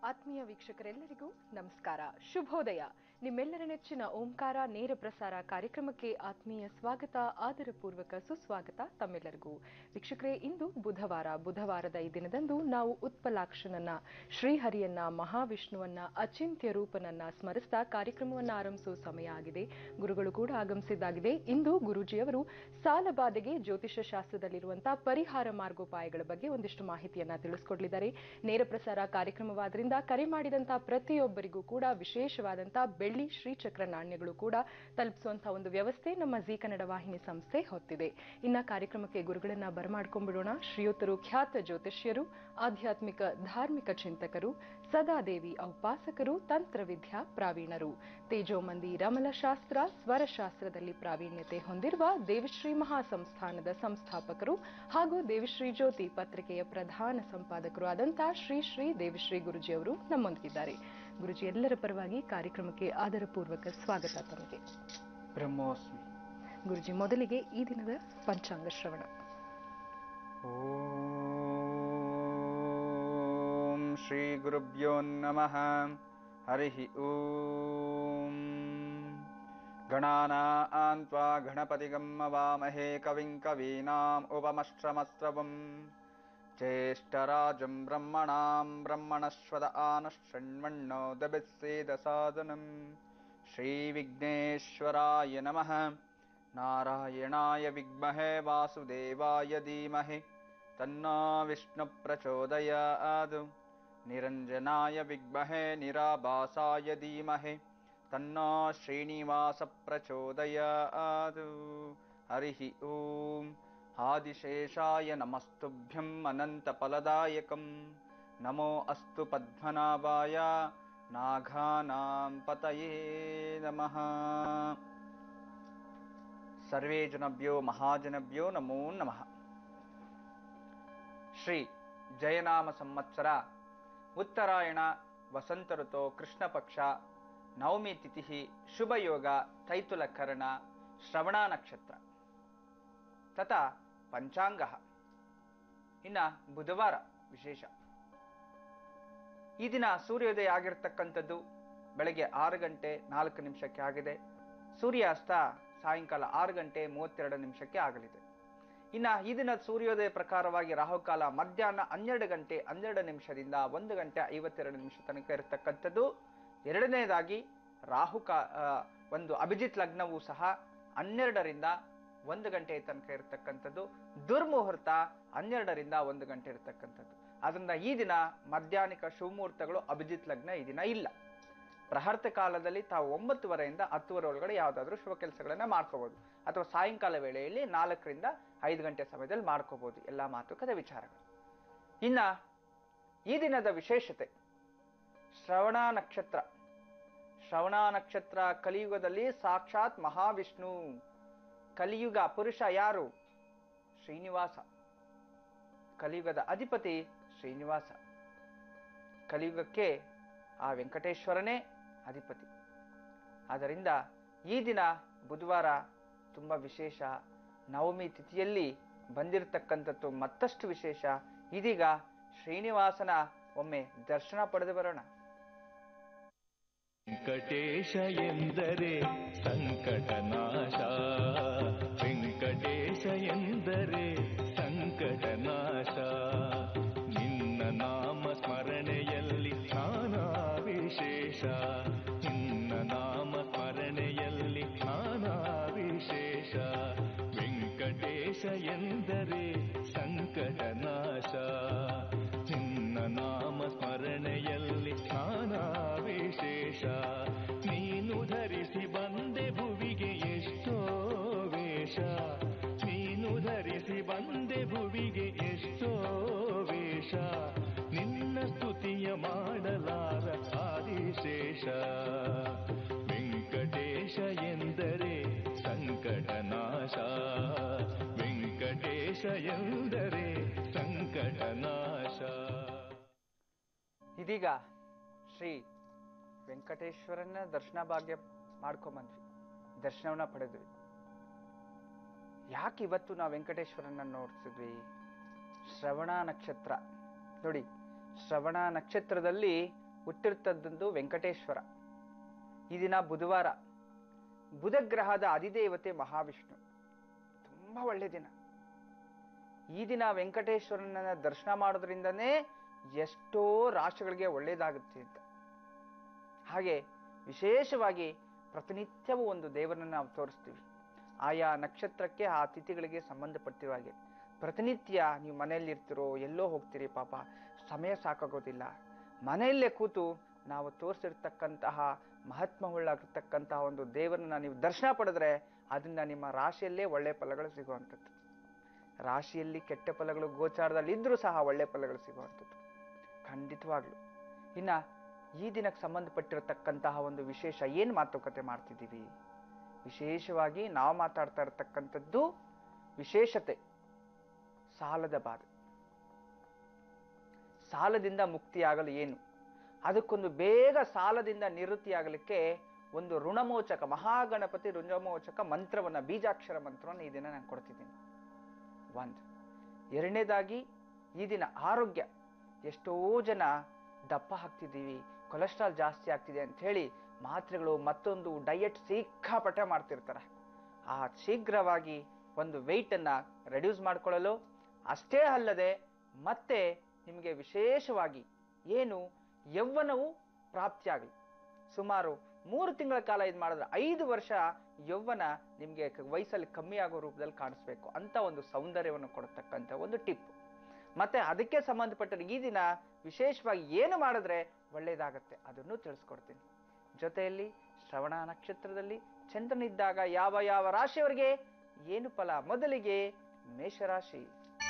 ಆತ್ಮೀಯ ವೀಕ್ಷಕರೆಲ್ಲರಿಗೂ ನಮಸ್ಕಾರ ಶುಭೋದಯ ನಿಮ್ಮೆಲ್ಲರ ನೆಚ್ಚಿನ ಓಂಕಾರ ನೇರ ಪ್ರಸಾರ ಕಾರ್ಯಕ್ರಮಕ್ಕೆ ಆತ್ಮೀಯ ಸ್ವಾಗತ ಆದರಪೂರ್ವಕ ಸುಸ್ವಾಗತ ತಮ್ಮೆಲ್ಲರಿಗೂ ವೀಕ್ಷಕರೇ ಇಂದು ಬುಧವಾರ ಬುಧವಾರದ ಈ ದಿನದಂದು ನಾವು ಉತ್ಪಲಾಕ್ಷನನ್ನ ಶ್ರೀಹರಿಯನ್ನ ಮಹಾವಿಷ್ಣುವನ್ನ ಅಚಿಂತ್ಯ ರೂಪನನ್ನ ಸ್ಮರಿಸ್ತಾ ಕಾರ್ಯಕ್ರಮವನ್ನು ಆರಂಭಿಸುವ ಸಮಯ ಆಗಿದೆ ಗುರುಗಳು ಕೂಡ ಆಗಮಿಸಿದ್ದಾಗಿದೆ ಇಂದು ಗುರೂಜಿಯವರು ಸಾಲಬಾಧೆಗೆ ಜ್ಯೋತಿಷ ಶಾಸ್ತ್ರದಲ್ಲಿರುವಂತಹ ಪರಿಹಾರ ಮಾರ್ಗೋಪಾಯಗಳ ಬಗ್ಗೆ ಒಂದಿಷ್ಟು ಮಾಹಿತಿಯನ್ನ ತಿಳಿಸ್ಕೊಡ್ಲಿದ್ದಾರೆ ನೇರ ಪ್ರಸಾರ ಕಾರ್ಯಕ್ರಮವಾದ್ರಿಂದ ಕರೆ ಮಾಡಿದಂತಹ ಪ್ರತಿಯೊಬ್ಬರಿಗೂ ಕೂಡ ವಿಶೇಷವಾದಂತಹ ಬೆಳ್ಳಿ ಶ್ರೀಚಕ್ರ ನಾಣ್ಯಗಳು ಕೂಡ ತಲುಪಿಸುವಂತಹ ಒಂದು ವ್ಯವಸ್ಥೆ ನಮ್ಮ ಜಿ ಕನ್ನಡ ವಾಹಿನಿ ಸಂಸ್ಥೆ ಹೊತ್ತಿದೆ ಇನ್ನ ಕಾರ್ಯಕ್ರಮಕ್ಕೆ ಗುರುಗಳನ್ನ ಬರಮಾಡ್ಕೊಂಡ್ಬಿಡೋಣ ಶ್ರೀಯುತರು ಖ್ಯಾತ ಜ್ಯೋತಿಷ್ಯರು ಆಧ್ಯಾತ್ಮಿಕ ಧಾರ್ಮಿಕ ಚಿಂತಕರು ಸದಾದೇವಿ ಔಪಾಸಕರು ತಂತ್ರವಿದ್ಯಾ ಪ್ರಾವೀಣರು ತೇಜೋಮಂದಿ ರಮಲಶಾಸ್ತ್ರ ಸ್ವರಶಾಸ್ತ್ರದಲ್ಲಿ ಪ್ರಾವೀಣ್ಯತೆ ಹೊಂದಿರುವ ದೇವಶ್ರೀ ಮಹಾಸಂಸ್ಥಾನದ ಸಂಸ್ಥಾಪಕರು ಹಾಗೂ ದೇವಿಶ್ರೀ ಜ್ಯೋತಿ ಪತ್ರಿಕೆಯ ಪ್ರಧಾನ ಸಂಪಾದಕರು ಆದಂತಹ ಶ್ರೀ ಶ್ರೀ ದೇವಿಶ್ರೀ ಗುರುಜಿ ಅವರು ನಮ್ಮೊಂದಿಗಿದ್ದಾರೆ ಗುರುಜಿ ಎಲ್ಲರ ಪರವಾಗಿ ಕಾರ್ಯಕ್ರಮಕ್ಕೆ ಆದರಪೂರ್ವಕ ಸ್ವಾಗತ ತಮಗೆ ಬ್ರಹ್ಮೋಸ್ಮಿ ಗುರುಜಿ ಮೊದಲಿಗೆ ಈ ದಿನದ ಪಂಚಾಂಗ ಶ್ರವಣ ಓಂ ಶ್ರೀ ಗುರುಭ್ಯೋ ನಮಃ ಹರಿ ಓಂ ಗಣಾನಾನ್ ತ್ವಾ ಗಣಪತಿಗಂ ವಾಮಹೇ ಕವಿಂ ಕವೀನಾಂ ಉಪಮಶ್ರಮಸ್ರವಂ ಜ್ಯೇಷ್ಠರಾಜಂ ಬ್ರಹ್ಮಣಾಂ ಬ್ರಹ್ಮಣಶ್ವದ ಆನಶೃಣ್ವಣ್ಣೋ ದಬಿಸ್ಸೇದ ಸಾಧನಂ ಶ್ರೀವಿಘ್ನೇಶ್ವರಾಯ ನಮಃ ನಾರಾಯಣಾಯ ವಿದ್ಮಹೇ ವಾಸುದೇವಾಯ ಧೀಮಹಿ ತನ್ನೋ ವಿಷ್ಣು ಪ್ರಚೋದಯಾತ್ ನಿರಂಜನಾಯ ವಿದ್ಮಹೇ ನಿರಾಭಾಸಾಯ ಧೀಮಹಿ ತನ್ನೋ ಶ್ರೀನಿವಾಸ ಪ್ರಚೋದಯಾತ್ ಹರಿ ಓಂ ಆದಿಶೇಷಾಯ ನಮಸ್ತುಭ್ಯಂ ಅನಂತಫಲದಾಯಕಂ ನಮೋ ಅಸ್ತು ಪದ್ಮನಾಭಾಯ ನಾಘಾನಾಂ ಪತಯೇ ನಮಃ ಸರ್ವೇ ಜನಭ್ಯೋ ಮಹಾಜನಭ್ಯೋ ನಮೋ ನಮಃ ಶ್ರೀ ಜಯನಾಮ ಸಂವತ್ಸರ ಉತ್ತರಾಯಣ ವಸಂತ ಋತು ಕೃಷ್ಣ ಪಕ್ಷ ನವಮಿ ತಿಥಿ ಶುಭಯೋಗ ತೈತುಲ ಕರ್ಣ ಶ್ರವಣ ನಕ್ಷತ್ರ ತಥಾ ಪಂಚಾಂಗ ಇನ್ನ ಬುಧವಾರ ವಿಶೇಷ ಈ ದಿನ ಸೂರ್ಯೋದಯ ಆಗಿರ್ತಕ್ಕಂಥದ್ದು ಬೆಳಗ್ಗೆ ಆರು ಗಂಟೆ ನಾಲ್ಕು ನಿಮಿಷಕ್ಕೆ ಆಗಿದೆ ಸೂರ್ಯಾಸ್ತ ಸಾಯಂಕಾಲ ಆರು ಗಂಟೆ ಮೂವತ್ತೆರಡು ನಿಮಿಷಕ್ಕೆ ಆಗಲಿದೆ ಇನ್ನ ಈ ದಿನ ಸೂರ್ಯೋದಯ ಪ್ರಕಾರವಾಗಿ ರಾಹುಕಾಲ ಮಧ್ಯಾಹ್ನ ಹನ್ನೆರಡು ಗಂಟೆ ಹನ್ನೆರಡು ನಿಮಿಷದಿಂದ ಒಂದು ಗಂಟೆ ಐವತ್ತೆರಡು ನಿಮಿಷ ತನಕ ಇರತಕ್ಕಂಥದ್ದು ಎರಡನೇದಾಗಿ ರಾಹುಕಾ ಆ, ಒಂದು ಅಭಿಜಿತ್ ಲಗ್ನವೂ ಸಹ ಹನ್ನೆರಡರಿಂದ ಒಂದು ಗಂಟೆ ತನಕ ಇರತಕ್ಕಂಥದ್ದು ದುರ್ಮುಹೂರ್ತ ಹನ್ನೆರಡರಿಂದ ಒಂದು ಗಂಟೆ ಇರತಕ್ಕಂಥದ್ದು ಅದರಿಂದ ಈ ದಿನ ಮಧ್ಯಾಹ್ನಿಕ ಶುಭಮುಹೂರ್ತಗಳು ಅಭಿಜಿತ್ ಲಗ್ನ ಈ ದಿನ ಇಲ್ಲ ಪ್ರಹರ್ತ ಕಾಲದಲ್ಲಿ ತಾವು ಒಂಬತ್ತುವರೆಯಿಂದ ಹತ್ತುವರೆ ಒಳಗಡೆ ಯಾವುದಾದ್ರೂ ಶುಭ ಕೆಲಸಗಳನ್ನ ಮಾಡ್ಕೋಬಹುದು ಅಥವಾ ಸಾಯಂಕಾಲ ವೇಳೆಯಲ್ಲಿ ನಾಲ್ಕರಿಂದ ಐದು ಗಂಟೆ ಸಮಯದಲ್ಲಿ ಮಾಡ್ಕೋಬಹುದು ಎಲ್ಲಾ ಮಾತುಕತೆ ವಿಚಾರಗಳು ಇನ್ನ ಈ ದಿನದ ವಿಶೇಷತೆ ಶ್ರವಣ ನಕ್ಷತ್ರ ಶ್ರವಣ ನಕ್ಷತ್ರ ಕಲಿಯುಗದಲ್ಲಿ ಸಾಕ್ಷಾತ್ ಮಹಾವಿಷ್ಣು ಕಲಿಯುಗ ಪುರುಷ ಯಾರು ಶ್ರೀನಿವಾಸ ಕಲಿಯುಗದ ಅಧಿಪತಿ ಶ್ರೀನಿವಾಸ ಕಲಿಯುಗಕ್ಕೆ ಆ ವೆಂಕಟೇಶ್ವರನೇ ಅಧಿಪತಿ ಆದ್ದರಿಂದ ಈ ದಿನ ಬುಧವಾರ ತುಂಬ ವಿಶೇಷ ನವಮಿ ತಿಥಿಯಲ್ಲಿ ಬಂದಿರತಕ್ಕಂಥದ್ದು ಮತ್ತಷ್ಟು ವಿಶೇಷ ಇದೀಗ ಶ್ರೀನಿವಾಸನ ಒಮ್ಮೆ ದರ್ಶನ ಪಡೆದು ಬರೋಣ ವೆಂಕಟೇಶ ಎಂದರೆ ಸಂಕಟನಾಶ ವೆಂಕಟೇಶ ಎಂದರೆ ಸಂಕಟನಾಶ ನಿನ್ನ ನಾಮ ಸ್ಮರಣೆಯಲ್ಲಿ ನಾನಾ ವಿಶೇಷ ನಿನ್ನ ನಾಮ ಸ್ಮರಣೆಯಲ್ಲಿ ನಾನಾ ವಿಶೇಷ ವೆಂಕಟೇಶ ಎಂದರೆ ಸಂಕಟನಾಶ ನಿನ್ನ ನಾಮ ಸ್ಮರಣೆಯಲ್ಲಿ ನಾನಾ ವಿಶೇಷ ನೀನು ಧರಿಸಿ ಬಂದೆ ಭುವಿಗೆ ಎಷ್ಟೋ ವೇಷ ನೀನು ಧರಿಸಿ ಬಂದೆ ಭುವಿಗೆ ಎಷ್ಟೋ ವೇಷ ನಿನ್ನ ಸ್ತುತಿಯ ಮಾಡಲಾರ ಆದಿಶೇಷ ವೆಂಕಟೇಶ ಎಂದರೆ ಸಂಕಟನಾಶ ವೆಂಕಟೇಶ ಎಂದರೆ ಸಂಕಟನಾಶ ಇದೀಗ ಶ್ರೀ ವೆಂಕಟೇಶ್ವರನ ದರ್ಶನ ಭಾಗ್ಯ ಮಾಡ್ಕೊಂಬಂದ್ವಿ ದರ್ಶನವನ್ನ ಪಡೆದ್ವಿ ಯಾಕೆ ಇವತ್ತು ನಾವು ವೆಂಕಟೇಶ್ವರನ ನೋಡ್ತಿದ್ವಿ ಶ್ರವಣ ನಕ್ಷತ್ರ ನೋಡಿ ಶ್ರವಣ ನಕ್ಷತ್ರದಲ್ಲಿ ಹುಟ್ಟಿರ್ತದ್ದು ವೆಂಕಟೇಶ್ವರ ಈ ದಿನ ಬುಧವಾರ ಬುಧ ಗ್ರಹದ ಅಧಿದೇವತೆ ಮಹಾವಿಷ್ಣು ತುಂಬಾ ಒಳ್ಳೆ ದಿನ ಈ ದಿನ ವೆಂಕಟೇಶ್ವರನ ದರ್ಶನ ಮಾಡೋದ್ರಿಂದನೇ ಎಷ್ಟೋ ರಾಶಿಗಳಿಗೆ ಒಳ್ಳೇದಾಗುತ್ತೆ ಅಂತ ಹಾಗೆ ವಿಶೇಷವಾಗಿ ಪ್ರತಿನಿತ್ಯವೂ ಒಂದು ದೇವರನ್ನ ನಾವು ತೋರಿಸ್ತೀವಿ ಆಯಾ ನಕ್ಷತ್ರಕ್ಕೆ ಆ ತಿಥಿಗಳಿಗೆ ಸಂಬಂಧಪಟ್ಟಿರುವ ಹಾಗೆ ಪ್ರತಿನಿತ್ಯ ನೀವು ಮನೆಯಲ್ಲಿ ಇರ್ತಿರೋ ಎಲ್ಲೋ ಹೋಗ್ತೀರಿ ಪಾಪ ಸಮಯ ಸಾಕಾಗೋದಿಲ್ಲ ಮನೆಯಲ್ಲೇ ಕೂತು ನಾವು ತೋರಿಸಿರ್ತಕ್ಕಂತಹ ಮಹತ್ವವುಳ್ಳಾಗಿರ್ತಕ್ಕಂತಹ ಒಂದು ದೇವರನ್ನ ನೀವು ದರ್ಶನ ಪಡೆದ್ರೆ ಅದರಿಂದ ನಿಮ್ಮ ರಾಶಿಯಲ್ಲೇ ಒಳ್ಳೆ ಫಲಗಳು ಸಿಗುವಂಥದ್ದು ರಾಶಿಯಲ್ಲಿ ಕೆಟ್ಟ ಫಲಗಳು ಗೋಚಾರದಲ್ಲಿ ಇದ್ರೂ ಸಹ ಒಳ್ಳೆ ಫಲಗಳು ಸಿಗುವಂಥದ್ದು ಖಂಡಿತವಾಗ್ಲು ಇನ್ನ ಈ ದಿನಕ್ಕೆ ಸಂಬಂಧಪಟ್ಟಿರತಕ್ಕಂತಹ ಒಂದು ವಿಶೇಷ ಏನು ಮಾತುಕತೆ ಮಾಡ್ತಿದ್ದೀವಿ ವಿಶೇಷವಾಗಿ ನಾವು ಮಾತಾಡ್ತಾ ಇರತಕ್ಕಂಥದ್ದು ವಿಶೇಷತೆ ಸಾಲದ ಬಾಧೆ ಸಾಲದಿಂದ ಮುಕ್ತಿಯಾಗಲು ಏನು ಅದಕ್ಕೊಂದು ಬೇಗ ಸಾಲದಿಂದ ನಿವೃತ್ತಿಯಾಗಲಿಕ್ಕೆ ಒಂದು ಋಣಮೋಚಕ ಮಹಾಗಣಪತಿ ಋಣಮೋಚಕ ಮಂತ್ರವನ್ನ ಬೀಜಾಕ್ಷರ ಮಂತ್ರವನ್ನು ಈ ದಿನ ನಾನು ಕೊಡ್ತಿದ್ದೀನಿ ಒಂದು ಎರಡನೇದಾಗಿ ಈ ದಿನ ಆರೋಗ್ಯ ಎಷ್ಟೋ ಜನ ದಪ್ಪ ಹಾಕ್ತಿದ್ದೀವಿ ಕೊಲೆಸ್ಟ್ರಾಲ್ ಜಾಸ್ತಿ ಆಗ್ತಿದೆ ಅಂತ ಹೇಳಿ ಮಾತ್ರೆಗಳು ಮತ್ತೊಂದು ಡಯಟ್ ಸಿಕ್ಕಾಪಟ್ಟೆ ಮಾಡ್ತಿರ್ತಾರೆ ಆ ಶೀಘ್ರವಾಗಿ ಒಂದು weight ಅನ್ನ ರೆಡ್ಯೂಸ್ ಮಾಡ್ಕೊಳ್ಳಲು ಅಷ್ಟೇ ಅಲ್ಲದೆ ಮತ್ತೆ ನಿಮಗೆ ವಿಶೇಷವಾಗಿ ಏನು ಯೌವನವು ಪ್ರಾಪ್ತಿಯಾಗಲಿ ಸುಮಾರು ಮೂರು ತಿಂಗಳ ಕಾಲ ಇದು ಮಾಡಿದ್ರೆ ಐದು ವರ್ಷ ಯೌವನ ನಿಮಗೆ ವಯಸ್ಸಲ್ಲಿ ಕಮ್ಮಿ ಆಗೋ ರೂಪದಲ್ಲಿ ಕಾಣಿಸ್ಬೇಕು ಅಂತ ಒಂದು ಸೌಂದರ್ಯವನ್ನು ಕೊಡತಕ್ಕಂಥ ಒಂದು ಟಿಪ್ ಮತ್ತೆ ಅದಕ್ಕೆ ಸಂಬಂಧಪಟ್ಟ ಈ ದಿನ ವಿಶೇಷವಾಗಿ ಏನು ಮಾಡಿದ್ರೆ ಒಳ್ಳೇದಾಗತ್ತೆ ಅದನ್ನು ತಿಳಿಸ್ಕೊಡ್ತೀನಿ ಜೊತೆಯಲ್ಲಿ ಶ್ರವಣ ನಕ್ಷತ್ರದಲ್ಲಿ ಚಂದ್ರನಿದ್ದಾಗ ಯಾವ ಯಾವ ರಾಶಿಯವರಿಗೆ ಏನು ಫಲ ಮೊದಲಿಗೆ ಮೇಷರಾಶಿ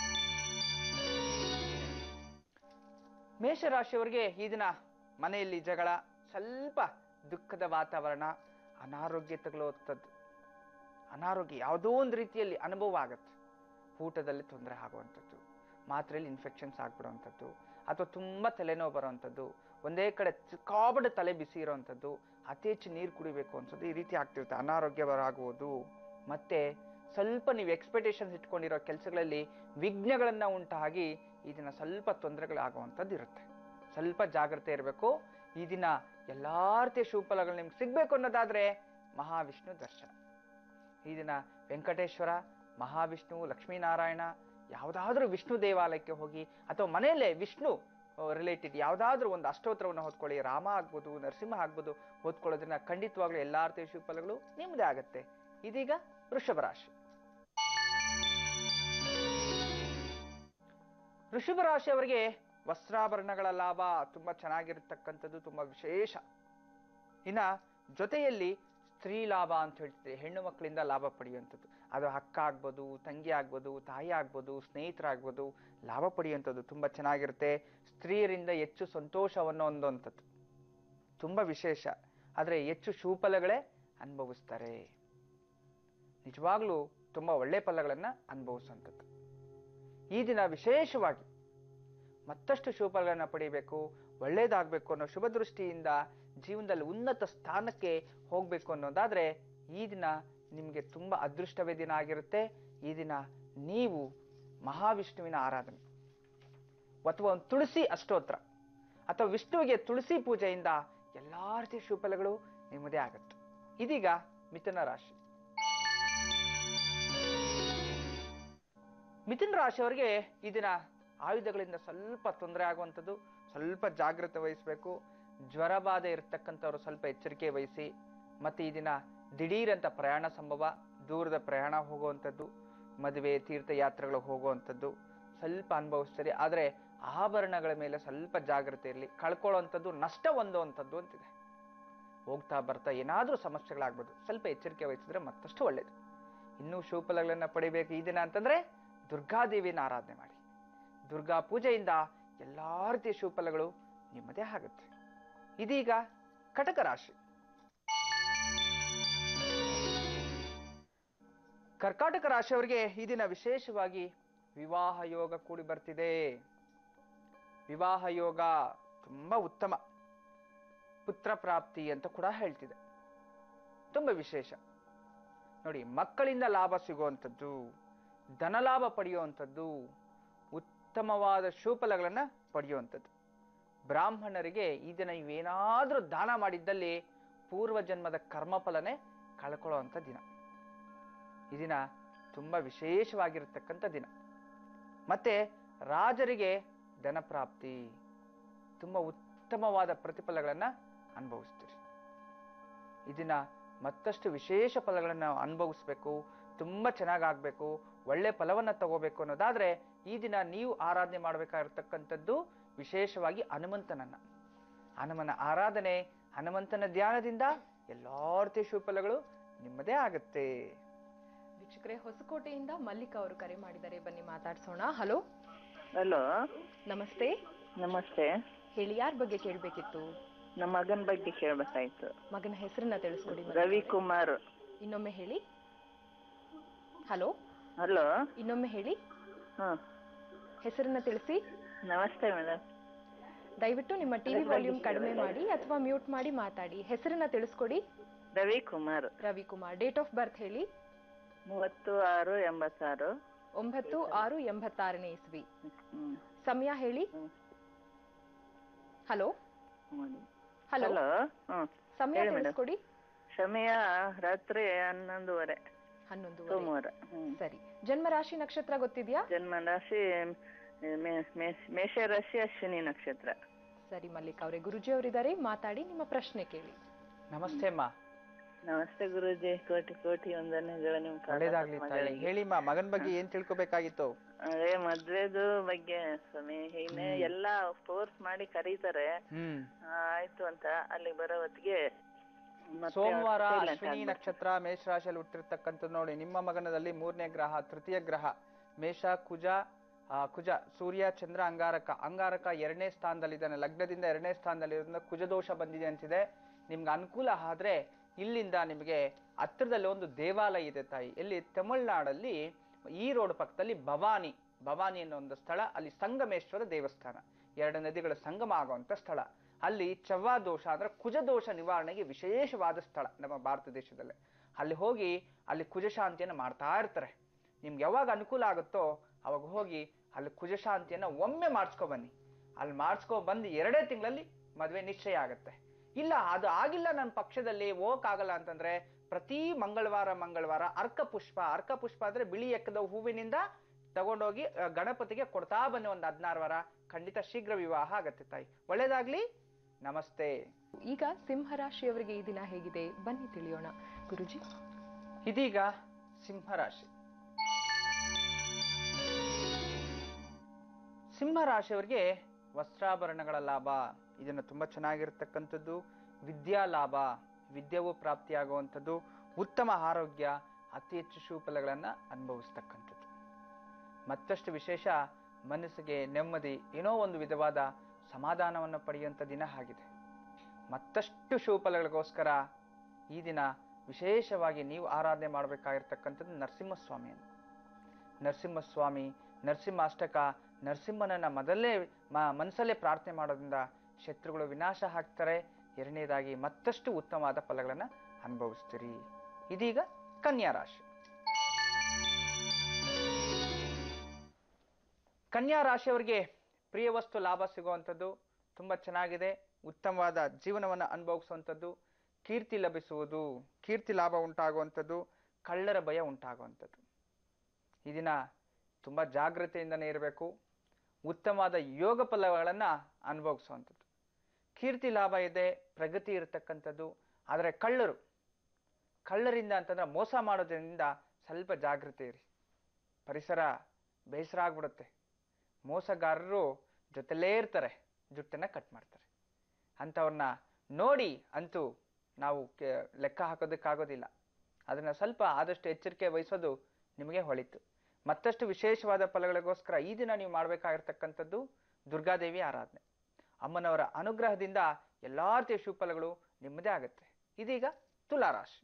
ಮೇಷರಾಶಿಯವರಿಗೆ ಈ ದಿನ ಮನೆಯಲ್ಲಿ ಜಗಳ ಸ್ವಲ್ಪ ದುಃಖದ ವಾತಾವರಣ ಅನಾರೋಗ್ಯ ತಗುಲುವಂಥದ್ದು ಅನಾರೋಗ್ಯ ಯಾವುದೋ ಒಂದು ರೀತಿಯಲ್ಲಿ ಅನುಭವ ಆಗತ್ತೆ ಊಟದಲ್ಲಿ ತೊಂದರೆ ಆಗುವಂಥದ್ದು ಮಾತ್ರೆಯಲ್ಲಿ ಇನ್ಫೆಕ್ಷನ್ಸ್ ಆಗ್ಬಿಡುವಂಥದ್ದು ಅಥವಾ ತುಂಬ ತಲೆನೋವು ಬರುವಂಥದ್ದು ಒಂದೇ ಕಡೆ ಸಿಕ್ಕಾಬಡ ತಲೆ ಬಿಸಿ ಇರುವಂಥದ್ದು ಅತಿ ಹೆಚ್ಚು ನೀರು ಕುಡಿಬೇಕು ಅನ್ಸೋದು ಈ ರೀತಿ ಆಗ್ತಿರುತ್ತೆ ಅನಾರೋಗ್ಯ ಬರಾಗುವುದು ಮತ್ತೆ ಸ್ವಲ್ಪ ನೀವು ಎಕ್ಸ್ಪೆಕ್ಟೇಷನ್ಸ್ ಇಟ್ಕೊಂಡಿರೋ ಕೆಲಸಗಳಲ್ಲಿ ವಿಘ್ನಗಳನ್ನ ಉಂಟಾಗಿ ಈ ದಿನ ಸ್ವಲ್ಪ ತೊಂದರೆಗಳಾಗುವಂಥದ್ದು ಇರುತ್ತೆ ಸ್ವಲ್ಪ ಜಾಗ್ರತೆ ಇರಬೇಕು ಈ ದಿನ ಎಲ್ಲಾ ರೀತಿಯ ಶುಭಫಲಗಳು ನಿಮ್ಗೆ ಸಿಗ್ಬೇಕು ಅನ್ನೋದಾದ್ರೆ ಮಹಾವಿಷ್ಣು ದರ್ಶನ ಈ ದಿನ ವೆಂಕಟೇಶ್ವರ ಮಹಾವಿಷ್ಣು ಲಕ್ಷ್ಮೀನಾರಾಯಣ ಯಾವುದಾದ್ರೂ ವಿಷ್ಣು ದೇವಾಲಯಕ್ಕೆ ಹೋಗಿ ಅಥವಾ ಮನೆಯಲ್ಲೇ ವಿಷ್ಣು ರಿಲೇಟೆಡ್ ಯಾವುದಾದ್ರೂ ಒಂದು ಅಷ್ಟೋತ್ತರವನ್ನು ಹೊತ್ಕೊಳ್ಳಿ ರಾಮ ಆಗ್ಬೋದು ನರಸಿಂಹ ಆಗ್ಬೋದು ಓದ್ಕೊಳ್ಳೋದ್ರಿಂದ ಖಂಡಿತವಾಗ್ಲೂ ಎಲ್ಲಾ ರೀತಿಯ ಶುಭಫಲಗಳು ನಿಮ್ಮದೇ ಆಗತ್ತೆ ಇದೀಗ ವೃಷಭ ರಾಶಿ ವೃಷಭ ರಾಶಿಯವರಿಗೆ ವಸ್ತ್ರಾಭರಣಗಳ ಲಾಭ ತುಂಬಾ ಚೆನ್ನಾಗಿರತಕ್ಕಂಥದ್ದು ತುಂಬಾ ವಿಶೇಷ ಇನ್ನ ಜೊತೆಯಲ್ಲಿ ಸ್ತ್ರೀ ಲಾಭ ಅಂತ ಹೇಳ್ತಿದೆ ಹೆಣ್ಣು ಮಕ್ಕಳಿಂದ ಲಾಭ ಪಡೆಯುವಂಥದ್ದು ಅದು ಅಕ್ಕ ಆಗ್ಬೋದು ತಂಗಿ ಆಗ್ಬೋದು ತಾಯಿ ಆಗ್ಬೋದು ಸ್ನೇಹಿತರಾಗ್ಬೋದು ಲಾಭ ಪಡೆಯುವಂಥದ್ದು ತುಂಬಾ ಚೆನ್ನಾಗಿರುತ್ತೆ ಸ್ತ್ರೀಯರಿಂದ ಹೆಚ್ಚು ಸಂತೋಷವನ್ನು ಹೊಂದುವಂಥದ್ದು ತುಂಬಾ ವಿಶೇಷ ಆದರೆ ಹೆಚ್ಚು ಶುಭಫಲಗಳೇ ಅನುಭವಿಸ್ತಾರೆ ನಿಜವಾಗ್ಲೂ ತುಂಬಾ ಒಳ್ಳೆ ಫಲಗಳನ್ನ ಅನುಭವಿಸುವಂಥದ್ದು ಈ ದಿನ ವಿಶೇಷವಾಗಿ ಮತ್ತಷ್ಟು ಶುಭಫಲಗಳನ್ನ ಪಡಿಬೇಕು ಒಳ್ಳೇದಾಗಬೇಕು ಅನ್ನೋ ಶುಭ ದೃಷ್ಟಿಯಿಂದ ಜೀವನದಲ್ಲಿ ಉನ್ನತ ಸ್ಥಾನಕ್ಕೆ ಹೋಗ್ಬೇಕು ಅನ್ನೋದಾದ್ರೆ ಈ ದಿನ ನಿಮಗೆ ತುಂಬಾ ಅದೃಷ್ಟವೇ ದಿನ ಆಗಿರುತ್ತೆ ಈ ದಿನ ನೀವು ಮಹಾವಿಷ್ಣುವಿನ ಆರಾಧನೆ ಅಥವಾ ಒಂದು ತುಳಸಿ ಅಷ್ಟೋತ್ರ ಅಥವಾ ವಿಷ್ಣುವಿಗೆ ತುಳಸಿ ಪೂಜೆಯಿಂದ ಎಲ್ಲಾ ರೀತಿಯ ಶುಭಫಲಗಳು ನಿಮ್ಮದೇ ಆಗುತ್ತೆ ಇದೀಗ ಮಿಥುನ ರಾಶಿ ಮಿಥುನ ರಾಶಿಯವರಿಗೆ ಈ ದಿನ ಆಯುಧಗಳಿಂದ ಸ್ವಲ್ಪ ತೊಂದರೆ ಆಗುವಂಥದ್ದು ಸ್ವಲ್ಪ ಜಾಗ್ರತೆ ವಹಿಸಬೇಕು ಜ್ವರ ಬಾಧೆ ಇರತಕ್ಕಂಥವ್ರು ಸ್ವಲ್ಪ ಎಚ್ಚರಿಕೆ ವಹಿಸಿ ಮತ್ತೆ ಈ ದಿನ ದಿಢೀರಂತ ಪ್ರಯಾಣ ಸಂಭವ ದೂರದ ಪ್ರಯಾಣ ಹೋಗುವಂಥದ್ದು ಮದುವೆ ತೀರ್ಥಯಾತ್ರೆಗಳು ಹೋಗುವಂಥದ್ದು ಸ್ವಲ್ಪ ಅನುಭವಿಸ್ತೀರಿ ಆದರೆ ಆಭರಣಗಳ ಮೇಲೆ ಸ್ವಲ್ಪ ಜಾಗ್ರತೆ ಇರಲಿ ಕಳ್ಕೊಳ್ಳುವಂಥದ್ದು ನಷ್ಟ ಹೊಂದುವಂಥದ್ದು ಅಂತಿದೆ ಹೋಗ್ತಾ ಬರ್ತಾ ಏನಾದರೂ ಸಮಸ್ಯೆಗಳಾಗ್ಬೋದು ಸ್ವಲ್ಪ ಎಚ್ಚರಿಕೆ ವಹಿಸಿದ್ರೆ ಮತ್ತಷ್ಟು ಒಳ್ಳೇದು ಇನ್ನೂ ಶುಭಫಲಗಳನ್ನ ಪಡಿಬೇಕು ಈ ದಿನ ಅಂತಂದ್ರೆ ದುರ್ಗಾದೇವಿನ ಆರಾಧನೆ ಮಾಡಿ ದುರ್ಗಾ ಪೂಜೆಯಿಂದ ಎಲ್ಲಾ ರೀತಿಯ ಶುಭಫಲಗಳು ನಿಮ್ಮದೇ ಆಗುತ್ತೆ ಇದೀಗ ಕಟಕ ರಾಶಿ ಕರ್ಕಾಟಕ ರಾಶಿಯವರಿಗೆ ಈ ದಿನ ವಿಶೇಷವಾಗಿ ವಿವಾಹ ಯೋಗ ಕೂಡಿ ಬರ್ತಿದೆ ವಿವಾಹ ಯೋಗ ತುಂಬಾ ಉತ್ತಮ ಪುತ್ರ ಪ್ರಾಪ್ತಿ ಅಂತ ಕೂಡ ಹೇಳ್ತಿದೆ ತುಂಬಾ ವಿಶೇಷ ನೋಡಿ ಮಕ್ಕಳಿಂದ ಲಾಭ ಸಿಗುವಂಥದ್ದು ಧನಲಾಭ ಪಡೆಯುವಂಥದ್ದು ಉತ್ತಮವಾದ ಶುಭಫಲಗಳನ್ನ ಪಡೆಯುವಂಥದ್ದು ಬ್ರಾಹ್ಮಣರಿಗೆ ಈ ದಿನ ನೀವೇನಾದ್ರೂ ದಾನ ಮಾಡಿದ್ದಲ್ಲಿ ಪೂರ್ವ ಜನ್ಮದ ಕರ್ಮಫಲನೇ ಕಳ್ಕೊಳ್ಳುವಂಥ ದಿನ ಈ ದಿನ ತುಂಬ ವಿಶೇಷವಾಗಿರತಕ್ಕಂಥ ದಿನ ಮತ್ತೆ ರಾಜರಿಗೆ ಧನಪ್ರಾಪ್ತಿ ತುಂಬ ಉತ್ತಮವಾದ ಪ್ರತಿಫಲಗಳನ್ನ ಅನುಭವಿಸ್ತೀರಿ ಈ ದಿನ ಮತ್ತಷ್ಟು ವಿಶೇಷ ಫಲಗಳನ್ನು ನಾವು ಅನುಭವಿಸ್ಬೇಕು ತುಂಬ ಚೆನ್ನಾಗಾಗಬೇಕು ಒಳ್ಳೆ ಫಲವನ್ನು ತಗೋಬೇಕು ಅನ್ನೋದಾದ್ರೆ ಈ ದಿನ ನೀವು ಆರಾಧನೆ ಮಾಡಬೇಕಾಗಿರ್ತಕ್ಕಂಥದ್ದು ವಿಶೇಷವಾಗಿ ಹನುಮಂತನನ್ನ ಹನುಮನ ಆರಾಧನೆ ಹನುಮಂತನ ಧ್ಯಾನದಿಂದ ಎಲ್ಲಾ ರೀತಿಯ ಶುಭಫಲಗಳು ನಿಮ್ಮದೇ ಆಗುತ್ತೆ ವೀಕ್ಷಕರೇ ಹೊಸಕೋಟೆಯಿಂದ ಮಲ್ಲಿಕಾ ಅವರು ಕರೆ ಮಾಡಿದ್ದಾರೆ ಬನ್ನಿ ಮಾತಾಡ್ಸೋಣ ಹಲೋ ಹಲೋ ನಮಸ್ತೆ ನಮಸ್ತೆ ಹೇಳಿ ಯಾರ ಬಗ್ಗೆ ಕೇಳಬೇಕಿತ್ತು ನಮ್ಮ ಮಗನ ಬಗ್ಗೆ ಕೇಳ್ಬೇಕಾಯ್ತು ಮಗನ ಹೆಸರನ್ನ ತಿಳಿಸ್ಕೊಡಿ ಮಲ್ಲಿಕಾ ರವಿ ಅವರೇ. ಕುಮಾರ್ ಇನ್ನೊಮ್ಮೆ ಹೇಳಿ ಹಲೋ ಹಲೋ ಇನ್ನೊಮ್ಮೆ ಹೇಳಿ ಹ್ಮ್ ಹೆಸರನ್ನ ತಿಳಿಸಿ ನಮಸ್ತೆ ಮೇಡಮ್ ದಯವಿಟ್ಟು ನಿಮ್ಮ ಟಿವಿ ವಾಲ್ಯೂಮ್ ಕಡಿಮೆ ಮಾಡಿ ಅಥವಾ ಮ್ಯೂಟ್ ಮಾಡಿ ಮಾತಾಡಿ ಹೆಸರನ್ನ ತಿಳಿಸ್ಕೊಡಿ Ravi Kumar Ravikumar date of birth ಹೇಳಿ ಮೂವತ್ತು ಆರು ಎಂಬತ್ತಾರು ಒಂಬತ್ತು ಆರು ಎಂಬತ್ತಾರನೇ ಇಸ್ವಿ ಹ್ಮ್ ಸಮಯ ಹೇಳಿ ಹ್ಮ್. ಹಲೋ ಹ್ಮ್. ಹಲೋ ಹಲೋ ಹ್ಮ್ ಸಮಯ ಹೇಳಿ ಮೇಡಮ್. ತಿಳಿಸ್ಕೊಡಿ ಸಮಯ ರಾತ್ರಿ ಹನ್ನೊಂದುವರೆ ಹನ್ನೊಂದು ಸೋಮವಾರ ಹ್ಮ್ ಸರಿ ಜನ್ಮ ರಾಶಿ ನಕ್ಷತ್ರ ಗೊತ್ತಿದ್ಯಾ ಜನ್ಮ ರಾಶಿ ಮೇ- ಮೇ- ಮೇಷ ರಾಶಿ ಅಶ್ವಿನಿ ನಕ್ಷತ್ರ ಸರಿ ಮಲ್ಲಿಕ್ ಅವರೇ ಗುರುಜಿ ಅವರಿದ್ದಾರೆ ಮಾತಾಡಿ ನಿಮ್ಮ ಪ್ರಶ್ನೆ ಕೇಳಿ ನಮಸ್ತೆ ಅಮ್ಮ ನಮಸ್ತೆ ಗುರುಜಿ ಕೋಟಿ ಕೋಟಿ ವಂದನೆಗಳು ನಿಮ್ ಪಾದ ಒಳ್ಳೇದಾಗ್ಲಿ ತಾಯಿ ಪದ್ಮಗಳಿಗೆ. ಹೇಳಿಮ್ಮ ಮಗನ ಬಗ್ಗೆ ಏನ್ ತಿಳ್ಕೊಬೇಕಾಗಿತ್ತು ಅದೇ ಮದ್ವೆದು ಬಗ್ಗೆ ಸ್ವಾಮಿ ಇನ್ನೇ ಎಲ್ಲಾ ಫೋರ್ಸ್ ಮಾಡಿ ಕರೀತಾರೆ ಹ್ಮ್ ಆ, ಆಯ್ತು ಅಂತ ಅಲ್ಲಿ ಬರೋ ಹೊತ್ತಿಗೆ ಮತ್ತೆ ಸೋಮವಾರ silent ಅಶ್ವಿನಿ ಆಗ್ಬಿಡ್ತು. ನಕ್ಷತ್ರ ಮೇಷ ರಾಶಿಯಲ್ಲಿ ಹುಟ್ಟಿರ್ತಕ್ಕಂಥದ್ದು ನೋಡಿ ನಿಮ್ಮ ಮಗನದಲ್ಲಿ ಮೂರನೇ ಗ್ರಹ ತೃತೀಯ ಗ್ರಹ ಮೇಷ ಕುಜ ಆ, ಕುಜ ಸೂರ್ಯ ಚಂದ್ರ ಅಂಗಾರಕ ಅಂಗಾರಕ ಎರಡನೇ ಸ್ಥಾನದಲ್ಲಿದ್ದಾನೆ ಲಗ್ನದಿಂದ ಎರಡನೇ ಸ್ಥಾನದಲ್ಲಿರೋದ್ರಿಂದ ಕುಜದೋಷ ಬಂದಿದೆ ಅಂತಿದೆ ನಿಮ್ಗೆ ಅನುಕೂಲ ಆದ್ರೆ ಇಲ್ಲಿಂದ ನಿಮಗೆ ಹತ್ತಿರದಲ್ಲಿ ಒಂದು ದೇವಾಲಯ ಇದೆ ತಾಯಿ ಎಲ್ಲಿ ತಮಿಳ್ನಾಡಲ್ಲಿ ಈ ರೋಡ್ ಪಕ್ಕದಲ್ಲಿ ಭವಾನಿ ಭವಾನಿ ಅನ್ನೋ ಒಂದು ಸ್ಥಳ ಅಲ್ಲಿ ಸಂಗಮೇಶ್ವರ ದೇವಸ್ಥಾನ ಎರಡು ನದಿಗಳ ಸಂಗಮ ಆಗುವಂತ ಸ್ಥಳ ಅಲ್ಲಿ ಚವ್ವಾ ದೋಷ ಅಂದ್ರೆ ಕುಜ ದೋಷ ನಿವಾರಣೆಗೆ ವಿಶೇಷವಾದ ಸ್ಥಳ ನಮ್ಮ ಭಾರತ ದೇಶದಲ್ಲೇ ಅಲ್ಲಿ ಹೋಗಿ ಅಲ್ಲಿ ಕುಜ ಶಾಂತಿಯನ್ನು ಮಾಡ್ತಾ ಇರ್ತಾರೆ ನಿಮ್ಗೆ ಯಾವಾಗ ಅನುಕೂಲ ಆಗುತ್ತೋ ಅವಾಗ ಹೋಗಿ ಅಲ್ಲಿ ಕುಜ ಶಾಂತಿಯನ್ನ ಒಮ್ಮೆ ಮಾಡಿಸ್ಕೊ ಬನ್ನಿ ಅಲ್ಲಿ ಮಾಡಿಸ್ಕೊ ಬಂದು ಎರಡೇ ತಿಂಗಳಲ್ಲಿ ಮದುವೆ ನಿಶ್ಚಯ ಆಗುತ್ತೆ ಇಲ್ಲ ಅದು ಆಗಿಲ್ಲ ನನ್ನ ಪಕ್ಷದಲ್ಲಿ ಹೋಗಕ್ಕಾಗಲ್ಲ ಅಂತಂದ್ರೆ ಪ್ರತಿ ಮಂಗಳವಾರ ಮಂಗಳವಾರ ಅರ್ಕ ಪುಷ್ಪ ಅರ್ಕ ಪುಷ್ಪ ಅಂದ್ರೆ ಬಿಳಿ ಎಕ್ಕದ ಹೂವಿನಿಂದ ತಗೊಂಡೋಗಿ ಆ, ಗಣಪತಿಗೆ ಕೊಡ್ತಾ ಬನ್ನಿ ಒಂದು ಹದಿನಾರು ವಾರ ಖಂಡಿತ ಶೀಘ್ರ ವಿವಾಹ ಆಗತ್ತೆ ತಾಯಿ ಒಳ್ಳೇದಾಗ್ಲಿ ನಮಸ್ತೆ ಈಗ ಸಿಂಹರಾಶಿಯವರಿಗೆ ಈ ದಿನ ಹೇಗಿದೆ ಬನ್ನಿ ತಿಳಿಯೋಣ ಗುರುಜಿ ಇದೀಗ ಸಿಂಹರಾಶಿ ಸಿಂಹರಾಶಿಯವರಿಗೆ ವಸ್ತ್ರಾಭರಣಗಳ ಲಾಭ ಇದನ್ನು ತುಂಬಾ ಚೆನ್ನಾಗಿರ್ತಕ್ಕಂಥದ್ದು ವಿದ್ಯಾ ಲಾಭ ವಿದ್ಯೆಗೂ ಪ್ರಾಪ್ತಿಯಾಗುವಂಥದ್ದು ಉತ್ತಮ ಆರೋಗ್ಯ ಅತಿ ಹೆಚ್ಚು ಶುಭಫಲಗಳನ್ನ ಅನುಭವಿಸ್ತಕ್ಕಂಥದ್ದು ಮತ್ತಷ್ಟು ವಿಶೇಷ ಮನಸ್ಸಿಗೆ ನೆಮ್ಮದಿ ಏನೋ ಒಂದು ವಿಧವಾದ ಸಮಾಧಾನವನ್ನು ಪಡೆಯುವಂಥ ದಿನ ಆಗಿದೆ ಮತ್ತಷ್ಟು ಶುಭಫಲಗಳಿಗೋಸ್ಕರ ಈ ದಿನ ವಿಶೇಷವಾಗಿ ನೀವು ಆರಾಧನೆ ಮಾಡಬೇಕಾಗಿರ್ತಕ್ಕಂಥದ್ದು ನರಸಿಂಹಸ್ವಾಮಿಯನ್ನು ನರಸಿಂಹಸ್ವಾಮಿ ನರಸಿಂಹ ಅಷ್ಟಕ ನರಸಿಂಹನನ್ನ ಮೊದಲೇ ಮ- ಮನಸ್ಸಲ್ಲೇ ಪ್ರಾರ್ಥನೆ ಮಾಡೋದ್ರಿಂದ ಶತ್ರುಗಳು ವಿನಾಶ ಆಗ್ತಾರೆ ಎರಡನೇದಾಗಿ ಮತ್ತಷ್ಟು ಉತ್ತಮವಾದ ಫಲಗಳನ್ನು ಅನುಭವಿಸ್ತೀರಿ ಇದೀಗ ಕನ್ಯಾ ರಾಶಿ ಕನ್ಯಾ ರಾಶಿಯವರಿಗೆ ಪ್ರಿಯ ವಸ್ತು ಲಾಭ ಸಿಗುವಂಥದ್ದು ತುಂಬ ಚೆನ್ನಾಗಿದೆ ಉತ್ತಮವಾದ ಜೀವನವನ್ನು ಅನುಭವಿಸುವಂಥದ್ದು ಕೀರ್ತಿ ಲಭಿಸುವುದು ಕೀರ್ತಿ ಲಾಭ ಉಂಟಾಗುವಂಥದ್ದು ಕಳ್ಳರ ಭಯ ಉಂಟಾಗುವಂಥದ್ದು ಈ ದಿನ ತುಂಬ ಜಾಗ್ರತೆಯಿಂದನೇ ಇರಬೇಕು ಉತ್ತಮವಾದ ಯೋಗ ಫಲಗಳನ್ನು ಅನುಭವಿಸುವಂಥದ್ದು ಕೀರ್ತಿ ಲಾಭ ಇದೆ ಪ್ರಗತಿ ಇರತಕ್ಕಂಥದ್ದು ಆದರೆ ಕಳ್ಳರು ಕಳ್ಳರಿಂದ ಅಂತಂದ್ರೆ ಮೋಸ ಮಾಡೋದ್ರಿಂದ ಸ್ವಲ್ಪ ಜಾಗೃತೆ ಇರಿ ಪರಿಸರ ಬೇಸರ ಆಗ್ಬಿಡುತ್ತೆ ಮೋಸಗಾರರು ಜೊತೆಲೇ ಇರ್ತಾರೆ ಜುಟ್ಟನ್ನ ಕಟ್ ಮಾಡ್ತಾರೆ ಅಂಥವ್ರನ್ನ ನೋಡಿ ಅಂತೂ ನಾವು ಕೆ- ಲೆಕ್ಕ ಹಾಕೋದಕ್ಕಾಗೋದಿಲ್ಲ ಅದನ್ನ ಸ್ವಲ್ಪ ಆದಷ್ಟು ಎಚ್ಚರಿಕೆ ವಹಿಸೋದು ನಿಮಗೆ ಹೊಳಿತು ಮತ್ತಷ್ಟು ವಿಶೇಷವಾದ ಫಲಗಳಿಗೋಸ್ಕರ ಈ ದಿನ ನೀವು ಮಾಡಬೇಕಾಗಿರ್ತಕ್ಕಂಥದ್ದು ದುರ್ಗಾದೇವಿ ಆರಾಧನೆ ಅಮ್ಮನವರ ಅನುಗ್ರಹದಿಂದ ಎಲ್ಲಾ ರೀತಿಯ ಶುಭ ಫಲಗಳು ನಿಮ್ಮದೇ ಆಗುತ್ತೆ ಇದೀಗ ತುಲಾರಾಶಿ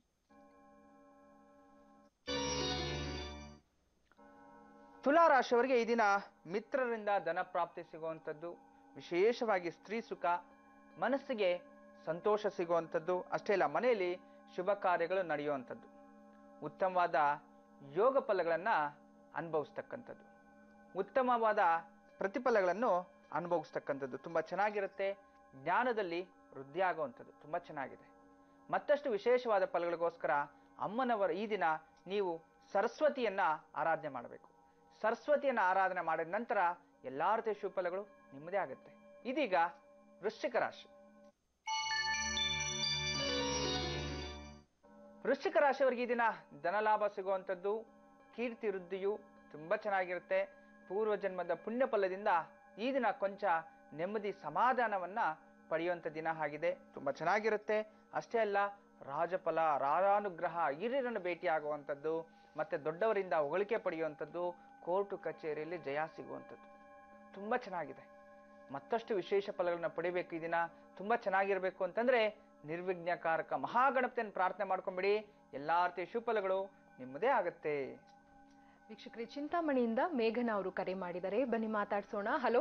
ತುಲಾರಾಶಿಯವರಿಗೆ ಈ ದಿನ ಮಿತ್ರರಿಂದ ಧನ ಪ್ರಾಪ್ತಿ ಸಿಗುವಂಥದ್ದು ವಿಶೇಷವಾಗಿ ಸ್ತ್ರೀ ಸುಖ ಮನಸ್ಸಿಗೆ ಸಂತೋಷ ಸಿಗುವಂಥದ್ದು ಅಷ್ಟೇ ಅಲ್ಲ ಮನೆಯಲ್ಲಿ ಶುಭ ಕಾರ್ಯಗಳು ನಡೆಯುವಂಥದ್ದು ಉತ್ತಮವಾದ ಯೋಗ ಫಲಗಳನ್ನು ಅನುಭವಿಸ್ತಕ್ಕಂಥದ್ದು ಉತ್ತಮವಾದ ಪ್ರತಿಫಲಗಳನ್ನು ಅನುಭವಿಸ್ತಕ್ಕಂಥದ್ದು ತುಂಬ ಚೆನ್ನಾಗಿರುತ್ತೆ ಜ್ಞಾನದಲ್ಲಿ ವೃದ್ಧಿ ಆಗುವಂಥದ್ದು ತುಂಬ ಚೆನ್ನಾಗಿದೆ ಮತ್ತಷ್ಟು ವಿಶೇಷವಾದ ಫಲಗಳಿಗೋಸ್ಕರ ಅಮ್ಮನವರ ಈ ದಿನ ನೀವು ಸರಸ್ವತಿಯನ್ನ ಆರಾಧನೆ ಮಾಡಬೇಕು ಸರಸ್ವತಿಯನ್ನ ಆರಾಧನೆ ಮಾಡಿದ ನಂತರ ಎಲ್ಲಾ ರೀತಿಯ ಶುಭ ಫಲಗಳು ನಿಮ್ಮದೇ ಆಗುತ್ತೆ ಇದೀಗ ವೃಶ್ಚಿಕ ರಾಶಿ ವೃಶ್ಚಿಕ ರಾಶಿಯವರಿಗೆ ಈ ದಿನ ಧನಲಾಭ ಸಿಗುವಂಥದ್ದು ಕೀರ್ತಿ ವೃದ್ಧಿಯು ತುಂಬ ಚೆನ್ನಾಗಿರುತ್ತೆ ಪೂರ್ವ ಜನ್ಮದ ಪುಣ್ಯ ಫಲದಿಂದ ಈ ದಿನ ಕೊಂಚ ನೆಮ್ಮದಿ ಸಮಾಧಾನವನ್ನ ಪಡೆಯುವಂಥ ದಿನ ಆಗಿದೆ ತುಂಬ ಚೆನ್ನಾಗಿರುತ್ತೆ ಅಷ್ಟೇ ಅಲ್ಲ ರಾಜಫಲ ರಾಜಾನುಗ್ರಹ ಹಿರಿಯರನ್ನು ಭೇಟಿಯಾಗುವಂಥದ್ದು ಮತ್ತೆ ದೊಡ್ಡವರಿಂದ ಹೊಗಳಿಕೆ ಪಡೆಯುವಂಥದ್ದು ಕೋರ್ಟು ಕಚೇರಿಯಲ್ಲಿ ಜಯ ಸಿಗುವಂಥದ್ದು ತುಂಬ ಚೆನ್ನಾಗಿದೆ ಮತ್ತಷ್ಟು ವಿಶೇಷ ಫಲಗಳನ್ನ ಪಡಿಬೇಕು ಈ ದಿನ ತುಂಬ ಚೆನ್ನಾಗಿರ್ಬೇಕು ಅಂತಂದ್ರೆ ನಿರ್ವಿಘ್ನಕಾರಕ ಮಹಾಗಣಪತಿಯನ್ನು ಪ್ರಾರ್ಥನೆ ಮಾಡ್ಕೊಂಬಿಡಿ ಎಲ್ಲಾ ರೀತಿಯ ಶುಭ ಫಲಗಳು ನಿಮ್ಮದೇ ಆಗುತ್ತೆ ವೀಕ್ಷಕರೇ ಚಿಂತಾಮಣಿಯಿಂದ ಮೇಘನಾ ಅವರು ಕರೆ ಮಾಡಿದ್ದಾರೆ ಬನ್ನಿ ಮಾತಾಡ್ಸೋಣ ಹಲೋ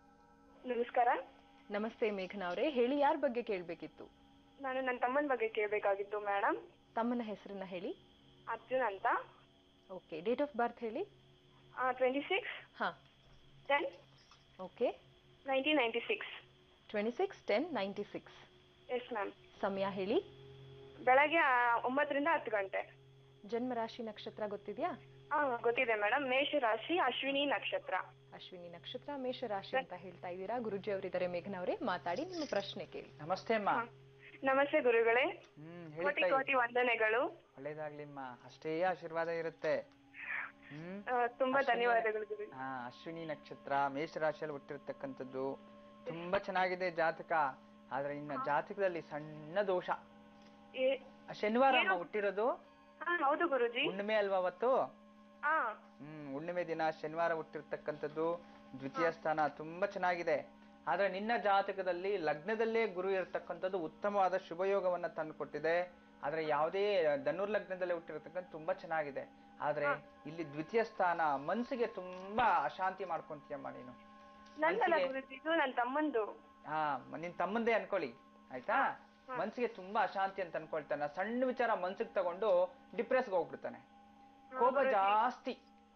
ನಮಸ್ಕಾರ ನಮಸ್ತೆ ಮೇಘನಾ ಅವರೇ ಹೇಳಿ ಯಾರ ಬಗ್ಗೆ ಕೇಳಬೇಕಿತ್ತು ನಾನು ನನ್ನ ತಮ್ಮನ ಬಗ್ಗೆ ಕೇಳಬೇಕಾಗಿತ್ತು ಮೇಡಮ್ ತಮ್ಮನ ಹೆಸರನ್ನ ಹೇಳಿ ಅರ್ಜುನ್ ಅಂತ ಓಕೆ ಡೇಟ್ ಆಫ್ ಬರ್ತ್ ಹೇಳಿ ಟ್ವೆಂಟಿ ಸಿಕ್ಸ್ ಹಾ ten okay nineteen ninety six twenty six ten ninety six yes ma'am ಸಮಯ ಹೇಳಿ ಬೆಳಗ್ಗೆ ಆ, ಒಂಬತ್ತರಿಂದ ಹತ್ತು ಗಂಟೆ ಜನ್ಮ ರಾಶಿ ನಕ್ಷತ್ರ ಗೊತ್ತಿದ್ಯಾ ಹಾಂ ಗೊತ್ತಿದೆ ಮೇಡಮ್ ಮೇಷ ರಾಶಿ ಅಶ್ವಿನಿ ನಕ್ಷತ್ರ ಅಶ್ವಿನಿ ನಕ್ಷತ್ರ ಮೇಷ ರಾಶಿ ಅಂತ ಹೇಳ್ತಾ ಇದ್ದೀರಾ ಗುರುಜಿ ಅವರಿದ್ದಾರೆ ಮೇಘನಾ ಅವರೇ ಮಾತಾಡಿ ನಿಮ್ಮ ಪ್ರಶ್ನೆ ಕೇಳಿ ನಮಸ್ತೆ ಅಮ್ಮ ನಮಸ್ತೆ ಗುರುಗಳೇ ಹ್ಮ್ ಕೋಟಿ ಹೇಳ್ತಾ ಕೋಟಿ ವಂದನೆಗಳು ಒಳ್ಳೇದಾಗ್ಲಿಮ್ಮ ಅಷ್ಟೇ ಆಶೀರ್ವಾದ ಇರುತ್ತೆ ಹ್ಮ್ ಆ, ತುಂಬಾ ಅಶ್ವಿನಿ- ಧನ್ಯವಾದಗಳು ಗುರು ಹಾ ಅಶ್ವಿನಿ ನಕ್ಷತ್ರ ಮೇಷರಾಶಿಯಲ್ಲಿ ಹುಟ್ಟಿರ್ತಕ್ಕಂಥದ್ದು ತುಂಬಾ ಚೆನ್ನಾಗಿದೆ ಜಾತಕ ಆದ್ರೆ ಇನ್ನ ಜಾತಕದಲ್ಲಿ ಸಣ್ಣ ದೋಷ ಏ- ಆ ಶನಿವಾರ ಅಮ್ಮ ಹುಟ್ಟಿರೋದು ಹಾ ಹೌದು ಗುರುಜಿ ಹುಣ್ಣಿಮೆ ಅಲ್ವಾ ಅವತ್ತು ಹಾ ಹ್ಮ್ ಹುಣ್ಣಿಮೆ ದಿನ ಶನಿವಾರ ಹುಟ್ಟಿರ್ತಕ್ಕಂಥದ್ದು ದ್ವಿತೀಯ ಸ್ಥಾನ ತುಂಬಾ ಚೆನ್ನಾಗಿದೆ ಆದ್ರೆ ನಿನ್ನ ಜಾತಕದಲ್ಲಿ ಲಗ್ನದಲ್ಲೇ ಗುರು ಇರತಕ್ಕಂಥದ್ದು ಉತ್ತಮವಾದ ಶುಭಯೋಗವನ್ನ ತಂದುಕೊಟ್ಟಿದೆ ಆದ್ರೆ ಯಾವುದೇ ಧನುರ್ ಲಗ್ನದಲ್ಲೇ ಹುಟ್ಟಿರ್ತಕ್ಕಂಥ ತುಂಬಾ ಚೆನ್ನಾಗಿದೆ ಆದ್ರೆ ಇಲ್ಲಿ ದ್ವಿತೀಯ ಸ್ಥಾನ ಮನ್ಸಿಗೆ ತುಂಬಾ ಅಶಾಂತಿ ಮಾಡ್ಕೊಂತೀಯಮ್ಮ ನೀನು ನಂದಲ್ಲ ಮನ್ಸಿಗೆ- ಗುರುಜಿ ಇದು ನನ್ನ ತಮ್ಮಂದು ಹಾ ಮ- ನಿನ್ ತಮ್ಮಂದೇ ಅನ್ಕೊಳ್ಳಿ ಆಯ್ತಾ ಮನ್ಸಿಗೆ ತುಂಬಾ ಅಶಾಂತಿ ಅಂತ ಅನ್ಕೊಳ್ತಾನೆ ಸಣ್ಣ ವಿಚಾರ ಮನ್ಸಿಗೆ ತಗೊಂಡು ಡಿಪ್ರೆಸ್ಗೆ ಹೋಗ್ಬಿಡ್ತಾನೆ ಕೋಪ ಜಾಸ್ತಿ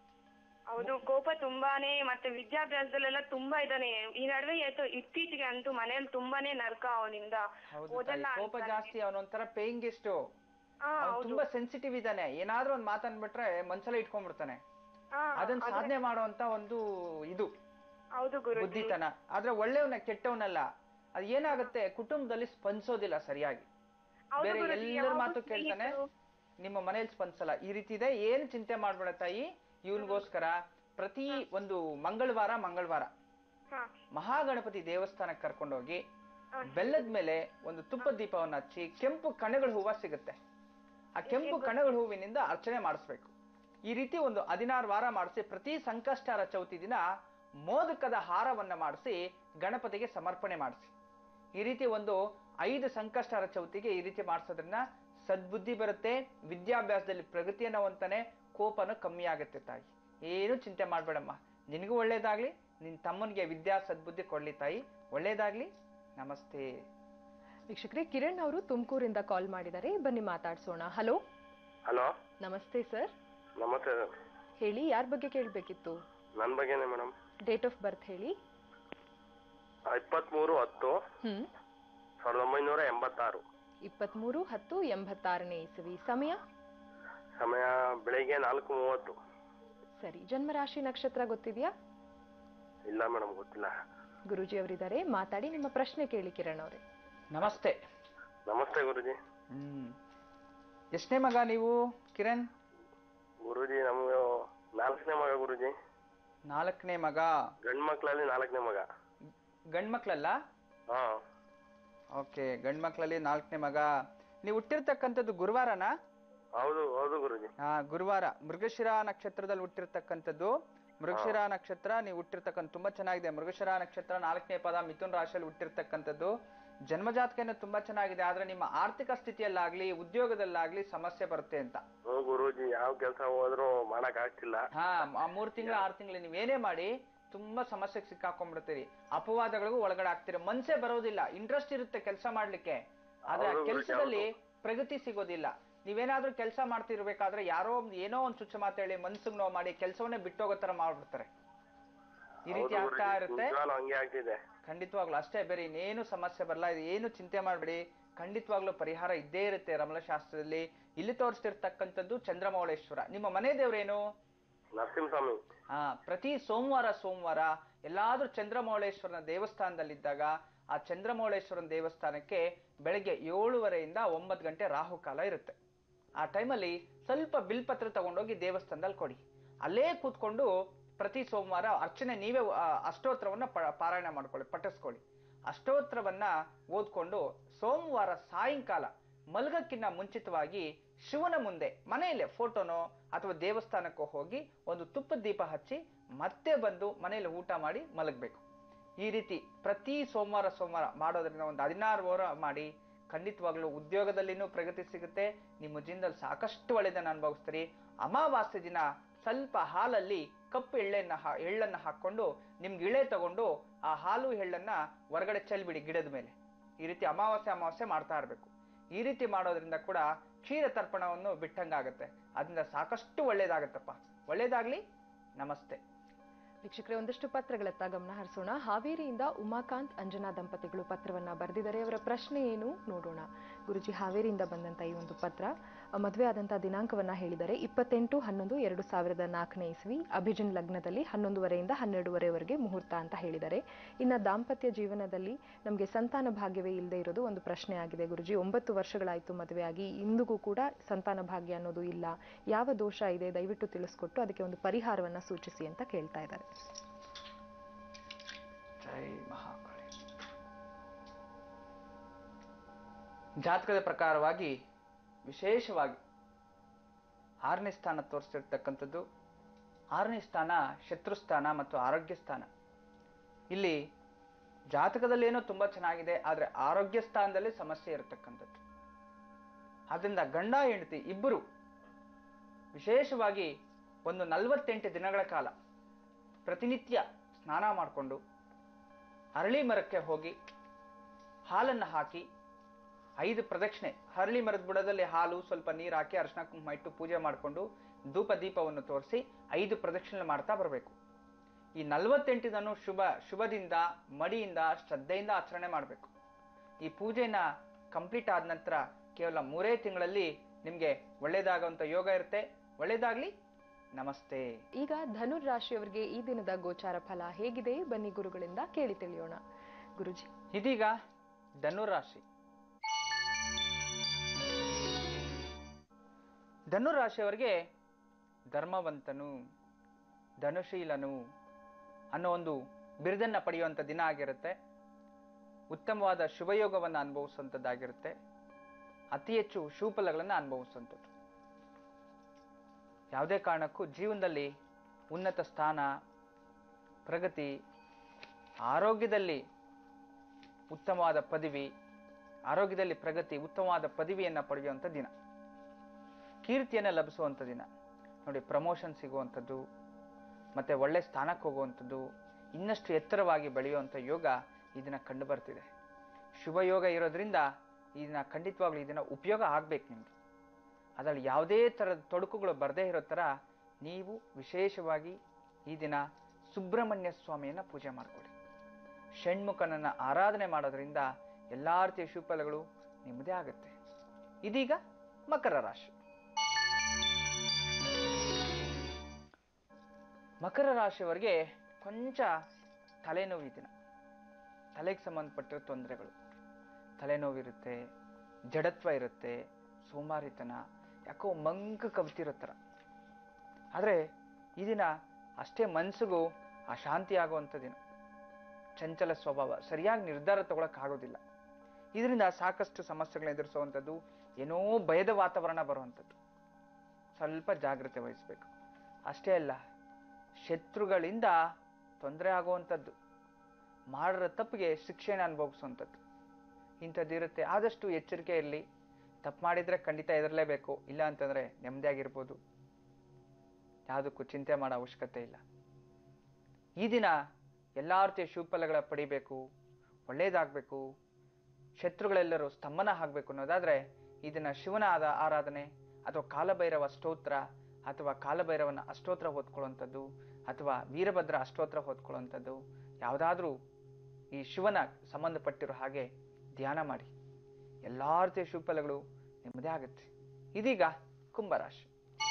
ಹೌದು ಕೋಪ ತುಂಬಾನೇ ಮತ್ತೆ ವಿದ್ಯಾಭ್ಯಾಸದಲ್ಲೆಲ್ಲ ತುಂಬಾ ಇದ್ದಾನೆ ಈ ನಡುವೆ ಏತು ಇತ್ತೀಚೆಗೆ ಅಂತೂ ಮನೇಲಿ ತುಂಬಾನೇ ನರ್ಕ ಅವನಿಂದ ಹೌದು ಓದಲ್ಲ ತಾಯಿ, ಕೋಪ ಅಂತಾನೆ. ಜಾಸ್ತಿ ಅವನೊಂಥರ ಪೇಯಿಂಗ್ ಎಷ್ಟು ಹಾ ಅವ್ನು ಹೌದು ತುಂಬಾ ಸೆನ್ಸಿಟಿವ್ ಇದ್ದಾನೆ ಏನಾದ್ರೂ ಒಂದ್ ಮಾತನ್ಬಿಟ್ರೆ ಮನ್ಸಲ್ಲೇ ಇಟ್ಕೊಂಡ್ಬಿಡ್ತಾನೆ ಹಾ, ಅದನ್ನ ಅದೇ- ಸಾಧನೆ ಮಾಡುವಂತ ಒಂದು ಇದು ಹೌದು ಗುರುಜಿ ಬುದ್ಧಿತನ ಆದ್ರೆ ಒಳ್ಳೆಯವನ ಕೆಟ್ಟವನಲ್ಲ ಅದ್ ಏನಾಗುತ್ತೆ ಕುಟುಂಬದಲ್ಲಿ ಸ್ಪಂದಿಸೋದಿಲ್ಲ ಸರಿಯಾಗಿ ಹೌದು ಬೇರೆ ಗುರೂಜಿ, ಎಲ್ಲರ ಯಾವಾಗ್ಲೂ ಮಾತು ಕೇಳ್ತಾನೆ ಸ್ನೇಹಿತರು. ನಿಮ್ಮ ಮನೇಲಿ ಸ್ಪಂದಿಸಲ್ಲ ಈ ರೀತಿ ಇದೆ ಏನ್ ಚಿಂತೆ ಮಾಡ್ಬೇಡ ತಾಯಿ ಇವನ್ಗೋಸ್ಕರ ಪ್ರತಿ ಒಂದು ಮಂಗಳವಾರ ಮಂಗಳವಾರ ಹಾ ಮಹಾಗಣಪತಿ ದೇವಸ್ಥಾನಕ್ಕೆ ಕರ್ಕೊಂಡೋಗಿ ಬೆಲ್ಲದ ಮೇಲೆ ಒಂದು ತುಪ್ಪದ ದೀಪವನ್ನು ಹಚ್ಚಿ ಕೆಂಪು ಕಣಗಳ ಹೂವ ಸಿಗುತ್ತೆ ಆ ಕೆಂಪು ಕಣಗಳ ಹೂವಿನಿಂದ ಅರ್ಚನೆ ಮಾಡಿಸ್ಬೇಕು ಈ ರೀತಿ ಒಂದು ಹದಿನಾರು ವಾರ ಮಾಡಿಸಿ ಪ್ರತಿ ಸಂಕಷ್ಟಾರ ಚೌತಿ ದಿನ ಮೋದಕದ ಹಾರವನ್ನ ಮಾಡಿಸಿ ಗಣಪತಿಗೆ ಸಮರ್ಪಣೆ ಮಾಡಿಸಿ ಈ ರೀತಿ ಒಂದು ಐದು ಸಂಕಷ್ಟಾರ ಚೌತಿಗೆ ಈ ರೀತಿ ಮಾಡಿಸೋದ್ರಿಂದ ಸದ್ಬುದ್ಧಿ ಬರುತ್ತೆ ವಿದ್ಯಾಭ್ಯಾಸದಲ್ಲಿ ಪ್ರಗತಿಯನ್ನ ಹೊಂತಾನೆ ಕೋಪನು ಕಮ್ಮಿ ಆಗುತ್ತೆ ತಾಯಿ ಏನು ಚಿಂತೆ ಮಾಡ್ಬೇಡಮ್ಮ ನಿನಗೂ ಒಳ್ಳೇದಾಗ್ಲಿ ನಿನ್ ತಮ್ಮನಿಗೆ ವಿದ್ಯಾ ಸದ್ಬುದ್ಧಿ ಕೊಡ್ಲಿ ತಾಯಿ ಒಳ್ಳೇದಾಗ್ಲಿ ನಮಸ್ತೆ ವೀಕ್ಷಕರೇ ಕಿರಣ್ ಅವರು ತುಮಕೂರಿಂದ ಕಾಲ್ ಮಾಡಿದ್ದಾರೆ ಬನ್ನಿ ಮಾತಾಡ್ಸೋಣ ಹಲೋ ಹಲೋ ನಮಸ್ತೆ ಸರ್ ನಮಸ್ತೆ ಹೇಳಿ ಯಾರ ಬಗ್ಗೆ ಕೇಳಬೇಕಿತ್ತು ನನ್ನ ಬಗ್ಗೆನೇ ಮೇಡಮ್ ಡೇಟ್ ಆಫ್ ಬರ್ತ್ ಹೇಳಿ ಇಪ್ಪತ್ತ್ಮೂರು ಹತ್ತು ಹ್ಮ್ ಸಾವಿರದ ಒಂಬೈನೂರ ಎಂಬತ್ತಾರು ಇಪ್ಪತ್ಮೂರು ಹತ್ತು ಎಂಬತ್ತಾರನೇ ಇಸವಿ ಸಮಯ ಸಮಯ ಬೆಳಿಗ್ಗೆ ನಾಲ್ಕು ಮೂವತ್ತು ಸರಿ ಜನ್ಮರಾಶಿ ನಕ್ಷತ್ರ ಗೊತ್ತಿದೆಯಾ ಇಲ್ಲ ಮೇಡಮ್ ಗೊತ್ತಿಲ್ಲ ಗುರುಜಿ ಅವರಿದ್ದಾರೆ ಮಾತಾಡಿ ನಿಮ್ಮ ಪ್ರಶ್ನೆ ಕೇಳಿ ಕಿರಣ್ ಅವರೇ ನಮಸ್ತೆ ನಮಸ್ತೆ ಗುರುಜಿ ಹ್ಮ್ ಎಷ್ಟನೇ ಮಗ ನೀವು ಕಿರಣ್ ಗುರುಜಿ ನಮ್ಗೆ ನಾಲ್ಕನೇ ಮಗ ಗುರುಜಿ ನಾಲ್ಕನೇ ಮಗ ಗಂಡು ಮಕ್ಕಳಲ್ಲಿ ನಾಲ್ಕನೇ ಮಗ ಗಂಡ್ಮಕ್ಳಲ್ಲ ಹಾ ಓಕೆ ಗಂಡ್ಮಕ್ಳಲ್ಲಿ ನಾಲ್ಕನೇ ಮಗ ನೀವು ಹುಟ್ಟಿರ್ತಕ್ಕಂಥದ್ದು ಗುರುವಾರನಾ ಹೌದು ಹೌದು ಗುರುಜಿ ಆ ಗುರುವಾರ ಮೃಗಶಿರ ನಕ್ಷತ್ರದಲ್ಲಿ ಹುಟ್ಟಿರ್ತಕ್ಕಂಥದ್ದು ಮೃಗಶಿರ ನಕ್ಷತ್ರ ನೀವು ಹುಟ್ಟಿರ್ತಕ್ಕಂಥ ತುಂಬಾ ಚೆನ್ನಾಗಿದೆ ಮೃಗಶಿರ ನಕ್ಷತ್ರ ನಾಲ್ಕನೇ ಪದ ಮಿಥುನ್ ರಾಶಿಯಲ್ಲಿ ಹುಟ್ಟಿರ್ತಕ್ಕಂಥದ್ದು ಜನ್ಮಜಾತಕನ ತುಂಬಾ ಚೆನ್ನಾಗಿದೆ ಆದ್ರೆ ನಿಮ್ಮ ಆರ್ಥಿಕ ಸ್ಥಿತಿಯಲ್ಲಾಗ್ಲಿ ಉದ್ಯೋಗದಲ್ಲಾಗ್ಲಿ ಸಮಸ್ಯೆ ಬರುತ್ತೆ ಅಂತ ಹ್ಞೂ ಗುರುಜಿ ಯಾವ ಕೆಲಸ ಹೋದ್ರೂ ಮಾಡಕ್ ಆಗ್ತಿಲ್ಲ ಹಾ ಆ ಮೂರ್ ತಿಂಗಳು ಆರು ತಿಂಗಳು ನೀವು ಏನೇ ಮಾಡಿ ತುಂಬಾ ಸಮಸ್ಯೆಗೆ ಸಿಕ್ಕಾಕೊಂಡ್ಬಿಡ್ತೀರಿ ಅಪವಾದಗಳಿಗೂ ಒಳಗಡೆ ಆಗ್ತೀರಿ ಮನ್ಸೇ ಬರೋದಿಲ್ಲ ಇಂಟ್ರೆಸ್ಟ್ ಇರುತ್ತೆ ಕೆಲಸ ಮಾಡ್ಲಿಕ್ಕೆ ಆದ್ರೆ ಆ ಹೌದು ಗುರೂಜಿ, ಕೆಲಸದಲ್ಲಿ ಪ್ರಗತಿ ಸಿಗೋದಿಲ್ಲ ನೀವೇನಾದ್ರೂ ಕೆಲಸ ಮಾಡ್ತಿರ್ಬೇಕಾದ್ರೆ ಯಾರೋ ಒಂದ್ ಏನೋ ಒಂದ್ ಚುಚ್ಚ ಮಾತು ಹೇಳಿ ಮನ್ಸಿಗೆ ನೋವು ಮಾಡಿ ಕೆಲಸವನ್ನೇ ಬಿಟ್ಟೋಗೋ ತರ ಮಾಡ್ಬಿಡ್ತಾರೆ ಈ ರೀತಿ ಹೌದು ಆಗ್ತಾ ಗುರೂಜಿ, ಇರುತ್ತೆ ನಿಜವಾಗ್ಲೂ ಹಂಗೆ ಆಗ್ತಿದೆ ಖಂಡಿತವಾಗ್ಲೂ ಅಷ್ಟೇ ಬೇರೆ ಇನ್ನೇನು ಸಮಸ್ಯೆ ಬರಲ್ಲ ಇದು ಏನು ಚಿಂತೆ ಮಾಡಬೇಡಿ ಖಂಡಿತವಾಗ್ಲೂ ಪರಿಹಾರ ಇದ್ದೇ ಇರುತ್ತೆ ರಮಲಶಾಸ್ತ್ರದಲ್ಲಿ ಇಲ್ಲಿ ತೋರಿಸ್ತಿರ್ತಕ್ಕಂಥದ್ದು ಚಂದ್ರಮೌಳೇಶ್ವರ ನಿಮ್ಮ ಮನೆ ದೇವ್ರೇನು ನರಸಿಂಹಸ್ವಾಮಿ ಆ ಪ್ರತಿ ಸೋಮವಾರ ಸೋಮವಾರ ಎಲ್ಲಾದ್ರೂ ಚಂದ್ರಮೌಳೇಶ್ವರನ ದೇವಸ್ಥಾನದಲ್ಲಿದ್ದಾಗ ಆ ಚಂದ್ರಮೌಳೇಶ್ವರನ ದೇವಸ್ಥಾನಕ್ಕೆ ಬೆಳಗ್ಗೆ ಏಳುವರೆಯಿಂದ ಒಂಬತ್ತು ಗಂಟೆ ರಾಹುಕಾಲ ಇರುತ್ತೆ ಆ ಟೈಮಲ್ಲಿ ಸ್ವಲ್ಪ ಬಿಲ್ಪತ್ರ ತಗೊಂಡೋಗಿ ದೇವಸ್ಥಾನದಲ್ಲಿ ಕೊಡಿ ಅಲ್ಲೇ ಕೂತ್ಕೊಂಡು ಪ್ರತಿ ಸೋಮವಾರ ಅರ್ಚನೆ ನೀವೇ ಆ, ಅಷ್ಟೋತ್ರವನ್ನ ಪ- ಪಾರಾಯಣ ಮಾಡ್ಕೊಳ್ಳಿ ಪಠಿಸ್ಕೊಳ್ಳಿ ಅಷ್ಟೋತ್ರವನ್ನ ಓದ್ಕೊಂಡು ಸೋಮವಾರ ಸಾಯಂಕಾಲ ಮಲಗಕ್ಕಿಂತ ಮುಂಚಿತವಾಗಿ ಶಿವನ ಮುಂದೆ ಮನೆಯಲ್ಲೇ ಫೋಟೋನೋ ಅಥವಾ ದೇವಸ್ಥಾನಕ್ಕೋ ಹೋಗಿ ಒಂದು ತುಪ್ಪದ ದೀಪ ಹಚ್ಚಿ ಮತ್ತೆ ಬಂದು ಮನೆಯಲ್ಲಿ ಊಟ ಮಾಡಿ ಮಲಗಬೇಕು ಈ ರೀತಿ ಪ್ರತಿ ಸೋಮವಾರ ಸೋಮವಾರ ಮಾಡೋದ್ರಿಂದ ಒಂದು ಹದಿನಾರು ವಾರ ಮಾಡಿ ಖಂಡಿತವಾಗ್ಲೂ ಉದ್ಯೋಗದಲ್ಲಿನೂ ಪ್ರಗತಿ ಸಿಗುತ್ತೆ ನಿಮ್ಮ ಜೀವನದಲ್ಲಿ ಸಾಕಷ್ಟು ಒಳ್ಳೆದನ್ನ ಅನುಭವಿಸ್ತೀರಿ ಅಮಾವಾಸ್ಯೆ ದಿನ ಸ್ವಲ್ಪ ಹಾಲಲ್ಲಿ ಕಪ್ಪು ಎಳ್ಳೆನ್ನ ಹಾ ಎಳ್ಳನ್ನ ಹಾಕೊಂಡು ನಿಮ್ಗೆ ಇಳೆ ತಗೊಂಡು ಆ ಹಾಲು ಎಳ್ಳನ್ನ ಹೊರಗಡೆ ಚೆಲ್ಬಿಡಿ ಗಿಡದ ಮೇಲೆ ಈ ರೀತಿ ಅಮಾವಾಸ್ಯೆ ಅಮಾವಾಸ್ಯೆ ಮಾಡ್ತಾ ಇರಬೇಕು ಈ ರೀತಿ ಮಾಡೋದ್ರಿಂದ ಕೂಡ ಕ್ಷೀರ ತರ್ಪಣವನ್ನು ಬಿಟ್ಟಂಗಾಗತ್ತೆ ಅದರಿಂದ ಸಾಕಷ್ಟು ಒಳ್ಳೇದಾಗತ್ತಪ್ಪ ಒಳ್ಳೇದಾಗ್ಲಿ ನಮಸ್ತೆ ವೀಕ್ಷಕರೇ ಒಂದಷ್ಟು ಪತ್ರಗಳತ್ತ ಗಮನ ಹರಿಸೋಣ ಹಾವೇರಿಯಿಂದ ಉಮಾಕಾಂತ್ ಅಂಜನಾ ದಂಪತಿಗಳು ಪತ್ರವನ್ನ ಬರೆದಿದ್ದಾರೆ ಅವರ ಪ್ರಶ್ನೆ ಏನು ನೋಡೋಣ ಗುರುಜಿ ಹಾವೇರಿಯಿಂದ ಬಂದಂತ ಈ ಒಂದು ಪತ್ರ ಅ, ಮದುವೆ ಆದಂತಹ ದಿನಾಂಕವನ್ನ ಹೇಳಿದರೆ ಇಪ್ಪತ್ತೆಂಟು ಹನ್ನೊಂದು ಎರಡು ಸಾವಿರದ ನಾಲ್ಕನೇ ಇಸ್ವಿ ಅಭಿಜಿನ್ ಲಗ್ನದಲ್ಲಿ ಹನ್ನೊಂದುವರೆಯಿಂದ ಹನ್ನೆರಡುವರೆವರೆಗೆ ಮುಹೂರ್ತ ಅಂತ ಹೇಳಿದ್ದಾರೆ ಇನ್ನ ದಾಂಪತ್ಯ ಜೀವನದಲ್ಲಿ ನಮಗೆ ಸಂತಾನ ಭಾಗ್ಯವೇ ಇಲ್ಲದೆ ಇರೋದು ಒಂದು ಪ್ರಶ್ನೆ ಆಗಿದೆ ಗುರುಜಿ ಒಂಬತ್ತು ವರ್ಷಗಳಾಯ್ತು ಮದುವೆಯಾಗಿ ಇಂದಿಗೂ ಕೂಡ ಸಂತಾನ ಭಾಗ್ಯ ಅನ್ನೋದು ಇಲ್ಲ ಯಾವ ದೋಷ ಇದೆ ದಯವಿಟ್ಟು ತಿಳಿಸ್ಕೊಟ್ಟು ಅದಕ್ಕೆ ಒಂದು ಪರಿಹಾರವನ್ನ ಸೂಚಿಸಿ ಅಂತ ಕೇಳ್ತಾ ಇದ್ದಾರೆ ಜೈ ಮಹಾಕಾಳಿ ಜಾತಕದ ಪ್ರಕಾರವಾಗಿ ವಿಶೇಷವಾಗಿ ಆರನೇ ಸ್ಥಾನ ತೋರಿಸ್ತಿರ್ತಕ್ಕಂಥದ್ದು ಆರನೇ ಸ್ಥಾನ ಶತ್ರುಸ್ಥಾನ ಮತ್ತು ಆರೋಗ್ಯ ಸ್ಥಾನ ಇಲ್ಲಿ ಜಾತಕದಲ್ಲಿ ಏನೋ ತುಂಬಾ ಚೆನ್ನಾಗಿದೆ ಆದ್ರೆ ಆರೋಗ್ಯ ಸ್ಥಾನದಲ್ಲಿ ಸಮಸ್ಯೆ ಇರತಕ್ಕಂಥದ್ದು ಆದ್ರಿಂದ ಗಂಡ ಹೆಂಡತಿ ಇಬ್ಬರು ವಿಶೇಷವಾಗಿ ಒಂದು ನಲವತ್ತೆಂಟು ದಿನಗಳ ಕಾಲ ಪ್ರತಿನಿತ್ಯ ಸ್ನಾನ ಮಾಡಿಕೊಂಡು ಅರಳಿ ಮರಕ್ಕೆ ಹೋಗಿ ಹಾಲನ್ನು ಹಾಕಿ ಐದು ಪ್ರದಕ್ಷಿಣೆ ಹರಳಿ ಮರದ ಬುಡದಲ್ಲಿ ಹಾಲು ಸ್ವಲ್ಪ ನೀರು ಹಾಕಿ ಅರ್ಶನ ಕುಂಕುಮ ಇಟ್ಟು ಪೂಜೆ ಮಾಡಿಕೊಂಡು ಧೂಪ ದೀಪವನ್ನು ತೋರಿಸಿ ಐದು ಪ್ರದಕ್ಷಿಣೆ ಮಾಡ್ತಾ ಬರಬೇಕು ಈ ನಲವತ್ತೆಂಟು ದಿನನೂ ಶುಭ ಶುಭದಿಂದ ಮಡಿಯಿಂದ ಶ್ರದ್ಧೆಯಿಂದ ಆಚರಣೆ ಮಾಡಬೇಕು ಈ ಪೂಜೆನ ಕಂಪ್ಲೀಟ್ ಆದ ನಂತರ ಕೇವಲ ಮೂರೇ ತಿಂಗಳಲ್ಲಿ ನಿಮಗೆ ಒಳ್ಳೇದಾಗುವಂಥ ಯೋಗ ಇರುತ್ತೆ ಒಳ್ಳೇದಾಗ್ಲಿ ನಮಸ್ತೆ ಈಗ ಧನುರ್ ರಾಶಿಯವರಿಗೆ ಈ ದಿನದ ಗೋಚಾರ ಫಲ ಹೇಗಿದೆ ಬನ್ನಿ ಗುರುಗಳಿಂದ ಕೇಳಿ ತಿಳಿಯೋಣ ಗುರುಜಿ ಇದೀಗ ಧನುರಾಶಿ ಧನುರಾಶಿಯವರಿಗೆ ಧರ್ಮವಂತನು ಧನುಶೀಲನು ಅನ್ನೋ ಒಂದು ಬಿರುದನ್ನ ಪಡೆಯುವಂಥ ದಿನ ಆಗಿರುತ್ತೆ ಉತ್ತಮವಾದ ಶುಭಯೋಗವನ್ನು ಅನುಭವಿಸುವಂಥದ್ದಾಗಿರುತ್ತೆ ಅತಿ ಹೆಚ್ಚು ಶುಭಫಲಗಳನ್ನು ಅನುಭವಿಸುವಂಥದ್ದು ಯಾವುದೇ ಕಾರಣಕ್ಕೂ ಜೀವನದಲ್ಲಿ ಉನ್ನತ ಸ್ಥಾನ ಪ್ರಗತಿ ಆರೋಗ್ಯದಲ್ಲಿ ಉತ್ತಮವಾದ ಪದವಿ ಆರೋಗ್ಯದಲ್ಲಿ ಪ್ರಗತಿ ಉತ್ತಮವಾದ ಪದವಿಯನ್ನು ಪಡೆಯುವಂಥ ದಿನ ಕೀರ್ತಿಯನ್ನು ಲಭಿಸುವಂಥ ದಿನ ನೋಡಿ ಪ್ರಮೋಷನ್ ಸಿಗುವಂಥದ್ದು ಮತ್ತೆ ಒಳ್ಳೆ ಸ್ಥಾನಕ್ಕೆ ಹೋಗುವಂಥದ್ದು ಇನ್ನಷ್ಟು ಎತ್ತರವಾಗಿ ಬೆಳೆಯುವಂಥ ಯೋಗ ಈ ದಿನ ಕಂಡು ಬರ್ತಿದೆ ಶುಭ ಯೋಗ ಇರೋದ್ರಿಂದ ಈ ದಿನ ಖಂಡಿತವಾಗ್ಲೂ ಈ ದಿನ ಉಪಯೋಗ ಆಗ್ಬೇಕು ನಿಮ್ಗೆ ಅದರಲ್ಲಿ ಯಾವುದೇ ಥರದ ತೊಡಕುಗಳು ಬರದೇ ಇರೋ ಥರ ನೀವು ವಿಶೇಷವಾಗಿ ಈ ದಿನ ಸುಬ್ರಹ್ಮಣ್ಯ ಸ್ವಾಮಿಯನ್ನ ಪೂಜೆ ಮಾಡಿಕೊಡಿ ಷಣ್ಮುಖನನ್ನ ಆರಾಧನೆ ಮಾಡೋದ್ರಿಂದ ಎಲ್ಲಾ ರೀತಿಯ ಶುಭಫಲಗಳು ನಿಮ್ಮದೇ ಆಗುತ್ತೆ ಇದೀಗ ಮಕರ ರಾಶಿ ಮಕರ ರಾಶಿಯವರಿಗೆ ಕೊಂಚ ತಲೆನೋವು ಈ ದಿನ ತಲೆಗೆ ಸಂಬಂಧಪಟ್ಟಿರೋ ತೊಂದರೆಗಳು ತಲೆನೋವಿರುತ್ತೆ ಜಡತ್ವ ಇರುತ್ತೆ ಸೋಮಾರಿತನ ಯಾಕೋ ಮಂಕ ಕವಿತಿರೋ ಥರ ಆದರೆ ಈ ದಿನ ಅಷ್ಟೇ ಮನಸ್ಸಿಗೂ ಅಶಾಂತಿ ಆಗುವಂಥ ದಿನ ಚಂಚಲ ಸ್ವಭಾವ ಸರಿಯಾಗಿ ನಿರ್ಧಾರ ತಗೊಳಕ್ಕಾಗೋದಿಲ್ಲ ಇದರಿಂದ ಸಾಕಷ್ಟು ಸಮಸ್ಯೆಗಳನ್ನ ಎದುರಿಸುವಂಥದ್ದು ಏನೋ ಭಯದ ವಾತಾವರಣ ಬರುವಂಥದ್ದು ಸ್ವಲ್ಪ ಜಾಗ್ರತೆ ವಹಿಸಬೇಕು ಅಷ್ಟೇ ಅಲ್ಲ ಶತ್ರುಗಳಿಂದ ತೊಂದರೆ ಆಗುವಂಥದ್ದು ಮಾಡಿರೋ ತಪ್ಪಿಗೆ ಶಿಕ್ಷೆನ ಅನುಭವಿಸುವಂಥದ್ದು ಇಂಥದ್ದಿರುತ್ತೆ ಆದಷ್ಟು ಎಚ್ಚರಿಕೆ ಇರಲಿ ತಪ್ಪು ಮಾಡಿದರೆ ಖಂಡಿತ ಎದರಲೇಬೇಕು ಇಲ್ಲ ಅಂತಂದರೆ ನೆಮ್ಮದಿಯಾಗಿರ್ಬೋದು ಯಾವುದಕ್ಕೂ ಚಿಂತೆ ಮಾಡೋ ಅವಶ್ಯಕತೆ ಇಲ್ಲ ಈ ದಿನ ಎಲ್ಲ ರೀತಿಯ ಶುಭಫಲಗಳ ಪಡಿಬೇಕು ಒಳ್ಳೇದಾಗಬೇಕು ಶತ್ರುಗಳೆಲ್ಲರೂ ಸ್ತಂಭನ ಆಗಬೇಕು ಅನ್ನೋದಾದ್ರೆ ಈ ದಿನ ಶಿವನ ಆದ ಆರಾಧನೆ ಅಥವಾ ಕಾಲಭೈರವ ಸ್ತೋತ್ರ ಅಥವಾ ಕಾಲಭೈರವನ ಅಷ್ಟೋತ್ರ ಓದ್ಕೊಳ್ಳುವಂಥದ್ದು ಅಥವಾ ವೀರಭದ್ರ ಅಷ್ಟೋತ್ರ ಓದ್ಕೊಳ್ಳುವಂಥದ್ದು ಯಾವುದಾದ್ರೂ ಈ ಶಿವನ ಸಂಬಂಧಪಟ್ಟಿರೋ ಹಾಗೆ ಧ್ಯಾನ ಮಾಡಿ ಎಲ್ಲ ರೀತಿಯ ಶುಭಫಲಗಳು ನಿಮ್ಮದೇ ಆಗುತ್ತೆ ಇದೀಗ ಕುಂಭರಾಶಿ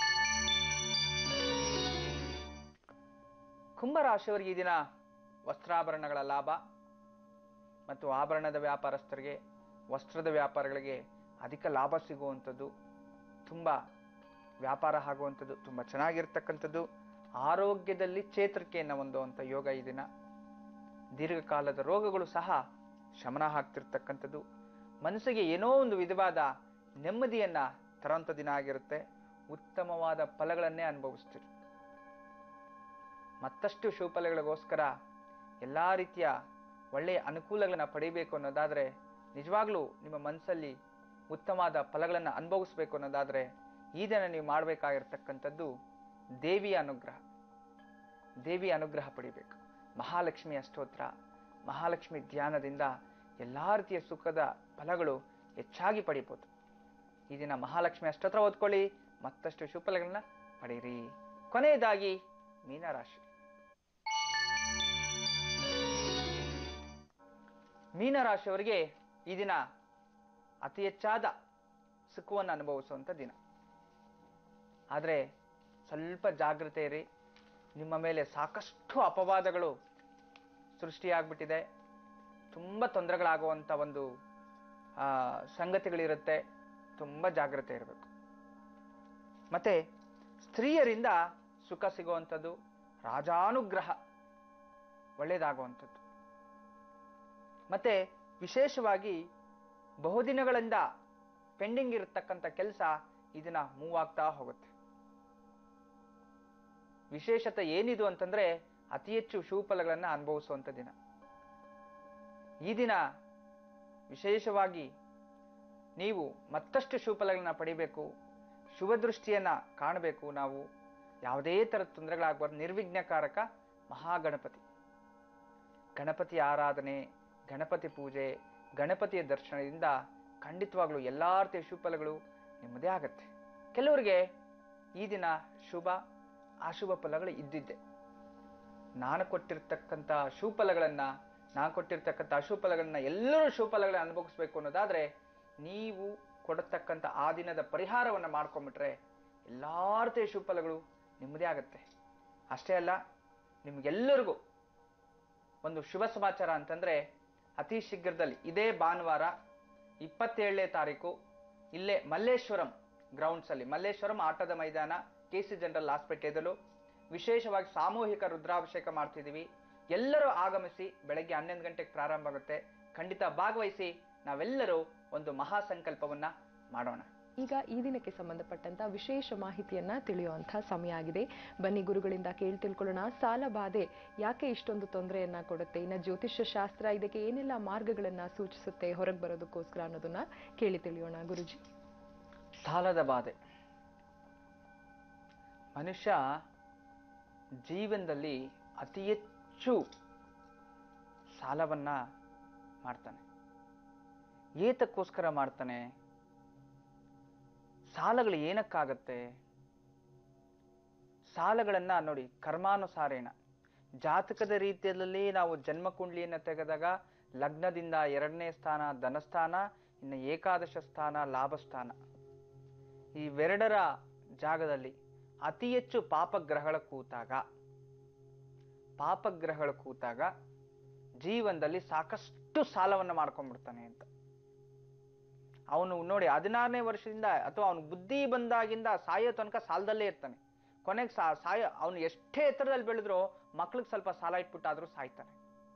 ಕುಂಭರಾಶಿಯವರಿಗೆ ಈ ದಿನ ವಸ್ತ್ರಾಭರಣಗಳ ಲಾಭ ಮತ್ತು ಆಭರಣದ ವ್ಯಾಪಾರಸ್ಥರಿಗೆ ವಸ್ತ್ರದ ವ್ಯಾಪಾರಗಳಿಗೆ ಅಧಿಕ ಲಾಭ ಸಿಗುವಂಥದ್ದು ತುಂಬ ವ್ಯಾಪಾರ ಆಗುವಂಥದ್ದು ತುಂಬ ಚೆನ್ನಾಗಿರ್ತಕ್ಕಂಥದ್ದು ಆರೋಗ್ಯದಲ್ಲಿ ಚೇತರಿಕೆಯನ್ನು ಹೊಂದುವಂಥ ಯೋಗ ಈ ದಿನ ದೀರ್ಘಕಾಲದ ರೋಗಗಳು ಸಹ ಶಮನ ಆಗ್ತಿರ್ತಕ್ಕಂಥದ್ದು ಮನಸ್ಸಿಗೆ ಏನೋ ಒಂದು ವಿಧವಾದ ನೆಮ್ಮದಿಯನ್ನ ತರುವಂಥ ದಿನ ಆಗಿರುತ್ತೆ ಉತ್ತಮವಾದ ಫಲಗಳನ್ನೇ ಅನುಭವಿಸ್ತೀರಿ ಮತ್ತಷ್ಟು ಶುಭಫಲಗಳಿಗೋಸ್ಕರ ಎಲ್ಲ ರೀತಿಯ ಒಳ್ಳೆಯ ಅನುಕೂಲಗಳನ್ನ ಪಡಿಬೇಕು ಅನ್ನೋದಾದ್ರೆ ನಿಜವಾಗ್ಲೂ ನಿಮ್ಮ ಮನಸ್ಸಲ್ಲಿ ಉತ್ತಮವಾದ ಫಲಗಳನ್ನು ಅನುಭವಿಸ್ಬೇಕು ಅನ್ನೋದಾದ್ರೆ ಈ ದಿನ ನೀವು ಮಾಡಬೇಕಾಗಿರ್ತಕ್ಕಂಥದ್ದು ದೇವಿಯ ಅನುಗ್ರಹ ದೇವಿಯ ಅನುಗ್ರಹ ಪಡಿಬೇಕು ಮಹಾಲಕ್ಷ್ಮಿಯ ಸ್ತೋತ್ರ ಮಹಾಲಕ್ಷ್ಮಿ ಧ್ಯಾನದಿಂದ ಎಲ್ಲ ರೀತಿಯ ಸುಖದ ಫಲಗಳು ಹೆಚ್ಚಾಗಿ ಪಡಿಬೋದು ಈ ದಿನ ಮಹಾಲಕ್ಷ್ಮಿ ಅಷ್ಟೋತ್ರ ಓದ್ಕೊಳ್ಳಿ ಮತ್ತಷ್ಟು ಶುಭಫಲಗಳನ್ನ ಪಡೀರಿ ಕೊನೆಯದಾಗಿ ಮೀನರಾಶಿ ಮೀನರಾಶಿಯವರಿಗೆ ಈ ದಿನ ಅತಿ ಹೆಚ್ಚಾದ ಸುಖವನ್ನು ಅನುಭವಿಸುವಂಥ ದಿನ ಆದರೆ ಸ್ವಲ್ಪ ಜಾಗ್ರತೆ ಇರಿ ನಿಮ್ಮ ಮೇಲೆ ಸಾಕಷ್ಟು ಅಪವಾದಗಳು ಸೃಷ್ಟಿಯಾಗ್ಬಿಟ್ಟಿದೆ ತುಂಬ ತೊಂದರೆಗಳಾಗುವಂಥ ಒಂದು ಆ, ಸಂಗತಿಗಳಿರುತ್ತೆ ತುಂಬ ಜಾಗ್ರತೆ ಇರಬೇಕು ಮತ್ತೆ ಸ್ತ್ರೀಯರಿಂದ ಸುಖ ಸಿಗುವಂಥದ್ದು ರಾಜಾನುಗ್ರಹ ಒಳ್ಳೆಯದಾಗುವಂಥದ್ದು ಮತ್ತೆ ವಿಶೇಷವಾಗಿ ಬಹುದಿನಗಳಿಂದ ಪೆಂಡಿಂಗ್ ಇರತಕ್ಕಂಥ ಕೆಲಸ ಇದನ್ನ ಮೂವ್ ಆಗ್ತಾ ಹೋಗುತ್ತೆ ವಿಶೇಷತೆ ಏನಿದು ಅಂತಂದ್ರೆ ಅತಿ ಹೆಚ್ಚು ಶುಭಫಲಗಳನ್ನು ಅನುಭವಿಸುವಂಥ ದಿನ ಈ ದಿನ ವಿಶೇಷವಾಗಿ ನೀವು ಮತ್ತಷ್ಟು ಶುಭಫಲಗಳನ್ನ ಪಡಿಬೇಕು ಶುಭ ದೃಷ್ಟಿಯನ್ನ ಕಾಣಬೇಕು ನಾವು ಯಾವುದೇ ಥರದ ತೊಂದರೆಗಳಾಗಬಾರ್ದು ನಿರ್ವಿಘ್ನಕಾರಕ ಮಹಾಗಣಪತಿ ಗಣಪತಿ ಆರಾಧನೆ ಗಣಪತಿ ಪೂಜೆ ಗಣಪತಿಯ ದರ್ಶನದಿಂದ ಖಂಡಿತವಾಗ್ಲೂ ಎಲ್ಲ ರೀತಿಯ ಶುಭಫಲಗಳು ನಿಮ್ಮದೇ ಆಗತ್ತೆ ಕೆಲವರಿಗೆ ಈ ದಿನ ಶುಭ ಅಶುಭ ಫಲಗಳು ಇದ್ದಿದ್ದೆ ನಾನು ಕೊಟ್ಟಿರ್ತಕ್ಕಂಥ ಶುಭಫಲಗಳನ್ನ ನಾನು ಕೊಟ್ಟಿರ್ತಕ್ಕಂಥ ಅಶುಭಫಲಗಳನ್ನ ಎಲ್ಲರೂ ಶುಭಫಲಗಳನ್ನ ಅನುಭವಿಸ್ಬೇಕು ಅನ್ನೋದಾದ್ರೆ ನೀವು ಕೊಡತಕ್ಕಂಥ ಆ ದಿನದ ಪರಿಹಾರವನ್ನು ಮಾಡ್ಕೊಂಬಿಟ್ರೆ ಎಲ್ಲ ರೀತಿಯ ಶುಭಫಲಗಳು ನಿಮ್ಮದೇ ಆಗತ್ತೆ ಅಷ್ಟೇ ಅಲ್ಲ ನಿಮ್ಗೆಲ್ಲರಿಗೂ ಒಂದು ಶುಭ ಸಮಾಚಾರ ಅಂತಂದ್ರೆ ಅತಿ ಶೀಘ್ರದಲ್ಲಿ ಇದೇ ಭಾನುವಾರ ಇಪ್ಪತ್ತೇಳನೇ ತಾರೀಕು ಇಲ್ಲೇ ಮಲ್ಲೇಶ್ವರಂ ಗ್ರೌಂಡ್ಸ್ ಅಲ್ಲಿ ಮಲ್ಲೇಶ್ವರಂ ಆಟದ ಮೈದಾನ ಕೆ ಸಿ ಜನರಲ್ ಹಾಸ್ಪಿಟಲ್ ವಿಶೇಷವಾಗಿ ಸಾಮೂಹಿಕ ರುದ್ರಾಭಿಷೇಕ ಮಾಡ್ತಿದ್ದೀವಿ ಎಲ್ಲರೂ ಆಗಮಿಸಿ ಬೆಳಗ್ಗೆ ಹನ್ನೊಂದು ಗಂಟೆಗೆ ಪ್ರಾರಂಭ ಆಗುತ್ತೆ ಖಂಡಿತ ಭಾಗವಹಿಸಿ ನಾವೆಲ್ಲರೂ ಒಂದು ಮಹಾ ಸಂಕಲ್ಪವನ್ನ ಮಾಡೋಣ ಈಗ ಈ ದಿನಕ್ಕೆ ಸಂಬಂಧಪಟ್ಟಂತ ವಿಶೇಷ ಮಾಹಿತಿಯನ್ನ ತಿಳಿಯುವಂತಹ ಸಮಯ ಆಗಿದೆ ಬನ್ನಿ ಗುರುಗಳಿಂದ ಕೇಳಿ ತಿಳ್ಕೊಳ್ಳೋಣ ಸಾಲ ಬಾಧೆ ಯಾಕೆ ಇಷ್ಟೊಂದು ತೊಂದರೆಯನ್ನ ಕೊಡುತ್ತೆ ಇನ್ನು ಜ್ಯೋತಿಷ್ಯ ಶಾಸ್ತ್ರ ಇದಕ್ಕೆ ಏನೆಲ್ಲ ಮಾರ್ಗಗಳನ್ನ ಸೂಚಿಸುತ್ತೆ ಹೊರಗೆ ಬರೋದಕ್ಕೋಸ್ಕರ ಅನ್ನೋದನ್ನ ಕೇಳಿ ತಿಳಿಯೋಣ ಗುರುಜಿ ಸಾಲದ ಬಾಧೆ ಮನುಷ್ಯ ಜೀವನದಲ್ಲಿ ಅತಿ ಹೆಚ್ಚು ಸಾಲವನ್ನ ಮಾಡ್ತಾನೆ ಏತಕ್ಕೋಸ್ಕರ ಮಾಡ್ತಾನೆ ಸಾಲಗಳು ಏನಕ್ಕಾಗತ್ತೆ ಸಾಲಗಳನ್ನ ನೋಡಿ ಕರ್ಮಾನುಸಾರೇಣ ಜಾತಕದ ರೀತಿಯಲ್ಲಿ ನಾವು ಜನ್ಮ ಕುಂಡ್ಲಿಯನ್ನು ತೆಗೆದಾಗ ಲಗ್ನದಿಂದ ಎರಡನೇ ಸ್ಥಾನ ಧನಸ್ಥಾನ ಇನ್ನು ಏಕಾದಶ ಸ್ಥಾನ ಲಾಭಸ್ಥಾನ ಇವೆರಡರ ಜಾಗದಲ್ಲಿ ಅತಿ ಹೆಚ್ಚು ಪಾಪಗ್ರಹಗಳ ಕೂತಾಗ ಪಾಪಗ್ರಹಗಳು ಕೂತಾಗ ಜೀವನದಲ್ಲಿ ಸಾಕಷ್ಟು ಸಾಲವನ್ನು ಮಾಡ್ಕೊಂಡ್ಬಿಡ್ತಾನೆ ಅಂತ ಅವನು ನೋಡಿ ಹದಿನಾರನೇ ವರ್ಷದಿಂದ ಅಥವಾ ಅವನು ಬುದ್ಧಿ ಬಂದಾಗಿಂದ ಸಾಯೋ ತನಕ ಸಾಲದಲ್ಲೇ ಇರ್ತಾನೆ ಕೊನೆಗೆ ಸಾ ಸಾಯ ಅವನು ಎಷ್ಟೇ ಎತ್ತರದಲ್ಲಿ ಬೆಳೆದ್ರು ಮಕ್ಳಿಗೆ ಸ್ವಲ್ಪ ಸಾಲ ಇಟ್ಬಿಟ್ಟಾದ್ರೂ ಸಾಯ್ತಾನೆ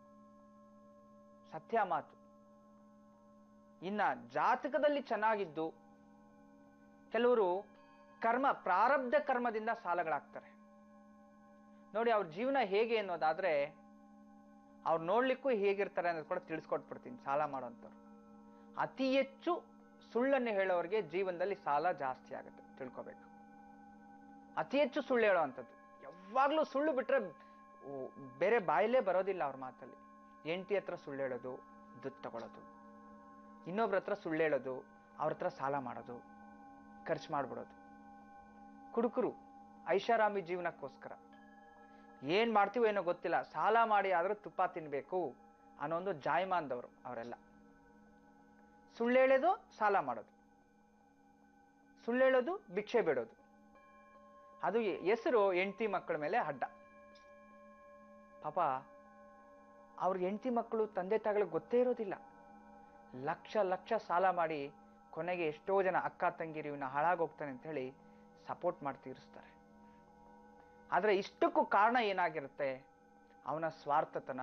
ಸತ್ಯ ಮಾತು ಇನ್ನ ಜಾತಕದಲ್ಲಿ ಚೆನ್ನಾಗಿದ್ದು ಕೆಲವರು ಕರ್ಮ ಪ್ರಾರಬ್ಧ ಕರ್ಮದಿಂದ ಸಾಲಗಳಾಗ್ತಾರೆ ನೋಡಿ ಅವ್ರ ಜೀವನ ಹೇಗೆ ಅನ್ನೋದಾದ್ರೆ ಅವ್ರು ನೋಡ್ಲಿಕ್ಕೂ ಹೇಗಿರ್ತಾರೆ ಅನ್ನೋದು ಕೂಡ ತಿಳಿಸ್ಕೊಟ್ಬಿಡ್ತೀನಿ ಸಾಲ ಮಾಡೋಂಥವ್ರು ಅತಿ ಹೆಚ್ಚು ಸುಳ್ಳನ್ನು ಹೇಳೋರಿಗೆ ಜೀವನದಲ್ಲಿ ಸಾಲ ಜಾಸ್ತಿ ಆಗುತ್ತೆ ತಿಳ್ಕೊಬೇಕು ಅತಿ ಹೆಚ್ಚು ಸುಳ್ಳು ಹೇಳೋವಂಥದ್ದು ಯಾವಾಗ್ಲೂ ಸುಳ್ಳು ಬಿಟ್ರೆ ಓ, ಬೇರೆ ಬಾಯಲ್ಲೇ ಬರೋದಿಲ್ಲ ಅವ್ರ ಮಾತಲ್ಲಿ ಹೆಂಡತಿ ಹತ್ರ ಸುಳ್ಳು ಹೇಳೋದು ದುಡ್ಡು ತಗೊಳ್ಳೋದು ಇನ್ನೊಬ್ರ ಹತ್ರ ಸುಳ್ಳು ಹೇಳೋದು ಅವ್ರ ಹತ್ರ ಸಾಲ ಮಾಡೋದು ಖರ್ಚು ಮಾಡ್ಬಿಡೋದು ಕುಡುಕರು ಐಷಾರಾಮಿ ಜೀವನಕ್ಕೋಸ್ಕರ ಏನ್ ಮಾಡ್ತೀವೋ ಏನೋ ಗೊತ್ತಿಲ್ಲ ಸಾಲ ಮಾಡಿ ಆದ್ರೂ ತುಪ್ಪ ತಿನ್ಬೇಕು ಅನ್ನೋ ಒಂದು ಜಾಯಮಾನ್ದವರು ಅವರೆಲ್ಲ ಸುಳ್ಳು ಹೇಳೋದು ಸಾಲ ಮಾಡೋದು ಸುಳ್ಳು ಹೇಳೋದು ಭಿಕ್ಷೆ ಬೇಡೋದು ಅದು ಹೆಸರು ಹೆಂಡತಿ ಮಕ್ಕಳ ಮೇಲೆ ಅಡ್ಡ ಪಾಪ ಅವ್ರ ಹೆಂಡತಿ ಮಕ್ಕಳು ತಂದೆ ತಾಯಿಗಳಿಗೆ ಗೊತ್ತೇ ಇರೋದಿಲ್ಲ ಲಕ್ಷ ಲಕ್ಷ ಸಾಲ ಮಾಡಿ ಕೊನೆಗೆ ಎಷ್ಟೋ ಜನ ಅಕ್ಕ ತಂಗಿರಿ ಇವನ್ನ ಹಾಳಾಗೋಗ್ತಾನೆ ಅಂತ ಹೇಳಿ ಸಪೋರ್ಟ್ ಮಾಡಿ ತೀರಿಸ್ತಾರೆ ಆದ್ರೆ ಇಷ್ಟಕ್ಕೂ ಕಾರಣ ಏನಾಗಿರುತ್ತೆ ಅವನ ಸ್ವಾರ್ಥತನ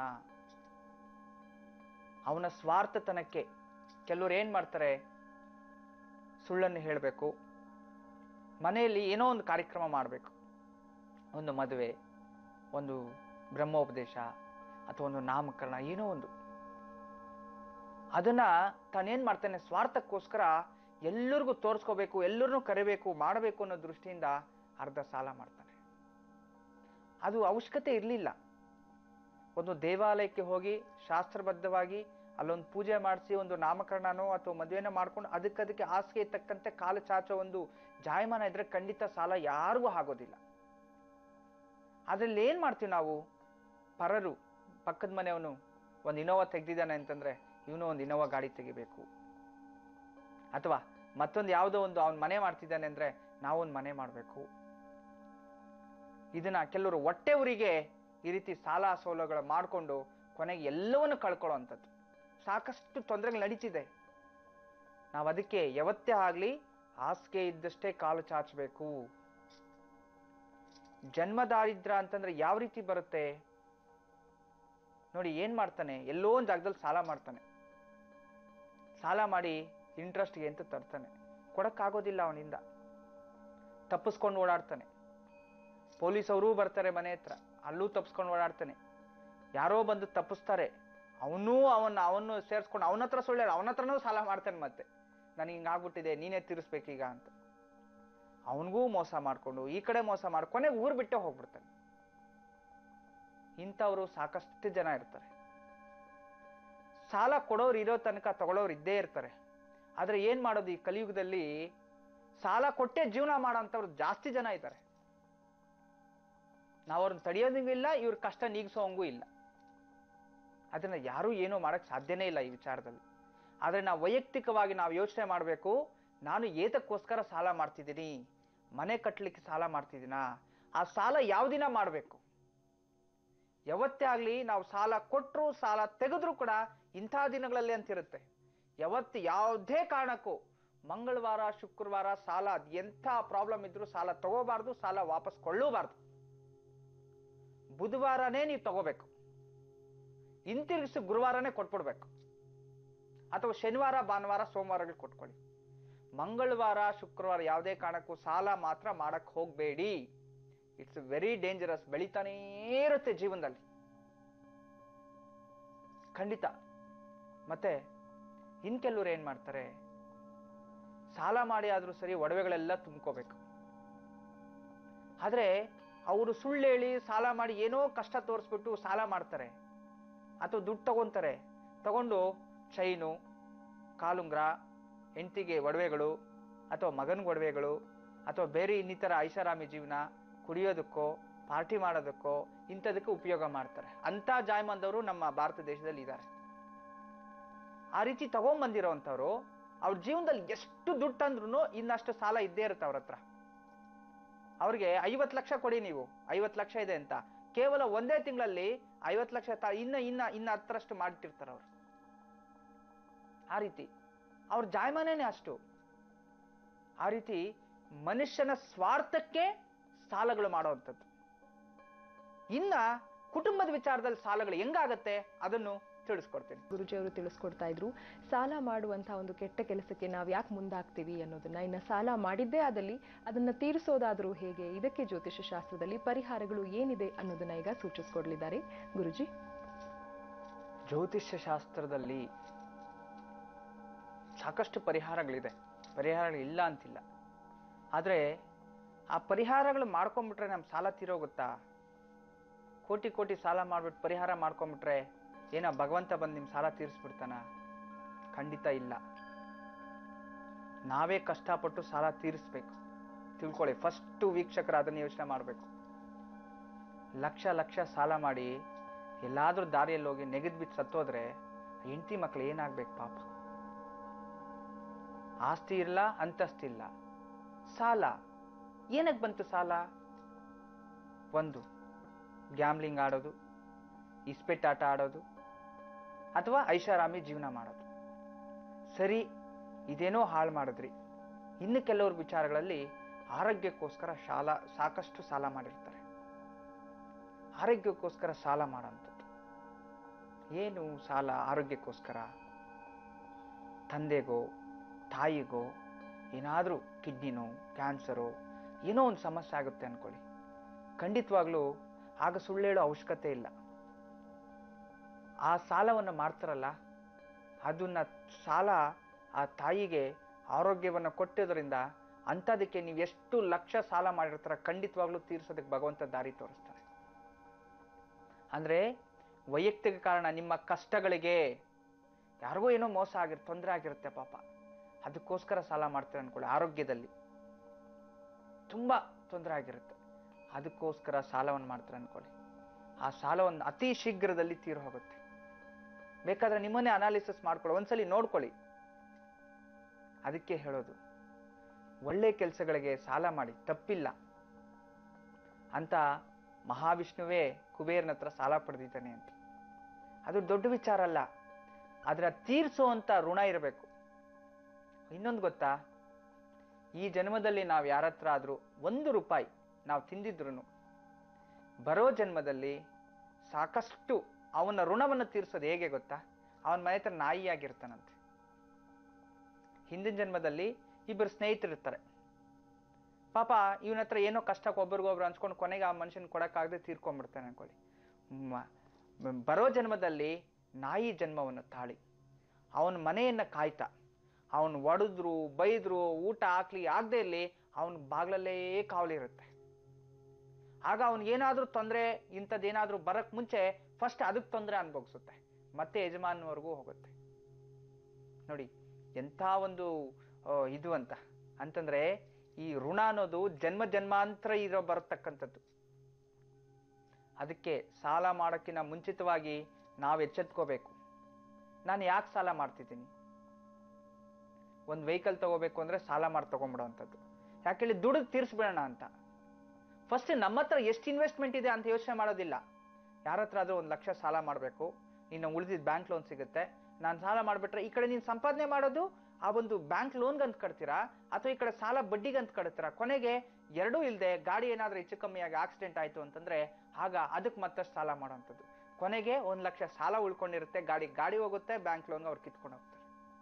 ಅವನ ಸ್ವಾರ್ಥತನಕ್ಕೆ ಕೆಲವ್ರು ಏನ್ ಮಾಡ್ತಾರೆ ಸುಳ್ಳನ್ನು ಹೇಳಬೇಕು ಮನೆಯಲ್ಲಿ ಏನೋ ಒಂದು ಕಾರ್ಯಕ್ರಮ ಮಾಡಬೇಕು ಒಂದು ಮದುವೆ ಒಂದು ಬ್ರಹ್ಮೋಪದೇಶ ಅಥವಾ ಒಂದು ನಾಮಕರಣ ಏನೋ ಒಂದು ಅದನ್ನ ತಾನೇನ್ ಮಾಡ್ತಾನೆ ಸ್ವಾರ್ಥಕ್ಕೋಸ್ಕರ ಎಲ್ಲರಿಗೂ ತೋರಿಸ್ಕೋಬೇಕು ಎಲ್ಲರನ್ನೂ ಕರಿಬೇಕು ಮಾಡಬೇಕು ಅನ್ನೋ ದೃಷ್ಟಿಯಿಂದ ಅರ್ಧ ಸಾಲ ಮಾಡ್ತಾನೆ ಅದು ಅವಶ್ಯಕತೆ ಇರಲಿಲ್ಲ ಒಂದು ದೇವಾಲಯಕ್ಕೆ ಹೋಗಿ ಶಾಸ್ತ್ರಬದ್ಧವಾಗಿ ಅಲ್ಲೊಂದು ಪೂಜೆ ಮಾಡಿಸಿ ಒಂದು ನಾಮಕರಣನೋ ಅಥವಾ ಮದುವೆನ ಮಾಡ್ಕೊಂಡು ಅದಕ್ಕದಕ್ಕೆ ಹಾಸಿಗೆ ತಕ್ಕಂತೆ ಕಾಲು ಚಾಚೋ ಒಂದು ಜಾಯಮಾನ ಇದ್ರೆ ಖಂಡಿತ ಸಾಲ ಯಾರಿಗೂ ಆಗೋದಿಲ್ಲ ಅದ್ರಲ್ಲಿ ಏನ್ ಮಾಡ್ತೀವಿ ನಾವು ಪರರು ಪಕ್ಕದ ಮನೆಯವನು ಒಂದು ಇನೋವಾ ತೆಗ್ದಿದ್ದಾನೆ ಅಂತಂದ್ರೆ ಇವನು ಒಂದು ಇನೋವಾ ಗಾಡಿ ತೆಗಿಬೇಕು ಅಥವಾ ಮತ್ತೊಂದು ಯಾವುದೋ ಒಂದು ಅವ್ನ ಮನೆ ಮಾಡ್ತಿದ್ದಾನೆ ಅಂದ್ರೆ ನಾವೊಂದು ಮನೆ ಮಾಡಬೇಕು ಇದನ್ನ ಕೆಲವರು ಹೊಟ್ಟೆ ಊರಿಗೆ ಈ ರೀತಿ ಸಾಲ ಸೌಲಭ್ಯಗಳು ಮಾಡಿಕೊಂಡು ಕೊನೆಗೆ ಎಲ್ಲವನ್ನು ಕಳ್ಕೊಳ್ಳೋ ಅಂಥದ್ದು ಸಾಕಷ್ಟು ತೊಂದರೆಗಳು ನಡೀತಿದೆ ನಾವು ಅದಕ್ಕೆ ಯಾವತ್ತೇ ಆಗ್ಲಿ ಹಾಸಿಗೆ ಇದ್ದಷ್ಟೇ ಕಾಲು ಚಾಚಬೇಕು ಜನ್ಮ ದಾರಿದ್ರ ಅಂತಂದ್ರೆ ಯಾವ ರೀತಿ ಬರುತ್ತೆ ನೋಡಿ ಏನ್ ಮಾಡ್ತಾನೆ ಎಲ್ಲೋ ಒಂದು ಜಾಗದಲ್ಲಿ ಸಾಲ ಮಾಡ್ತಾನೆ ಸಾಲ ಮಾಡಿ ಇಂಟ್ರೆಸ್ಟ್ಗೆ ಅಂತ ತರ್ತಾನೆ ಕೊಡಕ್ಕಾಗೋದಿಲ್ಲ ಅವನಿಂದ ತಪ್ಪಿಸ್ಕೊಂಡು ಓಡಾಡ್ತಾನೆ ಪೊಲೀಸ್ ಅವರೂ ಬರ್ತಾರೆ ಮನೆ ಹತ್ರ ಅಲ್ಲೂ ತಪ್ಪಿಸ್ಕೊಂಡು ಓಡಾಡ್ತಾನೆ ಯಾರೋ ಬಂದು ತಪ್ಪಿಸ್ತಾರೆ ಅವನೂ ಅವನ್ನ ಅವನು ಸೇರಿಸ್ಕೊಂಡು ಅವನ ಹತ್ರ ಸುಳ್ಳು ಅವನ ಹತ್ರನೂ ಸಾಲ ಮಾಡ್ತಾನೆ ಮತ್ತೆ ನನಗೆ ಹಿಂಗಾಗ್ಬಿಟ್ಟಿದೆ ನೀನೇ ತೀರಿಸ್ಬೇಕೀಗ ಅಂತ ಅವನಿಗೂ ಮೋಸ ಮಾಡ್ಕೊಂಡು ಈ ಕಡೆ ಮೋಸ ಮಾಡಿ ಕೊನೆಗೆ ಊರು ಬಿಟ್ಟೆ ಹೋಗ್ಬಿಡ್ತಾನೆ ಇಂಥವ್ರು ಸಾಕಷ್ಟು ಜನ ಇರ್ತಾರೆ ಸಾಲ ಕೊಡೋರು ಇರೋ ತನಕ ತಗೊಳ್ಳೋರು ಇದ್ದೇ ಇರ್ತಾರೆ ಆದ್ರೆ ಏನ್ ಮಾಡೋದು ಈ ಕಲಿಯುಗದಲ್ಲಿ ಸಾಲ ಕೊಟ್ಟೆ ಜೀವನ ಮಾಡೋಂಥವ್ರು ಜಾಸ್ತಿ ಜನ ಇದ್ದಾರೆ ನಾವು ಅವ್ರನ್ನ ತಡೆಯೋದಂಗೂ ಇಲ್ಲ ಇವ್ರ ಕಷ್ಟ ನೀಗಿಸೋಂಗೂ ಇಲ್ಲ ಅದನ್ನ ಯಾರೂ ಏನೂ ಮಾಡಕ್ ಸಾಧ್ಯನೇ ಇಲ್ಲ ಈ ವಿಚಾರದಲ್ಲಿ ಆದ್ರೆ ನಾವು ವೈಯಕ್ತಿಕವಾಗಿ ನಾವು ಯೋಚನೆ ಮಾಡಬೇಕು ನಾನು ಏತಕ್ಕೋಸ್ಕರ ಸಾಲ ಮಾಡ್ತಿದ್ದೀನಿ ಮನೆ ಕಟ್ಟಲಿಕ್ಕೆ ಸಾಲ ಮಾಡ್ತಿದ್ದೀನಾ ಆ ಸಾಲ ಯಾವ ದಿನ ಮಾಡಬೇಕು ಯಾವತ್ತೇ ಆಗ್ಲಿ ನಾವು ಸಾಲ ಕೊಟ್ಟರು ಸಾಲ ತೆಗೆದ್ರು ಕೂಡ ಇಂಥ ದಿನಗಳಲ್ಲಿ ಅಂತಿರುತ್ತೆ ಯಾವತ್ತು ಯಾವುದೇ ಕಾರಣಕ್ಕೂ ಮಂಗಳವಾರ ಶುಕ್ರವಾರ ಸಾಲ ಅದ್ ಎಂಥ ಪ್ರಾಬ್ಲಮ್ ಇದ್ರೂ ಸಾಲ ತಗೋಬಾರ್ದು ಸಾಲ ವಾಪಸ್ ಕೊಳ್ಳೂಬಾರ್ದು ಬುಧವಾರನೇ ನೀವು ತಗೋಬೇಕು ಹಿಂತಿರುಗಿಸಿ ಗುರುವಾರನೇ ಕೊಟ್ಬಿಡ್ಬೇಕು ಅಥವಾ ಶನಿವಾರ ಭಾನುವಾರ ಸೋಮವಾರಗಳು ಕೊಟ್ಕೊಳ್ಳಿ ಮಂಗಳವಾರ ಶುಕ್ರವಾರ ಯಾವುದೇ ಕಾರಣಕ್ಕೂ ಸಾಲ ಮಾತ್ರ ಮಾಡಕ್ ಹೋಗ್ಬೇಡಿ ಇಟ್ಸ್ ವೆರಿ ಡೇಂಜರಸ್ ಬೆಳಿತಾನೇ ಇರುತ್ತೆ ಜೀವನದಲ್ಲಿ ಖಂಡಿತ ಮತ್ತೆ ಇನ್ ಕೆಲವ್ರು ಏನ್ ಮಾಡ್ತಾರೆ ಸಾಲ ಮಾಡಿ ಆದ್ರೂ ಸರಿ ಒಡವೆಗಳೆಲ್ಲ ತುಂಬ್ಕೋಬೇಕು ಆದ್ರೆ ಅವರು ಸುಳ್ಳು ಹೇಳಿ ಸಾಲ ಮಾಡಿ ಏನೋ ಕಷ್ಟ ತೋರಿಸ್ಬಿಟ್ಟು ಸಾಲ ಮಾಡ್ತಾರೆ ಅಥವಾ ದುಡ್ಡು ತಗೊಂತಾರೆ ತಗೊಂಡು ಚೈನು ಕಾಲುಂಗ್ರ ಹೆಂಡತಿಗೆ ಒಡವೆಗಳು ಅಥವಾ ಮಗನಿಗೆ ಒಡವೆಗಳು ಅಥವಾ ಬೇರೆ ಇನ್ನಿತರ ಐಷಾರಾಮಿ ಜೀವನ ಕುಡಿಯೋದಕ್ಕೋ ಪಾರ್ಟಿ ಮಾಡೋದಕ್ಕೋ ಇಂಥದಕ್ಕೆ ಉಪಯೋಗ ಮಾಡ್ತಾರೆ ಅಂತ ಜಾಯಮಾನ್ದವರು ನಮ್ಮ ಭಾರತ ದೇಶದಲ್ಲಿ ಇದ್ದಾರೆ ಆ ರೀತಿ ತಗೊಂಬಂದಿರೋವಂಥವ್ರು ಅವ್ರ ಜೀವನದಲ್ಲಿ ಎಷ್ಟು ದುಡ್ಡು ತಂದ್ರು ಇನ್ನಷ್ಟು ಸಾಲ ಇದ್ದೇ ಇರುತ್ತೆ ಅವ್ರ ಹತ್ರ ಅವ್ರಿಗೆ ಐವತ್ತು ಲಕ್ಷ ಕೊಡಿ ನೀವು ಐವತ್ತು ಲಕ್ಷ ಇದೆ ಅಂತ ಕೇವಲ ಒಂದೇ ತಿಂಗಳಲ್ಲಿ ಐವತ್ತು ಲಕ್ಷ ತ ಇನ್ನ ಇನ್ನ ಇನ್ನ ಹತ್ತರಷ್ಟು ಮಾಡಿಟ್ಟಿರ್ತಾರೆ ಅವ್ರು ಆ ರೀತಿ ಅವ್ರ ಜಾಯಮಾನೇನೆ ಅಷ್ಟು ಆ ರೀತಿ ಮನುಷ್ಯನ ಸ್ವಾರ್ಥಕ್ಕೆ ಸಾಲಗಳು ಮಾಡುವಂಥದ್ದು ಇನ್ನ ಕುಟುಂಬದ ವಿಚಾರದಲ್ಲಿ ಸಾಲಗಳು ಹೆಂಗಾಗತ್ತೆ ಅದನ್ನು ತಿಳಿಸ್ಕೊಡ್ತೀನಿ ಗುರುಜಿ ಅವರು ತಿಳಿಸ್ಕೊಡ್ತಾ ಇದ್ರು ಸಾಲ ಮಾಡುವಂತಹ ಒಂದು ಕೆಟ್ಟ ಕೆಲಸಕ್ಕೆ ನಾವು ಯಾಕೆ ಮುಂದಾಗ್ತೀವಿ ಅನ್ನೋದನ್ನ ಇನ್ನು ಸಾಲ ಮಾಡಿದ್ದೇ ಆದಲ್ಲಿ ಅದನ್ನ ತೀರಿಸೋದಾದ್ರೂ ಹೇಗೆ ಇದಕ್ಕೆ ಜ್ಯೋತಿಷ ಶಾಸ್ತ್ರದಲ್ಲಿ ಪರಿಹಾರಗಳು ಏನಿದೆ ಅನ್ನೋದನ್ನ ಈಗ ಸೂಚಿಸ್ಕೊಡ್ಲಿದ್ದಾರೆ ಗುರುಜಿ ಜ್ಯೋತಿಷ್ಯ ಶಾಸ್ತ್ರದಲ್ಲಿ ಸಾಕಷ್ಟು ಪರಿಹಾರಗಳಿದೆ ಪರಿಹಾರಗಳಿಲ್ಲ ಅಂತಿಲ್ಲ ಆದರೆ ಆ ಪರಿಹಾರಗಳು ಮಾಡ್ಕೊಂಬಿಟ್ರೆ ನಮ್ಮ ಸಾಲ ತೀರೋಗುತ್ತಾ ಕೋಟಿ ಕೋಟಿ ಸಾಲ ಮಾಡ್ಬಿಟ್ಟು ಪರಿಹಾರ ಮಾಡ್ಕೊಂಬಿಟ್ರೆ ಏನೋ ಭಗವಂತ ಬಂದು ನಿಮ್ಮ ಸಾಲ ತೀರಿಸ್ಬಿಡ್ತಾನ ಖಂಡಿತ ಇಲ್ಲ ನಾವೇ ಕಷ್ಟಪಟ್ಟು ಸಾಲ ತೀರಿಸ್ಬೇಕು ತಿಳ್ಕೊಳ್ಳಿ ಫಸ್ಟು ವೀಕ್ಷಕರು ಅದನ್ನ ಯೋಚನೆ ಮಾಡಬೇಕು ಲಕ್ಷ ಲಕ್ಷ ಸಾಲ ಮಾಡಿ ಎಲ್ಲಾದ್ರೂ ದಾರಿಯಲ್ಲಿ ಹೋಗಿ ನೆಗೆದ್ ಬಿದ್ದು ಸತ್ತೋದ್ರೆ ಹೆಂಡತಿ ಮಕ್ಳು ಏನಾಗ್ಬೇಕು ಪಾಪ ಆಸ್ತಿ ಇಲ್ಲ ಅಂತಸ್ತಿಲ್ಲ ಸಾಲ ಏನಕ್ಕೆ ಬಂತು ಸಾಲ ಒಂದು ಗ್ಯಾಮ್ಲಿಂಗ್ ಆಡೋದು ಇಸ್ಪೆಟ್ ಆಟ ಆಡೋದು ಅಥವಾ ಐಷಾರಾಮಿ ಜೀವನ ಮಾಡೋದು ಸರಿ ಇದೇನೋ ಹಾಳು ಮಾಡಿದ್ರಿ ಇನ್ನು ಕೆಲವ್ರ ವಿಚಾರಗಳಲ್ಲಿ ಆರೋಗ್ಯಕ್ಕೋಸ್ಕರ ಶಾಲ ಸಾಕಷ್ಟು ಸಾಲ ಮಾಡಿರ್ತಾರೆ ಆರೋಗ್ಯಕ್ಕೋಸ್ಕರ ಸಾಲ ಮಾಡೋಂಥದ್ದು ಏನು ಸಾಲ ಆರೋಗ್ಯಕ್ಕೋಸ್ಕರ ತಂದೆಗೋ ತಾಯಿಗೋ ಏನಾದರೂ ಕಿಡ್ನಿನೋ ಕ್ಯಾನ್ಸರೋ ಏನೋ ಒಂದು ಸಮಸ್ಯೆ ಆಗುತ್ತೆ ಅನ್ಕೊಳ್ಳಿ ಖಂಡಿತವಾಗ್ಲೂ ಆಗ ಸುಳ್ಳೇಳೋ ಅವಶ್ಯಕತೆ ಇಲ್ಲ ಆ ಸಾಲವನ್ನು ಮಾಡ್ತಾರಲ್ಲ ಅದನ್ನ ಸಾಲ ಆ ತಾಯಿಗೆ ಆರೋಗ್ಯವನ್ನು ಕೊಟ್ಟಿದ್ದರಿಂದ ಅಂಥದಕ್ಕೆ ನೀವು ಎಷ್ಟು ಲಕ್ಷ ಸಾಲ ಮಾಡಿರ್ತಾರ ಖಂಡಿತವಾಗ್ಲೂ ತೀರ್ಸೋದಕ್ಕೆ ಭಗವಂತ ದಾರಿ ತೋರಿಸ್ತಾರೆ ಅಂದ್ರೆ ವೈಯಕ್ತಿಕ ಕಾರಣ ನಿಮ್ಮ ಕಷ್ಟಗಳಿಗೆ ಯಾರಿಗೋ ಏನೋ ಮೋಸ ಆಗಿರ್ ತೊಂದರೆ ಆಗಿರುತ್ತೆ ಪಾಪ ಅದಕ್ಕೋಸ್ಕರ ಸಾಲ ಮಾಡ್ತಾರೆ ಅನ್ಕೊಳ್ಳಿ ಆರೋಗ್ಯದಲ್ಲಿ ತುಂಬಾ ತೊಂದರೆ ಆಗಿರುತ್ತೆ ಅದಕ್ಕೋಸ್ಕರ ಸಾಲವನ್ನು ಮಾಡ್ತಾರೆ ಅನ್ಕೊಳ್ಳಿ ಆ ಸಾಲವನ್ನು ಅತಿ ಶೀಘ್ರದಲ್ಲಿ ತೀರು ಹೋಗುತ್ತೆ ಬೇಕಾದ್ರೆ ನಿಮ್ಮನ್ನೇ ಅನಾಲಿಸಿಸ್ ಮಾಡ್ಕೊಳ್ಳಿ ಒಂದ್ಸಲಿ ನೋಡ್ಕೊಳ್ಳಿ ಅದಕ್ಕೆ ಹೇಳೋದು ಒಳ್ಳೆ ಕೆಲಸಗಳಿಗೆ ಸಾಲ ಮಾಡಿ ತಪ್ಪಿಲ್ಲ ಅಂತ ಮಹಾವಿಷ್ಣುವೇ ಕುಬೇರನ ಹತ್ರ ಸಾಲ ಪಡೆದಿದ್ದಾನೆ ಅಂತ ಅದು ದೊಡ್ಡ ವಿಚಾರ ಅಲ್ಲ ಅದರ ತೀರ್ಸುವಂತ ಋಣ ಇರಬೇಕು ಇನ್ನೊಂದು ಗೊತ್ತಾ ಈ ಜನ್ಮದಲ್ಲಿ ನಾವು ಯಾರ ಹತ್ರ ಆದ್ರೂ ಒಂದು ರೂಪಾಯಿ ನಾವು ತಿಂದಿದ್ರು ಬರೋ ಜನ್ಮದಲ್ಲಿ ಸಾಕಷ್ಟು ಅವನ ಋಣವನ್ನು ತೀರ್ಸೋದು ಹೇಗೆ ಗೊತ್ತಾ ಅವನ ಮನೆ ಹತ್ರ ನಾಯಿಯಾಗಿರ್ತಾನಂತೆ ಹಿಂದಿನ ಜನ್ಮದಲ್ಲಿ ಇಬ್ಬರು ಸ್ನೇಹಿತರಿರ್ತಾರೆ ಪಾಪ ಇವನ ಹತ್ರ ಏನೋ ಕಷ್ಟಕ್ಕೆ ಒಬ್ರಿಗೊಬ್ರು ಹಂಚ್ಕೊಂಡು ಕೊನೆಗೆ ಆ ಮನುಷ್ಯನ ಕೊಡಕ್ಕಾಗದೆ ತೀರ್ಕೊಂಡ್ಬಿಡ್ತಾನೆ ಅನ್ಕೊಳ್ಳಿ ಮ- ಮ- ಬರೋ ಜನ್ಮದಲ್ಲಿ ನಾಯಿ ಜನ್ಮವನ್ನು ತಾಳಿ ಅವನ ಮನೆಯನ್ನ ಕಾಯ್ತಾ ಅವನು ಒಡೆದ್ರು ಬೈದ್ರು ಊಟ ಹಾಕ್ಲಿ ಆಗದೆ ಇರಲಿ ಅವನ ಬಾಗ್ಲಲ್ಲೇ ಕಾವಲಿರುತ್ತೆ ಆಗ ಅವನಿಗೇನಾದ್ರೂ ತೊಂದರೆ ಇಂಥದ್ದೇನಾದ್ರೂ ಬರಕ್ ಮುಂಚೆ ಫಸ್ಟ್ ಅದಕ್ಕೆ ತೊಂದರೆ ಅನುಭವಿಸುತ್ತೆ ಮತ್ತೆ ಯಜಮಾನವರೆಗೂ ಹೋಗುತ್ತೆ ನೋಡಿ ಎಂಥ ಒಂದು ಆ, ಇದು ಅಂತ ಅಂತಂದ್ರೆ ಈ ಋಣ ಅನ್ನೋದು ಜನ್ಮ ಜನ್ಮಾಂತರ ಇರೋ ಬರತಕ್ಕಂಥದ್ದು ಅದಕ್ಕೆ ಸಾಲ ಮಾಡೋಕ್ಕಿಂತ ಮುಂಚಿತವಾಗಿ ನಾವು ಎಚ್ಚೆತ್ಕೋಬೇಕು ನಾನು ಯಾಕೆ ಸಾಲ ಮಾಡ್ತಿದ್ದೀನಿ ಒಂದು ವೆಹಿಕಲ್ ತಗೋಬೇಕು ಅಂದ್ರೆ ಸಾಲ ಮಾಡಿ ತಗೊಂಡ್ಬಿಡೋವಂಥದ್ದು ಯಾಕೆ ದುಡ್ಡು ತೀರಿಸ್ಬಿಡೋಣ ಅಂತ ಫಸ್ಟ್ ನಮ್ಮ ಹತ್ರ ಎಷ್ಟು ಇನ್ವೆಸ್ಟ್ಮೆಂಟ್ ಇದೆ ಅಂತ ಯೋಚನೆ ಮಾಡೋದಿಲ್ಲ ಯಾರ ಹತ್ರ ಆದ್ರೂ ಒಂದು ಲಕ್ಷ ಸಾಲ ಮಾಡಬೇಕು ಇನ್ನು ಉಳಿದಿದ್ದು ಬ್ಯಾಂಕ್ ಲೋನ್ ಸಿಗುತ್ತೆ ನಾನು ಸಾಲ ಮಾಡಿಬಿಟ್ರೆ ಈ ಕಡೆ ನೀನು ಸಂಪಾದನೆ ಮಾಡೋದು ಆ ಒಂದು ಬ್ಯಾಂಕ್ ಲೋನ್ಗೆ ಅಂತ ಕಟ್ತೀರಾ ಅಥವಾ ಈ ಕಡೆ ಸಾಲ ಬಡ್ಡಿಗೆ ಅಂತ ಕಟ್ತೀರಾ ಕೊನೆಗೆ ಎರಡೂ ಇಲ್ಲದೆ ಗಾಡಿ ಏನಾದ್ರೂ ಹೆಚ್ಚು ಕಮ್ಮಿಯಾಗಿ ಆಕ್ಸಿಡೆಂಟ್ ಆಯ್ತು ಅಂತಂದ್ರೆ ಆಗ ಅದಕ್ಕೆ ಮತ್ತಷ್ಟು ಸಾಲ ಮಾಡೋವಂಥದ್ದು ಕೊನೆಗೆ ಒಂದು ಲಕ್ಷ ಸಾಲ ಉಳ್ಕೊಂಡಿರುತ್ತೆ ಗಾಡಿ ಗಾಡಿ ಹೋಗುತ್ತೆ ಬ್ಯಾಂಕ್ ಲೋನ್ಗೆ ಅವ್ರು ಕಿತ್ಕೊಂಡು ಹೋಗ್ತಾರೆ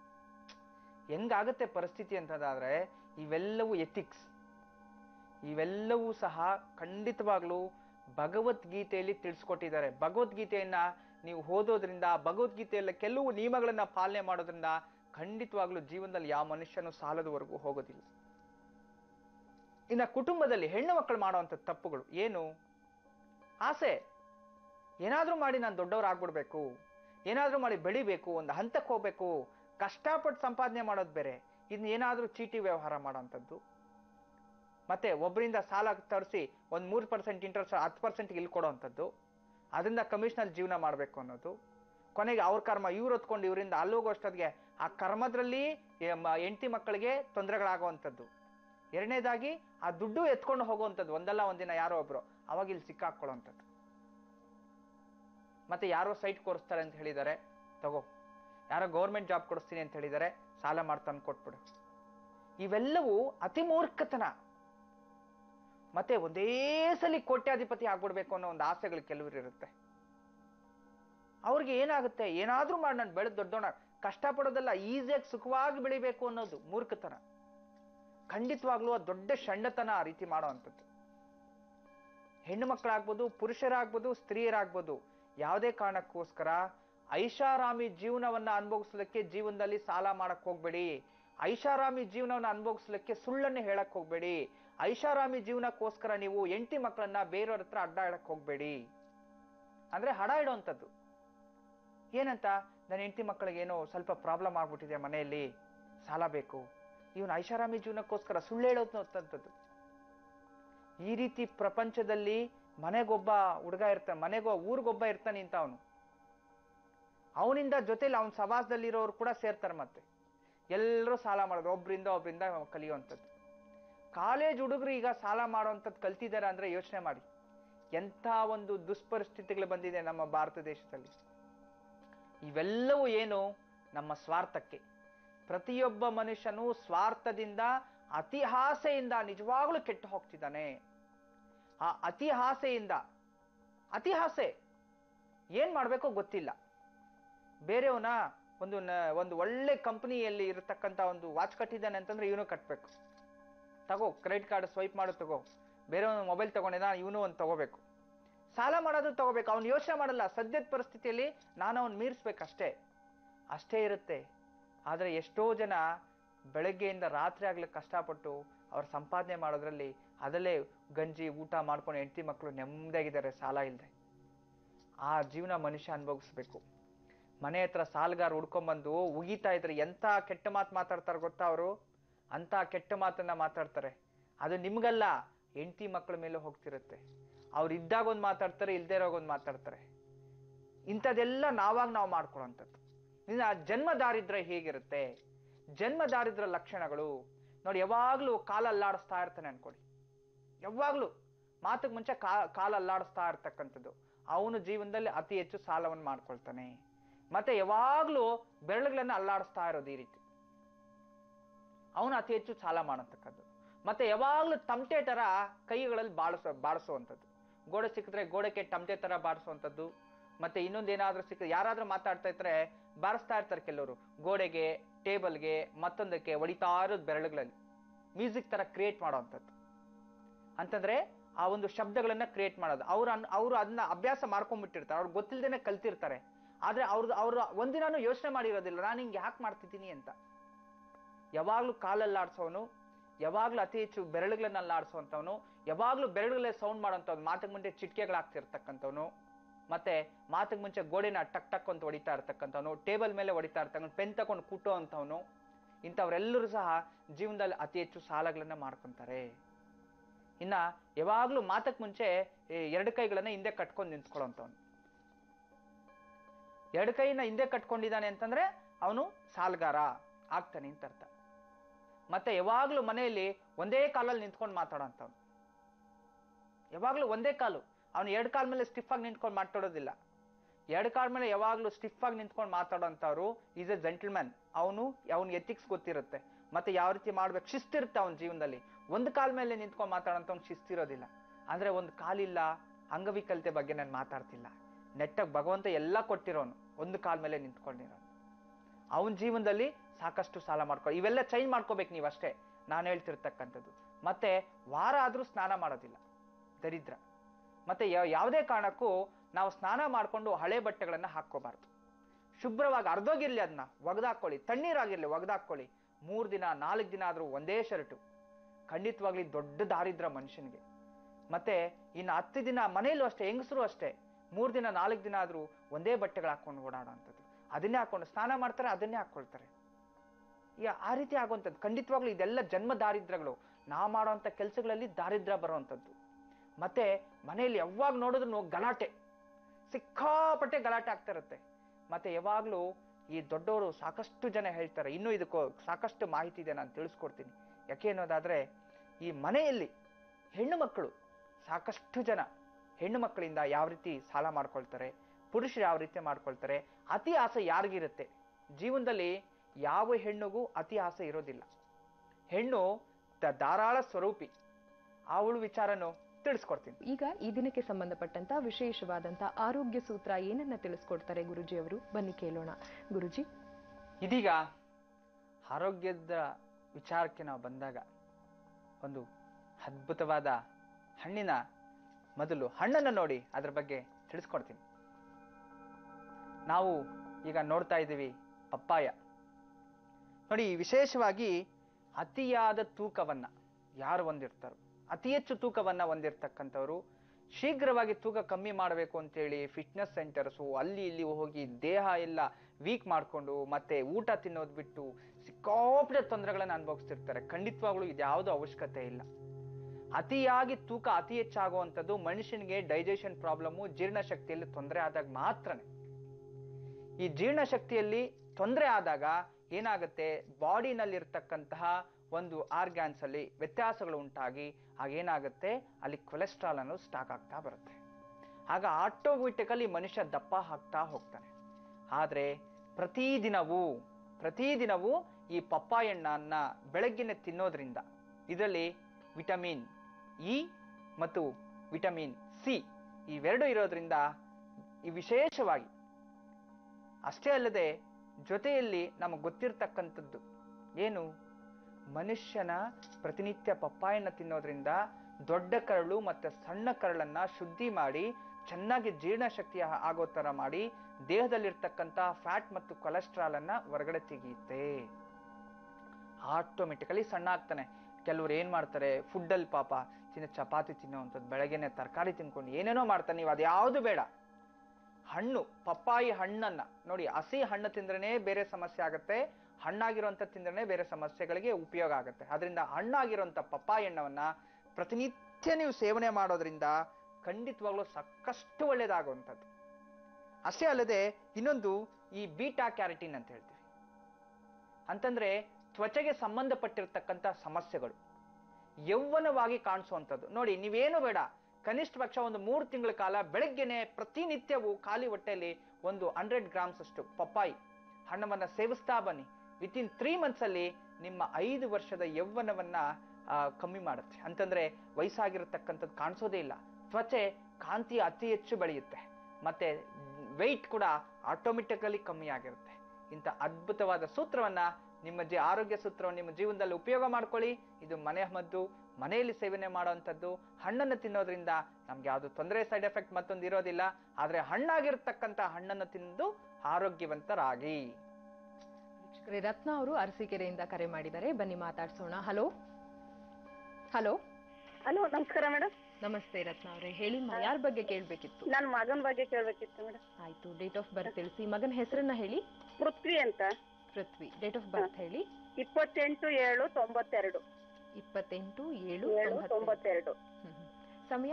ಹೆಂಗಾಗುತ್ತೆ ಪರಿಸ್ಥಿತಿ ಅಂತಂದಾದ್ರೆ ಇವೆಲ್ಲವೂ ಎಥಿಕ್ಸ್ ಇವೆಲ್ಲವೂ ಸಹ ಖಂಡಿತವಾಗ್ಲೂ ಭಗವದ್ಗೀತೆಯಲ್ಲಿ ತಿಳಿಸ್ಕೊಟ್ಟಿದ್ದಾರೆ ಭಗವದ್ಗೀತೆಯನ್ನ ನೀವು ಓದೋದ್ರಿಂದ ಭಗವದ್ಗೀತೆಯಲ್ಲಿ ಕೆಲವು ನಿಯಮಗಳನ್ನ ಪಾಲನೆ ಮಾಡೋದ್ರಿಂದ ಖಂಡಿತವಾಗ್ಲೂ ಜೀವನದಲ್ಲಿ ಯಾವ ಮನುಷ್ಯನು ಸಾಲದವರೆಗೂ ಹೋಗೋದಿಲ್ಲ ಇನ್ನ ಕುಟುಂಬದಲ್ಲಿ ಹೆಣ್ಣು ಮಕ್ಕಳು ಮಾಡುವಂತ ತಪ್ಪುಗಳು ಏನು ಆಸೆ ಏನಾದ್ರೂ ಮಾಡಿ ನಾನು ದೊಡ್ಡವರಾಗ್ಬಿಡ್ಬೇಕು ಏನಾದ್ರೂ ಮಾಡಿ ಬೆಳಿಬೇಕು ಒಂದು ಹಂತಕ್ಕೆ ಹೋಗ್ಬೇಕು ಕಷ್ಟಪಟ್ಟು ಸಂಪಾದನೆ ಮಾಡೋದು ಬೇರೆ ಇನ್ನು ಏನಾದ್ರೂ ಚೀಟಿ ವ್ಯವಹಾರ ಮಾಡೋವಂಥದ್ದು ಮತ್ತೆ ಒಬ್ಬರಿಂದ ಸಾಲ ತರಿಸಿ ಒಂದು ಮೂರು ಪರ್ಸೆಂಟ್ ಇಂಟ್ರೆಸ್ಟ್ ಹತ್ತು ಪರ್ಸೆಂಟ್ಗೆ ಇಲ್ಲಿ ಕೊಡೋವಂಥದ್ದು ಅದರಿಂದ ಕಮಿಷನಲ್ ಜೀವನ ಮಾಡಬೇಕು ಅನ್ನೋದು ಕೊನೆಗೆ ಅವ್ರ ಕರ್ಮ ಇವ್ರು ಹೊತ್ಕೊಂಡು ಇವರಿಂದ ಅಲ್ಲೋಗೋಷ್ಟೊತ್ತಿಗೆ ಆ ಕರ್ಮದ್ರಲ್ಲಿ ಹೆಂಡತಿ ಮಕ್ಕಳಿಗೆ ತೊಂದರೆಗಳಾಗುವಂಥದ್ದು ಎರಡನೇದಾಗಿ ಆ ದುಡ್ಡು ಎತ್ಕೊಂಡು ಹೋಗುವಂಥದ್ದು ಒಂದಲ್ಲ ಒಂದಿನ ಯಾರೋ ಒಬ್ರು ಅವಾಗ ಇಲ್ಲಿ ಸಿಕ್ಕಾಕೊಳ್ಳುವಂಥದ್ದು ಮತ್ತೆ ಯಾರೋ ಸೈಟ್ ಕೊಡಿಸ್ತಾರೆ ಅಂತ ಹೇಳಿದ್ದಾರೆ ತಗೋ ಯಾರೋ ಗೌರ್ಮೆಂಟ್ ಜಾಬ್ ಕೊಡಿಸ್ತೀನಿ ಅಂತ ಹೇಳಿದ್ದಾರೆ ಸಾಲ ಮಾಡ್ತಾನೆ ಕೊಟ್ಬಿಡು ಇವೆಲ್ಲವೂ ಅತಿ ಮೂರ್ಖತನ ಮತ್ತೆ ಒಂದೇ ಸಲಿ ಕೋಟ್ಯಾಧಿಪತಿ ಆಗ್ಬಿಡ್ಬೇಕು ಅನ್ನೋ ಒಂದು ಆಸೆಗಳು ಕೆಲವರು ಇರುತ್ತೆ ಅವ್ರಿಗೆ ಏನಾಗುತ್ತೆ ಏನಾದ್ರೂ ಮಾಡಿ ನಾನು ಬೆಳೆದು ದೊಡ್ಡೋಣ ಕಷ್ಟಪಡೋದಲ್ಲ ಈಸಿಯಾಗಿ ಸುಖವಾಗಿ ಬೆಳಿಬೇಕು ಅನ್ನೋದು ಮೂರ್ಖತನ ಖಂಡಿತವಾಗ್ಲೂ ಅದು ದೊಡ್ಡ ಷಂಡತನ ಆ ರೀತಿ ಮಾಡೋವಂಥದ್ದು ಹೆಣ್ಣು ಮಕ್ಕಳಾಗ್ಬೋದು ಪುರುಷರಾಗ್ಬೋದು ಸ್ತ್ರೀಯರಾಗ್ಬೋದು ಯಾವುದೇ ಕಾರಣಕ್ಕೋಸ್ಕರ ಐಷಾರಾಮಿ ಜೀವನವನ್ನ ಅನುಭವಿಸಲಿಕ್ಕೆ ಜೀವನದಲ್ಲಿ ಸಾಲ ಮಾಡಕ್ ಹೋಗ್ಬೇಡಿ ಐಷಾರಾಮಿ ಜೀವನವನ್ನ ಅನುಭವಿಸ್ಲಿಕ್ಕೆ ಸುಳ್ಳನ್ನು ಹೇಳಕ್ ಹೋಗ್ಬೇಡಿ ಐಷಾರಾಮಿ ಜೀವನಕ್ಕೋಸ್ಕರ ನೀವು ಎಂಟಿ ಮಕ್ಕಳನ್ನ ಬೇರೆಯವ್ರ ಹತ್ರ ಅಡ್ಡ ಇಡಕ್ ಹೋಗ್ಬೇಡಿ ಅಂದ್ರೆ ಹಡ ಇಡೋಂಥದ್ದು ಏನಂತ ನನ್ನ ಹೆಂಡತಿ ಮಕ್ಕಳಿಗೆ ಏನೋ ಸ್ವಲ್ಪ ಪ್ರಾಬ್ಲಮ್ ಆಗ್ಬಿಟ್ಟಿದೆ ಮನೆಯಲ್ಲಿ ಸಾಲ ಬೇಕು ಇವನು ಐಷಾರಾಮಿ ಜೀವನಕ್ಕೋಸ್ಕರ ಸುಳ್ಳು ಹೇಳೋದು ಅಂತದ್ದು ಈ ರೀತಿ ಪ್ರಪಂಚದಲ್ಲಿ ಮನೆಗೊಬ್ಬ ಹುಡುಗ ಇರ್ತಾನೆ ಮನೆಗೊ ಊರಿಗೊಬ್ಬ ಇರ್ತಾನೆ ಇಂತ ಅವನು ಅವನಿಂದ ಜೊತೆಲಿ ಅವನ ಸವಾಸದಲ್ಲಿರೋರು ಕೂಡ ಸೇರ್ತಾರೆ ಮತ್ತೆ ಎಲ್ಲರೂ ಸಾಲ ಮಾಡೋದು ಒಬ್ರಿಂದ ಒಬ್ರಿಂದ ಕಲಿಯುವಂಥದ್ದು ಕಾಲೇಜ್ ಹುಡುಗರು ಈಗ ಸಾಲ ಮಾಡುವಂಥದ್ದು ಕಲ್ತಿದ್ದಾರೆ ಅಂದ್ರೆ ಯೋಚನೆ ಮಾಡಿ ಎಂಥ ಒಂದು ದುಷ್ಪರಿಸ್ಥಿತಿಗಳು ಬಂದಿದೆ ನಮ್ಮ ಭಾರತ ದೇಶದಲ್ಲಿ ಇವೆಲ್ಲವೂ ಏನು ನಮ್ಮ ಸ್ವಾರ್ಥಕ್ಕೆ ಪ್ರತಿಯೊಬ್ಬ ಮನುಷ್ಯನು ಸ್ವಾರ್ಥದಿಂದ ಅತಿಹಾಸೆಯಿಂದ ನಿಜವಾಗ್ಲೂ ಕೆಟ್ಟು ಹೋಗ್ತಿದ್ದಾನೆ ಆ ಅತಿಹಾಸೆಯಿಂದ ಅತಿಹಾಸೆ ಏನ್ ಮಾಡ್ಬೇಕೋ ಗೊತ್ತಿಲ್ಲ ಬೇರೆಯವನ ಒಂದು ನ- ಒಂದು ಒಳ್ಳೆ ಕಂಪನಿಯಲ್ಲಿ ಇರತಕ್ಕಂತ ಒಂದು ವಾಚ್ ಕಟ್ಟಿದ್ದಾನೆ ಅಂತಂದ್ರೆ ಇವನು ಕಟ್ಬೇಕು ತಗೋ ಕ್ರೆಡಿಟ್ ಕಾರ್ಡ್ ಸ್ವೈಪ್ ಮಾಡು ತಗೋ ಬೇರೆ ಒಂದು ಮೊಬೈಲ್ ತಗೊಂಡಿದ್ದ ಇವನು ಒಂದು ತಗೋಬೇಕು ಸಾಲ ಮಾಡೋದು ತಗೋಬೇಕು ಅವ್ನು ಯೋಚನೆ ಮಾಡಲ್ಲ ಸದ್ಯದ ಪರಿಸ್ಥಿತಿಯಲ್ಲಿ ನಾನು ಅವ್ನು ಮೀರಿಸ್ಬೇಕಷ್ಟೇ ಅಷ್ಟೇ ಇರುತ್ತೆ ಆದರೆ ಎಷ್ಟೋ ಜನ ಬೆಳಗ್ಗೆಯಿಂದ ರಾತ್ರಿ ಆಗ್ಲಿಕ್ಕೆ ಕಷ್ಟಪಟ್ಟು ಅವ್ರು ಸಂಪಾದನೆ ಮಾಡೋದ್ರಲ್ಲಿ ಅದರಲ್ಲೇ ಗಂಜಿ ಊಟ ಮಾಡ್ಕೊಂಡು ಹೆಂಡತಿ ಮಕ್ಕಳು ನೆಮ್ಮದಿಯಾಗಿದ್ದಾರೆ ಸಾಲ ಇಲ್ಲದೆ ಆ ಜೀವನ ಮನುಷ್ಯ ಅನುಭವಿಸ್ಬೇಕು ಮನೆ ಹತ್ರ ಸಾಲಗಾರ ಹುಡ್ಕೊಂಬಂದು ಉಗಿತಾ ಇದ್ರೆ ಎಂತ ಕೆಟ್ಟ ಮಾತು ಮಾತಾಡ್ತಾರೆ ಗೊತ್ತಾ ಅವರು ಅಂತ ಕೆಟ್ಟ ಮಾತನ್ನ ಮಾತಾಡ್ತಾರೆ ಅದು ನಿಮ್ಗಲ್ಲ ಹೆಂಡತಿ ಮಕ್ಕಳ ಮೇಲೆ ಹೋಗ್ತಿರುತ್ತೆ ಅವ್ರು ಇದ್ದಾಗ ಒಂದು ಮಾತಾಡ್ತಾರೆ ಇಲ್ದೇ ಇರೋವಾಗ ಒಂದು ಮಾತಾಡ್ತಾರೆ ಇಂಥದ್ದೆಲ್ಲ ನಾವಾಗ ನಾವು ಮಾಡ್ಕೊಳ್ಳೋಂಥದ್ದು ಇನ್ನು ಆ ಜನ್ಮ ದಾರಿದ್ರ್ಯ ಹೇಗಿರುತ್ತೆ ಜನ್ಮ ದಾರಿದ್ರ್ಯ ಲಕ್ಷಣಗಳು ನೋಡಿ ಯಾವಾಗ್ಲೂ ಕಾಲ ಅಲ್ಲಾಡಿಸ್ತಾ ಇರ್ತಾನೆ ಅನ್ಕೊಳ್ಳಿ ಯಾವಾಗ್ಲೂ ಮಾತಕ್ಕೆ ಮುಂಚೆ ಕಾ ಕಾಲ ಅಲ್ಲಾಡಿಸ್ತಾ ಇರ್ತಕ್ಕಂಥದ್ದು ಅವನು ಜೀವನದಲ್ಲಿ ಅತಿ ಹೆಚ್ಚು ಸಾಲವನ್ನು ಮಾಡ್ಕೊಳ್ತಾನೆ ಮತ್ತೆ ಯಾವಾಗ್ಲೂ ಬೆರಳುಗಳನ್ನ ಅಲ್ಲಾಡಿಸ್ತಾ ಇರೋದು ಈ ರೀತಿ ಅವನು ಅತಿ ಹೆಚ್ಚು ಸಾಲ ಮಾಡತಕ್ಕದ್ದು ಮತ್ತೆ ಯಾವಾಗ್ಲೂ ತಮಟೆ ತರ ಕೈಗಳಲ್ಲಿ ಬಾಳಿಸೋ ಬಾಡಿಸುವಂಥದ್ದು ಗೋಡೆ ಸಿಕ್ಕಿದ್ರೆ ಗೋಡೆಗೆ ತಮಟೆ ತರ ಬಾರಿಸುವಂಥದ್ದು ಮತ್ತೆ ಇನ್ನೊಂದು ಏನಾದ್ರೂ ಸಿಕ್ಕ ಯಾರಾದ್ರೂ ಮಾತಾಡ್ತಾ ಇದ್ರೆ ಬಾರಿಸ್ತಾ ಇರ್ತಾರೆ ಕೆಲವರು ಗೋಡೆಗೆ ಟೇಬಲ್ಗೆ ಮತ್ತೊಂದಕ್ಕೆ ಹೊಡಿತಾ ಇರೋದು ಬೆರಳುಗಳಲ್ಲಿ ಮ್ಯೂಸಿಕ್ ತರ ಕ್ರಿಯೇಟ್ ಮಾಡೋವಂಥದ್ದು ಅಂತಂದ್ರೆ ಆ ಒಂದು ಶಬ್ದಗಳನ್ನ ಕ್ರಿಯೇಟ್ ಮಾಡೋದು ಅವ್ರು ಅನ್ ಅವರು ಅದನ್ನ ಅಭ್ಯಾಸ ಮಾಡ್ಕೊಂಡ್ಬಿಟ್ಟಿರ್ತಾರೆ ಅವ್ರು ಗೊತ್ತಿಲ್ದೇನೆ ಕಲ್ತಿರ್ತಾರೆ ಆದ್ರೆ ಅವ್ರದ್ದು ಅವ್ರು ಒಂದಿನಾನು ಯೋಚನೆ ಮಾಡಿರೋದಿಲ್ಲ ನಾನು ಹಿಂಗೆ ಯಾಕೆ ಮಾಡ್ತಿದ್ದೀನಿ ಅಂತ ಯಾವಾಗ್ಲೂ ಕಾಲಲ್ಲಾಡ್ಸೋನು ಯಾವಾಗ್ಲೂ ಅತಿ ಹೆಚ್ಚು ಬೆರಳುಗಳನ್ನ ಅಲ್ಲಾಡ್ಸೋಂಥವ್ನು ಯಾವಾಗ್ಲೂ ಬೆರಳುಗಳೇ ಸೌಂಡ್ ಮಾಡೋಂಥವ್ನು ಮಾತಿಗೆ ಮುಂದೆ ಚಿಟ್ಕೆಗಳಾಗ್ತಿರ್ತಕ್ಕಂಥವ್ನು ಮತ್ತೆ ಮಾತಿಗೆ ಮುಂಚೆ ಗೋಡೆನ ಟಕ್ ಟಕ್ ಅಂತ ಹೊಡಿತಾ ಇರ್ತಕ್ಕಂಥವ್ನು ಟೇಬಲ್ ಮೇಲೆ ಹೊಡಿತಾ ಇರ್ತಕ್ಕಂಥ ಪೆನ್ ತಗೊಂಡು ಕೂಟೋ ಅಂಥವ್ನು ಇಂಥವ್ರೆಲ್ಲರೂ ಸಹ ಜೀವನದಲ್ಲಿ ಅತಿ ಹೆಚ್ಚು ಸಾಲಗಳನ್ನ ಮಾಡ್ಕೊಂತಾರೆ ಇನ್ನ ಯಾವಾಗ್ಲೂ ಮಾತಕ್ ಮುಂಚೆ ಈ ಎರಡು ಕೈಗಳನ್ನ ಹಿಂದೆ ಕಟ್ಕೊಂಡು ನಿಂತ್ಕೊಳ್ಳೋಂಥವ್ನು ಎರಡು ಕೈನ ಹಿಂದೆ ಕಟ್ಕೊಂಡಿದ್ದಾನೆ ಅಂತಂದ್ರೆ ಅವನು ಸಾಲ್ಗಾರ ಆಗ್ತಾನೆ ಅಂತ ಅರ್ಥ ಮತ್ತೆ ಯಾವಾಗ್ಲೂ ಮನೆಯಲ್ಲಿ ಒಂದೇ ಕಾಲಲ್ಲಿ ನಿಂತ್ಕೊಂಡು ಮಾತಾಡೋಂಥವ್ನು ಯಾವಾಗ್ಲೂ ಒಂದೇ ಕಾಲು ಅವನು ಎರಡು ಕಾಲ ಮೇಲೆ ಸ್ಟಿಫ್ ಆಗಿ ನಿಂತ್ಕೊಂಡು ಮಾತಾಡೋದಿಲ್ಲ ಎರಡು ಕಾಲ ಮೇಲೆ ಯಾವಾಗ್ಲೂ ಸ್ಟಿಫ್ ಆಗಿ ನಿಂತ್ಕೊಂಡು ಮಾತಾಡೋಂಥವ್ರು ಈಸ್ ಎ ಜೆಂಟಲ್ಮ್ಯಾನ್ ಅವನು ಅವನ್ ಎಥಿಕ್ಸ್ ಗೊತ್ತಿರುತ್ತೆ ಮತ್ತೆ ಯಾವ ರೀತಿ ಮಾಡ್ಬೇಕು ಶಿಸ್ತಿರುತ್ತೆ ಅವನ ಜೀವನದಲ್ಲಿ ಒಂದು ಕಾಲ ಮೇಲೆ ನಿಂತ್ಕೊಂಡು ಮಾತಾಡೋಂಥವ್ನು ಶಿಸ್ತಿರೋದಿಲ್ಲ ಅಂದ್ರೆ ಒಂದು ಕಾಲಿಲ್ಲ ಅಂಗವಿಕಲತೆ ಬಗ್ಗೆ ನಾನು ಮಾತಾಡ್ತಿಲ್ಲ ನೆಟ್ಟಾಗಿ ಭಗವಂತ ಎಲ್ಲ ಕೊಟ್ಟಿರೋನು ಒಂದು ಕಾಲ ಮೇಲೆ ನಿಂತ್ಕೊಂಡಿರೋನು ಅವನ ಜೀವನದಲ್ಲಿ ಸಾಕಷ್ಟು ಸಾಲ ಮಾಡ್ಕೊ ಇವೆಲ್ಲ ಚೇಂಜ್ ಮಾಡ್ಕೋಬೇಕು ನೀವು ಅಷ್ಟೇ ನಾನು ಹೇಳ್ತಿರ್ತಕ್ಕಂಥದ್ದು ಮತ್ತೆ ವಾರ ಆದ್ರೂ ಸ್ನಾನ ಮಾಡೋದಿಲ್ಲ ದರಿದ್ರ ಮತ್ತೆ ಯಾ- ಯಾವುದೇ ಕಾರಣಕ್ಕೂ ನಾವು ಸ್ನಾನ ಮಾಡ್ಕೊಂಡು ಹಳೆ ಬಟ್ಟೆಗಳನ್ನ ಹಾಕ್ಕೋಬಾರ್ದು ಶುಭ್ರವಾಗಿ ಅರ್ಧೋಗಿರ್ಲಿ ಅದನ್ನ ಒಗ್ದಾಕೊಳ್ಳಿ ತಣ್ಣೀರಾಗಿರ್ಲಿ ಒಗ್ದಾಕೊಳ್ಳಿ ಮೂರ್ ದಿನ ನಾಲ್ಕು ದಿನ ಆದ್ರೂ ಒಂದೇ ಶರ್ಟು ಖಂಡಿತವಾಗ್ಲಿ ದೊಡ್ಡ ದಾರಿದ್ರ ಮನುಷ್ಯನಿಗೆ ಮತ್ತೆ ಇನ್ನು ಹತ್ತು ದಿನ ಮನೆಯಲ್ಲೂ ಅಷ್ಟೇ ಹೆಂಗಸರು ಅಷ್ಟೇ ಮೂರ್ ದಿನ ನಾಲ್ಕು ದಿನ ಆದ್ರೂ ಒಂದೇ ಬಟ್ಟೆಗಳು ಹಾಕೊಂಡು ಓಡಾಡೋಂಥದ್ದು ಅದನ್ನೇ ಹಾಕೊಂಡು ಸ್ನಾನ ಮಾಡ್ತಾರೆ ಅದನ್ನೇ ಹಾಕೊಳ್ತಾರೆ ಈ ಆ ರೀತಿ ಆಗುವಂಥದ್ದು ಖಂಡಿತವಾಗ್ಲೂ ಇದೆಲ್ಲ ಜನ್ಮ ದಾರಿದ್ರ್ಯಗಳು ನಾ ಮಾಡೋಂಥ ಕೆಲಸಗಳಲ್ಲಿ ದಾರಿದ್ರ್ಯ ಬರುವಂಥದ್ದು ಮತ್ತೆ ಮನೆಯಲ್ಲಿ ಯಾವಾಗ ನೋಡಿದ್ರು ಗಲಾಟೆ ಸಿಕ್ಕಾಪಟ್ಟೆ ಗಲಾಟೆ ಆಗ್ತಾ ಇರುತ್ತೆ ಮತ್ತೆ ಯಾವಾಗ್ಲೂ ಈ ದೊಡ್ಡವರು ಸಾಕಷ್ಟು ಜನ ಹೇಳ್ತಾರೆ ಇನ್ನೂ ಇದಕ್ಕೂ ಸಾಕಷ್ಟು ಮಾಹಿತಿ ಇದೆ ನಾನು ತಿಳಿಸ್ಕೊಡ್ತೀನಿ ಯಾಕೆ ಅನ್ನೋದಾದ್ರೆ ಈ ಮನೆಯಲ್ಲಿ ಹೆಣ್ಣು ಮಕ್ಕಳು ಸಾಕಷ್ಟು ಜನ ಹೆಣ್ಣು ಮಕ್ಕಳಿಂದ ಯಾವ ರೀತಿ ಸಾಲ ಮಾಡ್ಕೊಳ್ತಾರೆ ಪುರುಷರು ಯಾವ ರೀತಿ ಮಾಡ್ಕೊಳ್ತಾರೆ ಅತಿ ಆಸೆ ಯಾರಿಗಿರುತ್ತೆ ಜೀವನದಲ್ಲಿ ಯಾವ ಹೆಣ್ಣಿಗೂ ಅತಿ ಆಸೆ ಇರೋದಿಲ್ಲ ಹೆಣ್ಣು ದ- ಧಾರಾಳ ಸ್ವರೂಪಿ ಅವಳು ವಿಚಾರನು ತಿಳಿಸ್ಕೊಡ್ತೀನಿ ಈಗ ಈ ದಿನಕ್ಕೆ ಸಂಬಂಧಪಟ್ಟಂತ ವಿಶೇಷವಾದಂತ ಆರೋಗ್ಯ ಸೂತ್ರ ಏನನ್ನ ತಿಳಿಸ್ಕೊಡ್ತಾರೆ ಗುರುಜಿ ಅವರು ಬನ್ನಿ ಕೇಳೋಣ ಗುರುಜಿ ಇದೀಗ ಆರೋಗ್ಯದ ವಿಚಾರಕ್ಕೆ ನಾವು ಬಂದಾಗ ಒಂದು ಅದ್ಭುತವಾದ ಹಣ್ಣಿನ ಮೊದಲು ಹಣ್ಣನ್ನು ನೋಡಿ ಅದ್ರ ಬಗ್ಗೆ ತಿಳಿಸ್ಕೊಡ್ತೀನಿ ನಾವು ಈಗ ನೋಡ್ತಾ ಇದ್ದೀವಿ ಪಪ್ಪಾಯ ನೋಡಿ ವಿಶೇಷವಾಗಿ ಅತಿಯಾದ ತೂಕವನ್ನ ಯಾರು ಹೊಂದಿರ್ತಾರೋ ಅತಿ ಹೆಚ್ಚು ತೂಕವನ್ನ ಹೊಂದಿರ್ತಕ್ಕಂಥವ್ರು ಶೀಘ್ರವಾಗಿ ತೂಕ ಕಮ್ಮಿ ಮಾಡಬೇಕು ಅಂತೇಳಿ ಫಿಟ್ನೆಸ್ ಸೆಂಟರ್ಸು ಅಲ್ಲಿ ಇಲ್ಲಿ ಹೋಗಿ ದೇಹ ಎಲ್ಲ ವೀಕ್ ಮಾಡಿಕೊಂಡು ಮತ್ತೆ ಊಟ ತಿನ್ನೋದು ಬಿಟ್ಟು ಸಿಕ್ಕಾಪಟ್ಟೆ ತೊಂದರೆಗಳನ್ನು ಅನುಭವಿಸ್ತಿರ್ತಾರೆ ಖಂಡಿತವಾಗ್ಲೂ ಇದ್ಯಾವುದೂ ಅವಶ್ಯಕತೆ ಇಲ್ಲ ಅತಿಯಾಗಿ ತೂಕ ಅತಿ ಹೆಚ್ಚಾಗುವಂಥದ್ದು ಮನುಷ್ಯನಿಗೆ ಡೈಜೆಷನ್ ಪ್ರಾಬ್ಲಮ್ಮು ಜೀರ್ಣಶಕ್ತಿಯಲ್ಲಿ ತೊಂದರೆ ಆದಾಗ ಮಾತ್ರನೇ ಈ ಜೀರ್ಣಶಕ್ತಿಯಲ್ಲಿ ತೊಂದರೆ ಆದಾಗ ಏನಾಗುತ್ತೆ ಬಾಡಿನಲ್ಲಿರ್ತಕ್ಕಂತಹ ಒಂದು ಆರ್ಗ್ಯಾನ್ಸ್ ಅಲ್ಲಿ ವ್ಯತ್ಯಾಸಗಳು ಉಂಟಾಗಿ ಆಗ ಏನಾಗುತ್ತೆ ಅಲ್ಲಿ ಕೊಲೆಸ್ಟ್ರಾಲ್ ಅನ್ನೋದು ಸ್ಟಾಕ್ ಆಗ್ತಾ ಬರುತ್ತೆ ಆಗ ಆಟೋಮೆಟಿಕಲಿ ಮನುಷ್ಯ ದಪ್ಪ ಆಗ್ತಾ ಹೋಗ್ತಾನೆ ಆದರೆ ಪ್ರತಿದಿನವೂ ಪ್ರತಿದಿನವೂ ಈ ಪಪ್ಪಾಯಣ್ಣನ್ನ ಬೆಳಗ್ಗಿನ ತಿನ್ನೋದ್ರಿಂದ ಇದರಲ್ಲಿ ವಿಟಮಿನ್ ಇ ಮತ್ತು ವಿಟಮಿನ್ ಸಿ ಇವೆರಡು ಇರೋದ್ರಿಂದ ಈ ವಿಶೇಷವಾಗಿ ಅಷ್ಟೇ ಅಲ್ಲದೆ ಜೊತೆಯಲ್ಲಿ ನಮಗೆ ಗೊತ್ತಿರ್ತಕ್ಕಂಥದ್ದು ಏನು ಮನುಷ್ಯನ ಪ್ರತಿನಿತ್ಯ ಪಪ್ಪಾಯನ್ನ ತಿನ್ನೋದ್ರಿಂದ ದೊಡ್ಡ ಕರಳು ಮತ್ತೆ ಸಣ್ಣ ಕರಳನ್ನ ಶುದ್ಧಿ ಮಾಡಿ ಚೆನ್ನಾಗಿ ಜೀರ್ಣಶಕ್ತಿ ಆ- ಆಗೋ ತರ ಮಾಡಿ ದೇಹದಲ್ಲಿರ್ತಕ್ಕಂಥ ಫ್ಯಾಟ್ ಮತ್ತು ಕೊಲೆಸ್ಟ್ರಾಲ್ ಅನ್ನ ಹೊರಗಡೆ ತೆಗೆಯುತ್ತೆ ಆಟೋಮೆಟಿಕಲಿ ಸಣ್ಣ ಆಗ್ತಾನೆ ಕೆಲವ್ರು ಏನ್ ಮಾಡ್ತಾರೆ ಫುಡ್ ಅಲ್ಲಿ ಪಾಪ ಚಿನ್ನ ಚಪಾತಿ ತಿನ್ನೋವಂಥದ್ದು ಬೆಳಗ್ಗೆನೆ ತರಕಾರಿ ತಿನ್ಕೊಂಡು ಏನೇನೋ ಮಾಡ್ತಾನೆ ನೀವು ಅದ್ಯಾವುದು ಬೇಡ ಹಣ್ಣು ಪಪ್ಪಾಯಿ ಹಣ್ಣನ್ನ ನೋಡಿ ಹಸಿ ಹಣ್ಣು ತಿಂದ್ರೇನೆ ಬೇರೆ ಸಮಸ್ಯೆ ಆಗುತ್ತೆ ಹಣ್ಣಾಗಿರುವಂತ ತಿಂದ್ರೇನೆ ಬೇರೆ ಸಮಸ್ಯೆಗಳಿಗೆ ಉಪಯೋಗ ಆಗುತ್ತೆ ಅದರಿಂದ ಹಣ್ಣಾಗಿರುವಂತ ಪಪ್ಪಾಯಿ ಹಣ್ಣವನ್ನ ಪ್ರತಿನಿತ್ಯ ನೀವು ಸೇವನೆ ಮಾಡೋದ್ರಿಂದ ಖಂಡಿತವಾಗ್ಲೂ ಸಾಕಷ್ಟು ಒಳ್ಳೇದಾಗುವಂಥದ್ದು ಅಷ್ಟೇ ಅಲ್ಲದೆ ಇನ್ನೊಂದು ಈ ಬೀಟಾ ಕ್ಯಾರಟಿನ್ ಅಂತ ಹೇಳ್ತೀವಿ ಅಂತಂದ್ರೆ ತ್ವಚೆಗೆ ಸಂಬಂಧಪಟ್ಟಿರ್ತಕ್ಕಂಥ ಸಮಸ್ಯೆಗಳು ಯೌವನವಾಗಿ ಕಾಣಿಸುವಂಥದ್ದು ನೋಡಿ ನೀವೇನು ಬೇಡ ಕನಿಷ್ಠ ಪಕ್ಷ ಒಂದು ಮೂರು ತಿಂಗಳ ಕಾಲ ಬೆಳಗ್ಗೆನೆ ಪ್ರತಿನಿತ್ಯವೂ ಖಾಲಿ ಹೊಟ್ಟೆಯಲ್ಲಿ ಒಂದು ಹಂಡ್ರೆಡ್ ಗ್ರಾಮ್ಸ್ ಅಷ್ಟು ಪಪ್ಪಾಯಿ ಹಣ್ಣವನ್ನ ಸೇವಿಸ್ತಾ ಬನ್ನಿ ವಿತ್ ಇನ್ ತ್ರೀ ಮಂತ್ಸ್ ಅಲ್ಲಿ ನಿಮ್ಮ ಐದು ವರ್ಷದ ಯೌವನವನ್ನ ಆ, ಕಮ್ಮಿ ಮಾಡುತ್ತೆ ಅಂತಂದ್ರೆ ವಯಸ್ಸಾಗಿರತಕ್ಕಂಥದ್ದು ಕಾಣಿಸೋದೇ ಇಲ್ಲ ತ್ವಚೆ ಕಾಂತಿ ಅತಿ ಹೆಚ್ಚು ಬೆಳೆಯುತ್ತೆ ಮತ್ತೆ ವೆಯ್ಟ್ ಕೂಡ ಆಟೋಮೆಟಿಕಲಿ ಕಮ್ಮಿ ಆಗಿರುತ್ತೆ ಇಂಥ ಅದ್ಭುತವಾದ ಸೂತ್ರವನ್ನ ನಿಮ್ಮ ಜಿ ಆರೋಗ್ಯ ಸೂತ್ರವನ್ನು ನಿಮ್ಮ ಜೀವನದಲ್ಲಿ ಉಪಯೋಗ ಮಾಡ್ಕೊಳ್ಳಿ ಇದು ಮನೆ ಮದ್ದು ಮನೆಯಲ್ಲಿ ಸೇವನೆ ಮಾಡುವಂಥದ್ದು ಹಣ್ಣನ್ನು ತಿನ್ನೋದ್ರಿಂದ ನಮ್ಗೆ ಯಾವುದು ತೊಂದರೆ ಸೈಡ್ ಎಫೆಕ್ಟ್ ಮತ್ತೊಂದು ಇರೋದಿಲ್ಲ ಆದ್ರೆ ಹಣ್ಣಾಗಿರ್ತಕ್ಕಂಥ ಹಣ್ಣನ್ನು ತಿಂದು ಆರೋಗ್ಯವಂತರಾಗಿ ವೀಕ್ಷಕರೇ ರತ್ನ ಅವರು ಅರಸೀಕೆರೆಯಿಂದ ಕರೆ ಮಾಡಿದ್ದಾರೆ ಬನ್ನಿ ಮಾತಾಡ್ಸೋಣ ಹಲೋ ಹಲೋ ಹಲೋ ನಮಸ್ಕಾರ ಮೇಡಮ್ ನಮಸ್ತೆ ರತ್ನ ಅವರೇ ಹೇಳಿ ಯಾರ ಬಗ್ಗೆ ಕೇಳ್ಬೇಕಿತ್ತು ನನ್ನ ಮಗನ ಬಗ್ಗೆ ಕೇಳ್ಬೇಕಿತ್ತು ಮೇಡಮ್ ಆಯ್ತು ಡೇಟ್ ಆಫ್ ಬರ್ತ್ ತಿಳಿಸಿ ಮಗನ ಹೆಸರನ್ನ ಹೇಳಿ ಪೃಥ್ವಿ ಅಂತ ಪೃಥ್ವಿ ಡೇಟ್ ಆಫ್ ಬರ್ತ್ ಹೇಳಿ ಇಪ್ಪತ್ತೆಂಟು ಏಳು ತೊಂಬತ್ತೆರಡು ಇಪ್ಪತ್ತೆಂಟು ಏಳು ಏಳು ತೊಂಬತ್ತೆರಡು. ತೊಂಬತ್ತೆರಡು ಹ್ಮ್, ಹ್ಮ್. ಸಮಯ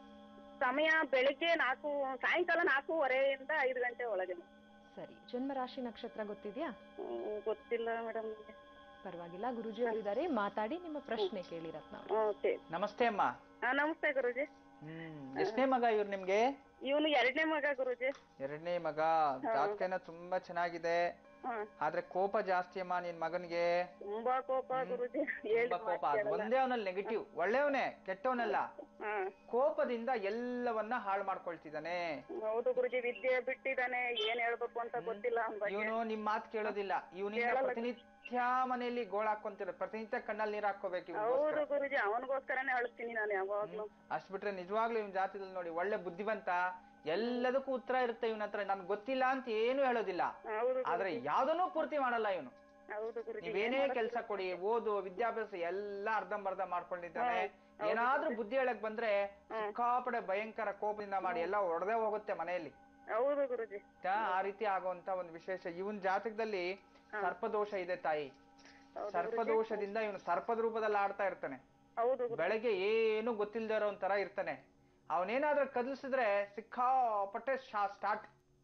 ಸಮಯ ಬೆಳಿಗ್ಗೆ ನಾಲ್ಕು ಸಾಯಂಕಾಲ ನಾಲ್ಕೂವರೆಯಿಂದ ಐದು ಗಂಟೆ ಒಳಗೆ ಸರಿ ಜನ್ಮ ರಾಶಿ ನಕ್ಷತ್ರ ಗೊತ್ತಿದ್ಯಾ ಹ್ಮ್, ಗೊತ್ತಿಲ್ಲ ಮೇಡಮ್ ಪರವಾಗಿಲ್ಲ ಗುರುಜಿ ಅವರಿದ್ದಾರೆ ಮಾತಾಡಿ ನಿಮ್ಮ ಪ್ರಶ್ನೆ ಕೇಳಿ ರತ್ನ ಅವರು ಓಕೆ ನಮಸ್ತೆ ಅಮ್ಮ ನಮಸ್ತೆ ಗುರುಜಿ ಹ್ಮ್ ಎಷ್ಟನೇ ಮಗ ಇವ್ರು ನಿಮ್ಗೆ ಇವನು ಎರಡನೇ ಮಗ ಗುರುಜಿ ಎರಡನೇ ಮಗ ಜಾತಕನ ತುಂಬಾ ಚೆನ್ನಾಗಿದೆ ಹಾ ಆದ್ರೆ ಕೋಪ ಜಾಸ್ತಿ ಅಮ್ಮ ನಿನ್ ಮಗನ್ಗೆ ತುಂಬಾ ಕೋಪ ಗುರುಜಿ ಹೇಳಿ ತುಂಬಾ ಕೋಪ ಅದು ಒಂದೇ ಅವನಲ್ಲಿ ನೆಗೆಟಿವ್ ಒಳ್ಳೆಯವನೇ ಕೆಟ್ಟವನಲ್ಲ ಹಾ ಕೋಪದಿಂದ ಎಲ್ಲವನ್ನ ಹಾಳು ಮಾಡ್ಕೊಳ್ತಿದ್ದಾನೆ ಹೌದು ಗುರುಜಿ ವಿದ್ಯೆ ಬಿಟ್ಟಿದ್ದಾನೆ ಏನ್ ಹೇಳ್ಬೇಕು ಅಂತ ಗೊತ್ತಿಲ್ಲ ಅವ್ನ್ ಬಗ್ಗೆ ಇವನು ನಿಮ್ ಮಾತು ಕೇಳೋದಿಲ್ಲ ಇವನಿಂದ ಕೇಳಲ್ಲ. ಪ್ರತಿನಿತ್ಯ ಮನೆಯಲ್ಲಿ ಗೋಳ ಹಾಕೊಂತಿರೋ ಪ್ರತಿನಿತ್ಯ ಕಣ್ಣಲ್ಲಿ ನೀರ್ ಹಾಕೋಬೇಕು ಹೌದು ಗುರುಜಿ ಅವನಿಗೋಸ್ಕರನೇ ಅಳ್ತೀನಿ ನಾನು ಯಾವಾಗ್ಲೂ ಅಷ್ಟ್ ಬಿಟ್ರೆ ನಿಜವಾಗ್ಲೂ ಇವನ್ ಜಾತಿದಲ್ಲಿ ನೋಡಿ ಒಳ್ಳೆ ಬುದ್ಧಿವಂತ ಎಲ್ಲದಕ್ಕೂ ಉತ್ತರ ಇರುತ್ತೆ ಇವನ ಹತ್ರ ನನ್ಗೆ ಗೊತ್ತಿಲ್ಲ ಅಂತ ಏನು ಹೇಳೋದಿಲ್ಲ ಹೌದು ಆದ್ರೆ ಯಾವ್ದನ್ನೂ ಪೂರ್ತಿ ಮಾಡಲ್ಲ ಇವನು ಹೌದು ಗುರುಜಿ ನೀವೇನೇ ಕೆಲಸ ಕೊಡಿ ಓದು ವಿದ್ಯಾಭ್ಯಾಸ ಎಲ್ಲ ಅರ್ಧಂಬರ್ಧ ಮಾಡ್ಕೊಂಡಿದ್ದಾನೆ ಏನಾದ್ರೂ ಬುದ್ಧಿ ಹೇಳಕ್ ಬಂದ್ರೆ ಸಿಕ್ಕಾಪಡೆ ಭಯಂಕರ ಕೋಪದಿಂದ ಮಾಡಿ ಎಲ್ಲ ಒಡೆದೇ ಹೋಗುತ್ತೆ ಮನೆಯಲ್ಲಿ ಹೌದು ಗುರುಜಿ ಆ, ಆ ರೀತಿ ಆಗುವಂತ ಒಂದು ವಿಶೇಷ ಇವನ್ ಜಾತಕದಲ್ಲಿ ಸರ್ಪದೋಷ ಇದೆ ತಾಯಿ ಸರ್ಪದೋಷದಿಂದ ಇವನು ಸರ್ಪದ ರೂಪದಲ್ಲಿ ಆಡ್ತಾ ಇರ್ತಾನೆ ಹೌದು ಬೆಳಗ್ಗೆ ಏನು ಗೊತ್ತಿಲ್ದೇ ಇರೋ ಒಂಥರ ಇರ್ತಾನೆ ಅವನೇನಾದ್ರೂ ಕದಲಿಸಿದ್ರೆ ಸಿಕ್ಕಾಪಟ್ಟೆ ಸ್ಟಾರ್ಟ್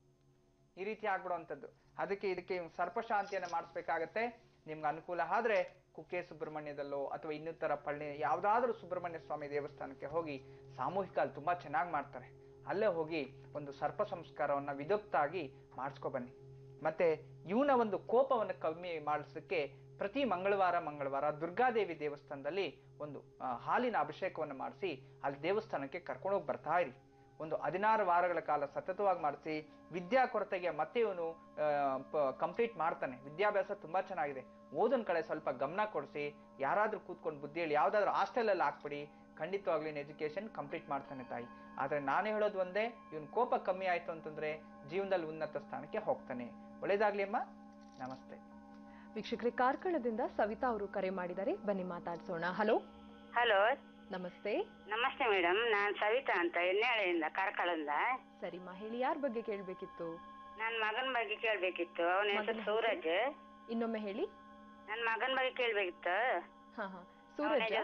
ಈ ರೀತಿ ಆಗ್ಬಿಡುವಂಥದ್ದು ಅದಕ್ಕೆ ಇದಕ್ಕೆ ಇವ್ನು ಸರ್ಪಶಾಂತಿಯನ್ನ ಮಾಡಿಸ್ಬೇಕಾಗತ್ತೆ ನಿಮ್ಗೆ ಅನುಕೂಲ ಆದ್ರೆ ಕುಕ್ಕೆ ಸುಬ್ರಹ್ಮಣ್ಯದಲ್ಲೋ ಅಥವಾ ಇನ್ನಿತರ ಪಳ್ಳಿ ಯಾವ್ದಾದ್ರೂ ಸುಬ್ರಹ್ಮಣ್ಯ ಸ್ವಾಮಿ ದೇವಸ್ಥಾನಕ್ಕೆ ಹೋಗಿ ಸಾಮೂಹಿಕ ಅಲ್ಲಿ ತುಂಬಾ ಚೆನ್ನಾಗಿ ಮಾಡ್ತಾರೆ ಅಲ್ಲೇ ಹೋಗಿ ಒಂದು ಸರ್ಪ ಸಂಸ್ಕಾರವನ್ನ ವಿಧುಕ್ತಾಗಿ ಮಾಡಿಸ್ಕೊ ಬನ್ನಿ ಮತ್ತೆ ಇವನ ಒಂದು ಕೋಪವನ್ನು ಕಮ್ಮಿ ಮಾಡಿಸೋಕ್ಕೆ ಪ್ರತಿ ಮಂಗಳವಾರ ಮಂಗಳವಾರ ದುರ್ಗಾದೇವಿ ದೇವಸ್ಥಾನದಲ್ಲಿ ಒಂದು ಆ, ಹಾಲಿನ ಅಭಿಷೇಕವನ್ನು ಮಾಡಿಸಿ ಅಲ್ಲಿ ದೇವಸ್ಥಾನಕ್ಕೆ ಕರ್ಕೊಂಡೋಗಿ ಬರ್ತಾ ಇರಿ ಒಂದು ಹದಿನಾರು ವಾರಗಳ ಕಾಲ ಸತತವಾಗಿ ಮಾಡಿಸಿ ವಿದ್ಯಾ ಕೊರತೆಗೆ ಮತ್ತೆ ಇವನು ಕಂಪ್ಲೀಟ್ ಮಾಡ್ತಾನೆ ವಿದ್ಯಾಭ್ಯಾಸ ತುಂಬಾ ಚೆನ್ನಾಗಿದೆ ಓದನ್ ಕಡೆ ಸ್ವಲ್ಪ ಗಮನ ಕೊಡಿಸಿ ಯಾರಾದ್ರೂ ಕೂತ್ಕೊಂಡು ಬುದ್ಧಿ ಹೇಳಿ ಯಾವ್ದಾದ್ರು ಹಾಸ್ಟೆಲ್ ಅಲ್ಲಿ ಹಾಕ್ಬಿಡಿ ಖಂಡಿತವಾಗ್ಲೂ ಎಜುಕೇಶನ್ ಕಂಪ್ಲೀಟ್ ಮಾಡ್ತಾನೆ ತಾಯಿ ಆದ್ರೆ ನಾನು ಹೇಳೋದು ಒಂದೇ ಇವನ್ ಕೋಪ ಕಮ್ಮಿ ಆಯ್ತು ಅಂತಂದ್ರೆ ಜೀವನದಲ್ಲಿ ಉನ್ನತ ಸ್ಥಾನಕ್ಕೆ ಹೋಗ್ತಾನೆ ಒಳ್ಳೇದಾಗ್ಲಿ ಅಮ್ಮ ನಮಸ್ತೆ ವೀಕ್ಷಕರೇ ಕಾರ್ಕಳದಿಂದ ಸವಿತಾ ಅವರು ಕರೆ ಮಾಡಿದ್ದಾರೆ ಬನ್ನಿ ಮಾತಾಡ್ಸೋಣ ಹಲೋ ಹಲೋ ನಮಸ್ತೆ ನಮಸ್ತೆ ಮೇಡಮ್ ನಾನ್ ಸವಿತಾ ಅಂತ ಎಣ್ಣೆಹಳೆಯಿಂದ ಕಾರ್ಕಳದಿಂದ ಸರಿಮಾ ಹೇಳಿ ಯಾರ ಬಗ್ಗೆ ಕೇಳ್ಬೇಕಿತ್ತು ನನ್ ಮಗನ್ ಬಗ್ಗೆ ಕೇಳ್ಬೇಕಿತ್ತು ಅವನ ಮಗನ ಹೆಸರು ಸೂರಜ್ ಇನ್ನೊಮ್ಮೆ ಹೇಳಿ ನನ್ ಮಗನ್ ಬಗ್ಗೆ ಕೇಳ್ಬೇಕಿತ್ತು ಹಾ ಹಾ ಅವನ ಸೂರಜ್ ಹೆಸರು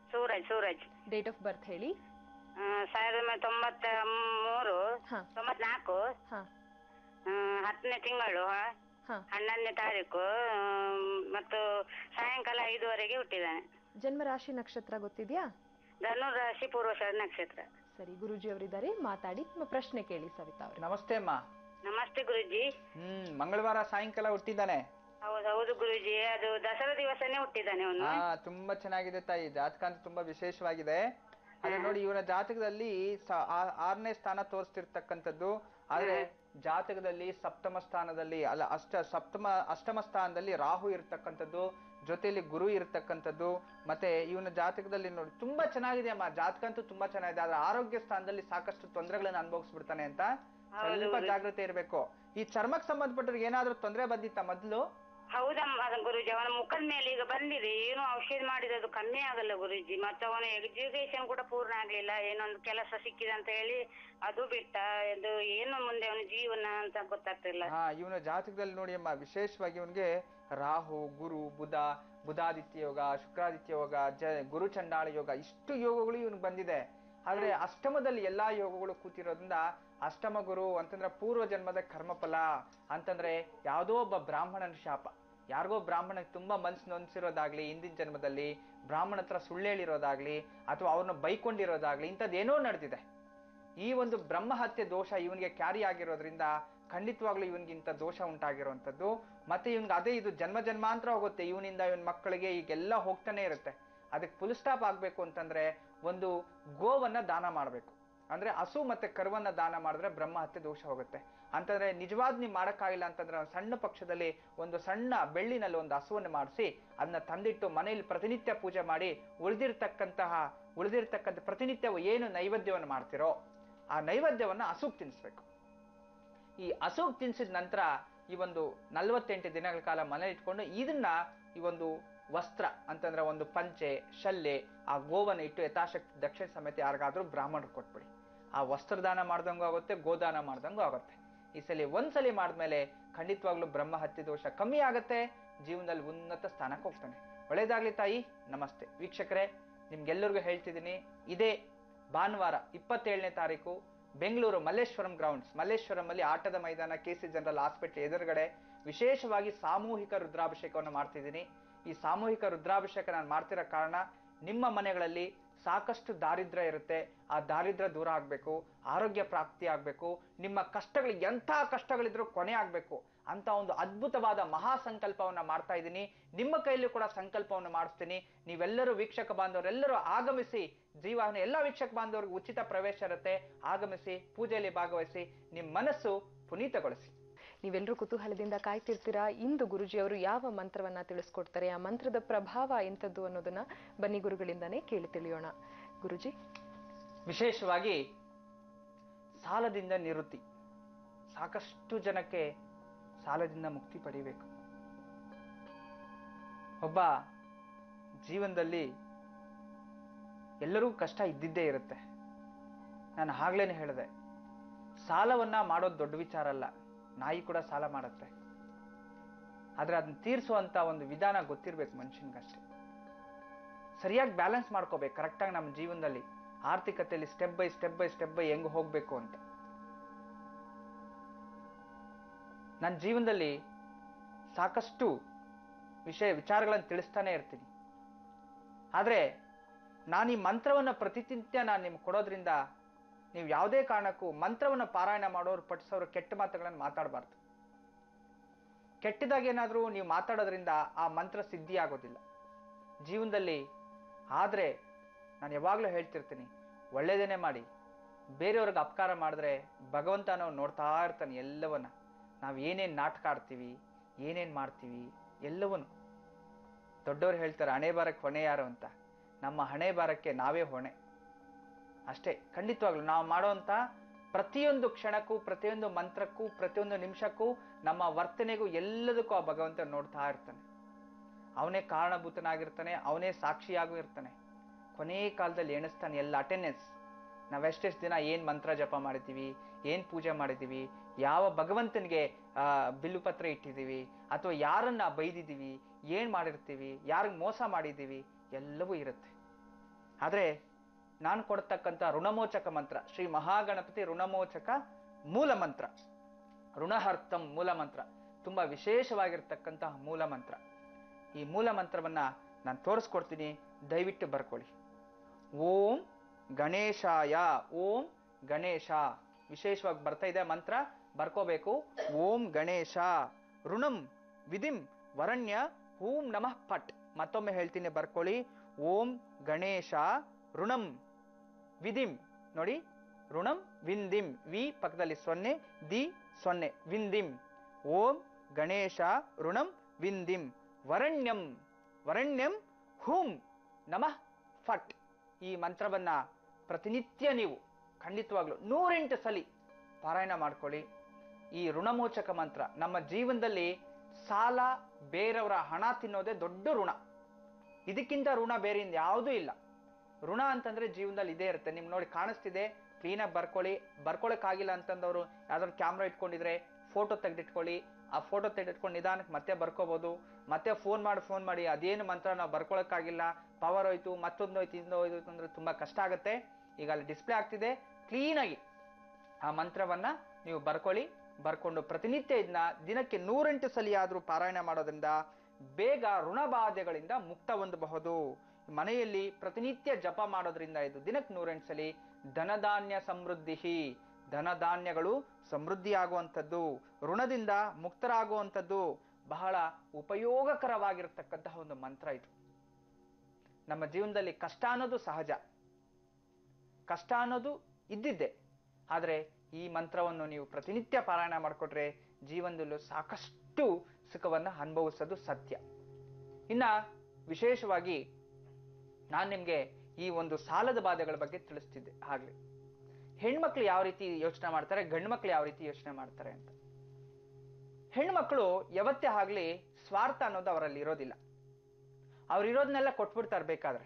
Suraj Suraj date of birth ಹೇಳಿ ಆ, ಸಾವಿರದ ಒಂಬೈನೂರ ತೊಂಬತ್ತ ಮೂರು ಹಾ ತೊಂಬತ್ನಾಲ್ಕು ಹಾ ಆ, ಹತ್ತನೇ ತಿಂಗಳು ಆ, ಹಾ ಹನ್ನೊಂದನೇ ತಾರೀಕು ಆ, ಮತ್ತು ಸಾಯಂಕಾಲ ಐದುವರೆಗೆ ಹುಟ್ಟಿದ್ದಾನೆ ಜನ್ಮ ರಾಶಿ ನಕ್ಷತ್ರ ಗೊತ್ತಿದ್ಯಾ ಧನುರ್ ರಾಶಿ ಪೂರ್ವಷಾಢ ನಕ್ಷತ್ರ ಸರಿ ಗುರುಜಿ ಅವರಿದ್ದಾರೆ ಮಾತಾಡಿ ನಿಮ್ಮ ಪ್ರಶ್ನೆ ಕೇಳಿ ಸವಿತಾ ಅವ್ರೆ ನಮಸ್ತೆ ಅಮ್ಮ ನಮಸ್ತೆ ಗುರುಜಿ ಹ್ಮ್ ಮಂಗಳವಾರ ಸಾಯಂಕಾಲ ಹುಟ್ಟಿದ್ದಾನೆ ಹೌದು ಹೌದು ಗುರುಜಿ ಅದು ದಸರಾ ದಿವಸನೇ ಹುಟ್ಟಿದ್ದಾನೆ ಅವನು ಹಾ ತುಂಬಾ ಚೆನ್ನಾಗಿದೆ ತಾಯಿ ಜಾತಕ ಅಂತ ತುಂಬಾ ವಿಶೇಷವಾಗಿದೆ ಅದೇ ನೋಡಿ ಇವನ ಜಾತಕದಲ್ಲಿ ಸ- ಆ- ಆರನೇ ಸ್ಥಾನ ತೋರಿಸ್ತಿರ್ತಕ್ಕಂಥದ್ದು ಆದ್ರೆ ಜಾತಕದಲ್ಲಿ ಸಪ್ತಮ ಸ್ಥಾನದಲ್ಲಿ ಅಲ್ಲ ಅಷ್ಟ ಸಪ್ತಮ ಅಷ್ಟಮ ಸ್ಥಾನದಲ್ಲಿ ರಾಹು ಇರ್ತಕ್ಕಂಥದ್ದು ಜೊತೆಯಲ್ಲಿ ಗುರು ಇರ್ತಕ್ಕಂಥದ್ದು ಮತ್ತೆ ಇವನ ಜಾತಕದಲ್ಲಿ ನೋಡಿ ತುಂಬಾ ಚೆನ್ನಾಗಿದೆ ಅಮ್ಮ ಜಾತಕ ಅಂತೂ ತುಂಬಾ ಚೆನ್ನಾಗಿದೆ ಆದ್ರೆ ಆರೋಗ್ಯ ಸ್ಥಾನದಲ್ಲಿ ಸಾಕಷ್ಟು ತೊಂದರೆಗಳನ್ನ ಅನುಭವಿಸ್ಬಿಡ್ತಾನೆ ಅಂತ ಸ್ವಲ್ಪ ಜಾಗ್ರತೆ ಇರಬೇಕು ಈ ಚರ್ಮಕ್ಕೆ ಸಂಬಂಧಪಟ್ಟವ್ರಿಗೆ ಏನಾದ್ರೂ ತೊಂದರೆ ಬಂದಿತ್ತ ಮೊದ್ಲು ಹೌದಮ್ಮ ಅದು ಗುರುಜಿ ಅವನ ಮುಖದ ಮೇಲೆ ಈಗ ಬಂದಿದೆ ಏನು ಔಷಧಿ ಮಾಡಿದ್ರೆ ಅದು ಕಮ್ಮಿ ಆಗಲ್ಲ ಗುರುಜಿ ಮತ್ತೆ ಅವನ ಎಜುಕೇಶನ್ ಕೂಡ ಪೂರ್ಣ ಆಗ್ಲಿಲ್ಲ ಏನೊಂದು ಕೆಲಸ ಸಿಕ್ಕಿದೆ ಅಂತ ಹೇಳಿ ಅದು ಬಿಟ್ಟ ಅದು ಏನು ಮುಂದೆ ಅವನ ಜೀವನ ಅಂತ ಗೊತ್ತಾಗ್ತಿಲ್ಲ ಹಾ ಇವನ ಜಾತಕದಲ್ಲಿ ನೋಡಿ ಅಮ್ಮ ವಿಶೇಷವಾಗಿ ಇವನ್ಗೆ ರಾಹು ಗುರು ಬುಧ ಬುಧಾದಿತ್ಯ ಯೋಗ ಶುಕ್ರಾದಿತ್ಯ ಯೋಗ ಜ ಗುರು ಚಂಡಾಳ ಯೋಗ ಇಷ್ಟು ಯೋಗಗಳು ಇವನಿಗೆ ಬಂದಿದೆ ಆದ್ರೆ ಅಷ್ಟಮದಲ್ಲಿ ಎಲ್ಲಾ ಯೋಗಗಳು ಕೂತಿರೋದ್ರಿಂದ ಅಷ್ಟಮ ಗುರು ಅಂತಂದ್ರೆ ಪೂರ್ವ ಜನ್ಮದ ಕರ್ಮಫಲ ಅಂತಂದ್ರೆ ಯಾವುದೋ ಒಬ್ಬ ಬ್ರಾಹ್ಮಣನ ಶಾಪ ಯಾರಿಗೋ ಬ್ರಾಹ್ಮಣಕ್ಕೆ ತುಂಬಾ ಮನ್ಸು ನೊನ್ಸಿರೋದಾಗ್ಲಿ ಹಿಂದಿನ ಜನ್ಮದಲ್ಲಿ ಬ್ರಾಹ್ಮಣ ಹತ್ರ ಸುಳ್ಳು ಹೇಳಿರೋದಾಗ್ಲಿ ಅಥವಾ ಅವ್ರನ್ನ ಬೈಕೊಂಡಿರೋದಾಗ್ಲಿ ಇಂಥದ್ದೇನೋ ನಡೆದಿದೆ ಈ ಒಂದು ಬ್ರಹ್ಮ ಹತ್ಯೆ ದೋಷ ಇವನಿಗೆ ಕ್ಯಾರಿ ಆಗಿರೋದ್ರಿಂದ ಖಂಡಿತವಾಗ್ಲೂ ಇವನಿಗೆ ಇಂಥ ದೋಷ ಉಂಟಾಗಿರುವಂಥದ್ದು ಮತ್ತೆ ಇವನ್ಗೆ ಅದೇ ಇದು ಜನ್ಮ ಜನ್ಮಾಂತರ ಹೋಗುತ್ತೆ ಇವನಿಂದ ಇವನ್ ಮಕ್ಕಳಿಗೆ ಈಗೆಲ್ಲ ಹೋಗ್ತಾನೆ ಇರುತ್ತೆ ಅದಕ್ಕೆ ಫುಲ್ ಸ್ಟಾಪ್ ಆಗ್ಬೇಕು ಅಂತಂದ್ರೆ ಒಂದು ಗೋವನ್ನ ದಾನ ಮಾಡಬೇಕು ಅಂದ್ರೆ ಹಸು ಮತ್ತೆ ಕರುವನ್ನ ದಾನ ಮಾಡಿದ್ರೆ ಬ್ರಹ್ಮ ಹತ್ಯೆ ದೋಷ ಹೋಗುತ್ತೆ ಅಂತಂದ್ರೆ ನಿಜವಾದ್ ನೀವು ಮಾಡಕ್ಕಾಗಿಲ್ಲ ಅಂತಂದ್ರೆ ಒಂದು ಸಣ್ಣ ಪಕ್ಷದಲ್ಲಿ ಒಂದು ಸಣ್ಣ ಬೆಳ್ಳಿನಲ್ಲಿ ಒಂದು ಹಸುವನ್ನು ಮಾಡಿಸಿ ಅದನ್ನ ತಂದಿಟ್ಟು ಮನೆಯಲ್ಲಿ ಪ್ರತಿನಿತ್ಯ ಪೂಜೆ ಮಾಡಿ ಉಳಿದಿರ್ತಕ್ಕಂತಹ ಉಳಿದಿರ್ತಕ್ಕಂಥ ಪ್ರತಿನಿತ್ಯ ಏನು ನೈವೇದ್ಯವನ್ನು ಮಾಡ್ತಿರೋ ಆ ನೈವೇದ್ಯವನ್ನ ಹಸುಗ್ ತಿನ್ನಿಸ್ಬೇಕು ಈ ಹಸುಗ್ ತಿನ್ಸಿದ ನಂತರ ಈ ಒಂದು ನಲವತ್ತೆಂಟು ದಿನಗಳ ಕಾಲ ಮನೆ ಇಟ್ಕೊಂಡು ಇದನ್ನ ಈ ಒಂದು ವಸ್ತ್ರ ಅಂತಂದ್ರೆ ಒಂದು ಪಂಚೆ ಶಲ್ಲೆ ಆ ಗೋವನ್ನ ಇಟ್ಟು ಯಥಾಶಕ್ತಿ ದಕ್ಷಿಣ ಸಮೇತ ಯಾರಿಗಾದ್ರೂ ಬ್ರಾಹ್ಮಣರು ಕೊಟ್ಬಿಡಿ ಆ ವಸ್ತ್ರದಾನ ಮಾಡ್ದಂಗೂ ಆಗುತ್ತೆ ಗೋದಾನ ಮಾಡ್ದಂಗೂ ಆಗುತ್ತೆ ಈ ಸಲ ಒಂದ್ಸಲಿ ಮಾಡಿದ್ಮೇಲೆ ಖಂಡಿತವಾಗ್ಲೂ ಬ್ರಹ್ಮ ಹತ್ಯೆ ದೋಷ ಕಮ್ಮಿ ಆಗತ್ತೆ ಜೀವನದಲ್ಲಿ ಉನ್ನತ ಸ್ಥಾನಕ್ಕೆ ಹೋಗ್ತಾನೆ ಒಳ್ಳೇದಾಗ್ಲಿ ತಾಯಿ ನಮಸ್ತೆ ವೀಕ್ಷಕರೇ ನಿಮ್ಗೆಲ್ಲರಿಗೂ ಹೇಳ್ತಿದ್ದೀನಿ ಇದೇ ಭಾನುವಾರ ಇಪ್ಪತ್ತೇಳನೇ ತಾರೀಕು ಬೆಂಗಳೂರು ಮಲ್ಲೇಶ್ವರಂ ಗ್ರೌಂಡ್ಸ್ ಮಲ್ಲೇಶ್ವರಂ ಅಲ್ಲಿ ಆಟದ ಮೈದಾನ ಕೆ ಸಿ ಜನರಲ್ ಹಾಸ್ಪಿಟಲ್ ಎದುರುಗಡೆ ವಿಶೇಷವಾಗಿ ಸಾಮೂಹಿಕ ರುದ್ರಾಭಿಷೇಕವನ್ನು ಮಾಡ್ತಿದ್ದೀನಿ ಈ ಸಾಮೂಹಿಕ ರುದ್ರಾಭಿಷೇಕ ನಾನು ಮಾಡ್ತಿರೋ ಕಾರಣ ನಿಮ್ಮ ಮನೆಗಳಲ್ಲಿ ಸಾಕಷ್ಟು ದಾರಿದ್ರ್ಯ ಇರುತ್ತೆ ಆ ದಾರಿದ್ರ್ಯ ದೂರ ಆಗಬೇಕು ಆರೋಗ್ಯ ಪ್ರಾಪ್ತಿ ಆಗಬೇಕು ನಿಮ್ಮ ಕಷ್ಟಗಳು ಎಂಥ ಕಷ್ಟಗಳಿದ್ರೂ ಕೊನೆ ಆಗಬೇಕು ಅಂತ ಒಂದು ಅದ್ಭುತವಾದ ಮಹಾ ಸಂಕಲ್ಪವನ್ನ ಮಾಡ್ತಾ ಇದ್ದೀನಿ ನಿಮ್ಮ ಕೈಯಲ್ಲೂ ಕೂಡ ಸಂಕಲ್ಪವನ್ನು ಮಾಡಿಸ್ತೀನಿ ನೀವೆಲ್ಲರೂ ವೀಕ್ಷಕ ಬಾಂಧವರೆಲ್ಲರೂ ಆಗಮಿಸಿ ಜೀವನ ಎಲ್ಲ ವೀಕ್ಷಕ ಬಾಂಧವರಿಗೆ ಉಚಿತ ಪ್ರವೇಶ ಇರುತ್ತೆ ಆಗಮಿಸಿ ಪೂಜೆಯಲ್ಲಿ ಭಾಗವಹಿಸಿ ನಿಮ್ಮ ಮನಸ್ಸು ಪುನೀತಗೊಳಿಸಿ ನೀವೆಲ್ಲರೂ ಕುತೂಹಲದಿಂದ ಕಾಯ್ತಿರ್ತೀರಾ ಇಂದು ಗುರುಜಿ ಅವರು ಯಾವ ಮಂತ್ರವನ್ನ ತಿಳಿಸ್ಕೊಡ್ತಾರೆ ಆ ಮಂತ್ರದ ಪ್ರಭಾವ ಎಂಥದ್ದು ಅನ್ನೋದನ್ನ ಬನ್ನಿ ಗುರುಗಳಿಂದಾನೇ ಕೇಳಿ ತಿಳಿಯೋಣ ಗುರುಜಿ ವಿಶೇಷವಾಗಿ ಸಾಲದಿಂದ ನಿವೃತ್ತಿ ಸಾಕಷ್ಟು ಜನಕ್ಕೆ ಸಾಲದಿಂದ ಮುಕ್ತಿ ಪಡಿಬೇಕು ಒಬ್ಬ ಜೀವನದಲ್ಲಿ ಎಲ್ಲರಿಗೂ ಕಷ್ಟ ಇದ್ದಿದ್ದೇ ಇರುತ್ತೆ ನಾನು ಆಗ್ಲೇನೆ ಹೇಳಿದೆ ಸಾಲವನ್ನ ಮಾಡೋದು ದೊಡ್ಡ ವಿಚಾರ ಅಲ್ಲ ನಾಯಿ ಕೂಡ ಸಾಲ ಮಾಡುತ್ತೆ ಆದ್ರೆ ಅದನ್ನ ತೀರಿಸುವಂತ ಒಂದು ವಿಧಾನ ಗೊತ್ತಿರ್ಬೇಕು ಮನುಷ್ಯನಿಗಷ್ಟೇ ಸರಿಯಾಗಿ ಬ್ಯಾಲೆನ್ಸ್ ಮಾಡ್ಕೋಬೇಕು ಕರೆಕ್ಟಾಗಿ ನಮ್ಮ ಜೀವನದಲ್ಲಿ ಆರ್ಥಿಕತೆಯಲ್ಲಿ step by step by step by ಹೆಂಗ್ ಹೋಗ್ಬೇಕು ಅಂತ ನನ್ನ ಜೀವನದಲ್ಲಿ ಸಾಕಷ್ಟು ವಿಷಯ ವಿಚಾರಗಳನ್ನು ತಿಳಿಸ್ತಾನೆ ಇರ್ತೀನಿ ಆದ್ರೆ ನಾನು ಈ ಮಂತ್ರವನ್ನ ಪ್ರತಿನಿತ್ಯ ನಾನು ನಿಮ್ಗೆ ಕೊಡೋದ್ರಿಂದ ನೀವು ಯಾವುದೇ ಕಾರಣಕ್ಕೂ ಮಂತ್ರವನ್ನ ಪಾರಾಯಣ ಮಾಡೋರು ಪಠಿಸೋರು ಕೆಟ್ಟ ಮಾತುಗಳನ್ನು ಮಾತಾಡಬಾರ್ದು ಕೆಟ್ಟದಾಗ ಏನಾದರೂ ನೀವು ಮಾತಾಡೋದ್ರಿಂದ ಆ ಮಂತ್ರ ಸಿದ್ಧಿ ಆಗೋದಿಲ್ಲ ಜೀವನದಲ್ಲಿ ಆದ್ರೆ ನಾನು ಯಾವಾಗಲೂ ಹೇಳ್ತಿರ್ತೀನಿ ಒಳ್ಳೇದೇನೆ ಮಾಡಿ ಬೇರೆಯವ್ರಿಗೆ ಅಪಕಾರ ಮಾಡಿದ್ರೆ ಭಗವಂತ ನಾವು ನೋಡ್ತಾ ಇರ್ತಾನೆ ಎಲ್ಲವನ್ನ ನಾವು ಏನೇನು ನಾಟಕ ಆಡ್ತೀವಿ ಏನೇನು ಮಾಡ್ತೀವಿ ಎಲ್ಲವನ್ನು ದೊಡ್ಡವ್ರು ಹೇಳ್ತಾರೆ ಹಣೆ ಬಾರಕ್ಕೆ ಹೊಣೆ ಯಾರು ಅಂತ ನಮ್ಮ ಹಣೆ ಬಾರಕ್ಕೆ ನಾವೇ ಹೊಣೆ ಅಷ್ಟೇ ಖಂಡಿತವಾಗ್ಲು ನಾವು ಮಾಡೋಂಥ ಪ್ರತಿಯೊಂದು ಕ್ಷಣಕ್ಕೂ ಪ್ರತಿಯೊಂದು ಮಂತ್ರಕ್ಕೂ ಪ್ರತಿಯೊಂದು ನಿಮಿಷಕ್ಕೂ ನಮ್ಮ ವರ್ತನೆಗೂ ಎಲ್ಲದಕ್ಕೂ ಆ ಭಗವಂತ ನೋಡ್ತಾ ಇರ್ತಾನೆ ಅವನೇ ಕಾರಣಭೂತನಾಗಿರ್ತಾನೆ ಅವನೇ ಸಾಕ್ಷಿಯಾಗೂ ಇರ್ತಾನೆ ಕೊನೆ ಕಾಲದಲ್ಲಿ ಎಣಿಸ್ತಾನೆ ಎಲ್ಲ ಅಟೆಂಡೆನ್ಸ್ ನಾವೆಷ್ಟೆಷ್ಟು ದಿನ ಏನ್ ಮಂತ್ರ ಜಪ ಮಾಡಿದ್ದೀವಿ ಏನ್ ಪೂಜೆ ಮಾಡಿದ್ದೀವಿ ಯಾವ ಭಗವಂತನಿಗೆ ಆ ಬಿಲ್ಲುಪತ್ರ ಇಟ್ಟಿದ್ದೀವಿ ಅಥವಾ ಯಾರನ್ನ ಬೈದಿದ್ದೀವಿ ಏನ್ ಮಾಡಿರ್ತೀವಿ ಯಾರಿಗೆ ಮೋಸ ಮಾಡಿದ್ದೀವಿ ಎಲ್ಲವೂ ಇರುತ್ತೆ ಆದರೆ ನಾನು ಕೊಡ್ತಕ್ಕಂಥ ಋಣಮೋಚಕ ಮಂತ್ರ ಶ್ರೀ ಮಹಾಗಣಪತಿ ಋಣಮೋಚಕ ಮೂಲ ಮಂತ್ರ ಋಣಹರ್ಥಂ ಮೂಲ ಮಂತ್ರ ತುಂಬಾ ವಿಶೇಷವಾಗಿರ್ತಕ್ಕಂತಹ ಮೂಲ ಮಂತ್ರ ಈ ಮೂಲ ಮಂತ್ರವನ್ನ ನಾನು ತೋರಿಸ್ಕೊಡ್ತೀನಿ ದಯವಿಟ್ಟು ಬರ್ಕೊಳ್ಳಿ ಓಂ ಗಣೇಶಾಯ ಓಂ ಗಣೇಶ ವಿಶೇಷವಾಗಿ ಬರ್ತಾ ಇದೆ ಮಂತ್ರ ಬರ್ಕೋಬೇಕು ಓಂ ಗಣೇಶ ಋಣಂ ವಿಧಿಂ ವರಣ್ಯ ಹೂಂ ನಮಃ ಪಟ್ ಮತ್ತೊಮ್ಮೆ ಹೇಳ್ತೀನಿ ಬರ್ಕೊಳ್ಳಿ ಓಂ ಗಣೇಶ ಋಣಂ ವಿಧಿಂ ನೋಡಿ ಋಣಂ ವಿಂದಿಂ ವಿ ಪಕ್ಕದಲ್ಲಿ ಸೊನ್ನೆ ದಿ ಸೊನ್ನೆ ವಿಂದಿಂ ಓಂ ಗಣೇಶ ಋಣಂ ವಿಂದಿಂ ವರಣ್ಯಂ ವರಣ್ಯಂ ಹೂಂ ನಮಃ ಫಟ್ ಈ ಮಂತ್ರವನ್ನ ಪ್ರತಿನಿತ್ಯ ನೀವು ಖಂಡಿತವಾಗ್ಲು ನೂರೆಂಟು ಸಲಿ ಪಾರಾಯಣ ಮಾಡ್ಕೊಳ್ಳಿ ಈ ಋಣಮೋಚಕ ಮಂತ್ರ ನಮ್ಮ ಜೀವನದಲ್ಲಿ ಸಾಲ ಬೇರೆಯವರ ಹಣ ತಿನ್ನೋದೇ ದೊಡ್ಡ ಋಣ ಇದಕ್ಕಿಂತ ಋಣ ಬೇರೆ ಯಾವುದೂ ಇಲ್ಲ ಋಣ ಅಂತಂದ್ರೆ ಜೀವನದಲ್ಲಿ ಇದೇ ಇರುತ್ತೆ ನಿಮ್ಗೆ ನೋಡಿ ಕಾಣಿಸ್ತಿದೆ ಕ್ಲೀನಾಗಿ ಬರ್ಕೊಳ್ಳಿ ಬರ್ಕೊಳಕ್ಕಾಗಿಲ್ಲ ಅಂತಂದವರು ಯಾವ್ದಾದ್ರು ಕ್ಯಾಮ್ರಾ ಇಟ್ಕೊಂಡಿದ್ರೆ ಫೋಟೋ ತೆಗೆದಿಟ್ಕೊಳ್ಳಿ ಆ ಫೋಟೋ ತೆಗೆದಿಟ್ಕೊಂಡು ನಿಧಾನಕ್ಕೆ ಮತ್ತೆ ಬರ್ಕೋಬಹುದು ಮತ್ತೆ ಫೋನ್ ಮಾಡಿ ಫೋನ್ ಮಾಡಿ ಅದೇನು ಮಂತ್ರ ನಾವು ಬರ್ಕೊಳಕ್ಕಾಗಿಲ್ಲ ಪವರ್ ಹೋಯ್ತು ಮತ್ತೊಂದು ಹೋಯ್ತು ಇಂದು ಹೋಯ್ತು ಅಂದ್ರೆ ತುಂಬಾ ಕಷ್ಟ ಆಗುತ್ತೆ ಈಗ ಅಲ್ಲಿ ಡಿಸ್ಪ್ಲೇ ಆಗ್ತಿದೆ ಕ್ಲೀನಾಗಿ ಆ ಮಂತ್ರವನ್ನ ನೀವು ಬರ್ಕೊಳ್ಳಿ ಬರ್ಕೊಂಡು ಪ್ರತಿನಿತ್ಯ ಇದನ್ನ ದಿನಕ್ಕೆ ನೂರೆಂಟು ಸಲಿ ಆದ್ರೂ ಪಾರಾಯಣ ಮಾಡೋದ್ರಿಂದ ಬೇಗ ಋಣಬಾಧೆಗಳಿಂದ ಮುಕ್ತ ಹೊಂದಬಹುದು ಮನೆಯಲ್ಲಿ ಪ್ರತಿನಿತ್ಯ ಜಪ ಮಾಡೋದ್ರಿಂದ ಇದು ದಿನಕ್ಕೆ ನೂರೆಂಟು ಸಲಿ ಧನಧಾನ್ಯ ಸಮೃದ್ಧಿ ಧನಧಾನ್ಯಗಳು ಸಮೃದ್ಧಿ ಆಗುವಂಥದ್ದು ಋಣದಿಂದ ಮುಕ್ತರಾಗುವಂಥದ್ದು ಬಹಳ ಉಪಯೋಗಕರವಾಗಿರ್ತಕ್ಕಂತಹ ಒಂದು ಮಂತ್ರ ಇದು ನಮ್ಮ ಜೀವನದಲ್ಲಿ ಕಷ್ಟ ಅನ್ನೋದು ಸಹಜ ಕಷ್ಟ ಅನ್ನೋದು ಇದ್ದಿದ್ದೆ ಆದರೆ ಈ ಮಂತ್ರವನ್ನು ನೀವು ಪ್ರತಿನಿತ್ಯ ಪಾರಾಯಣ ಮಾಡಿಕೊಟ್ರೆ ಜೀವನದಲ್ಲೂ ಸಾಕಷ್ಟು ಸುಖವನ್ನು ಅನುಭವಿಸೋದು ಸತ್ಯ ಇನ್ನ ವಿಶೇಷವಾಗಿ ನಾನು ನಿಮ್ಗೆ ಈ ಒಂದು ಸಾಲದ ಬಾಧೆಗಳ ಬಗ್ಗೆ ತಿಳಿಸ್ತಿದ್ದೆ ಆಗ್ಲಿ ಹೆಣ್ಮಕ್ಳು ಯಾವ ರೀತಿ ಯೋಚನೆ ಮಾಡ್ತಾರೆ ಗಂಡು ಮಕ್ಳು ಯಾವ ರೀತಿ ಯೋಚನೆ ಮಾಡ್ತಾರೆ ಅಂತ ಹೆಣ್ಮಕ್ಳು ಯಾವತ್ತೇ ಆಗ್ಲಿ ಸ್ವಾರ್ಥ ಅನ್ನೋದು ಅವರಲ್ಲಿ ಇರೋದಿಲ್ಲ ಅವ್ರಿರೋದನ್ನೆಲ್ಲ ಕೊಟ್ಬಿಡ್ತಾರೆ ಬೇಕಾದ್ರೆ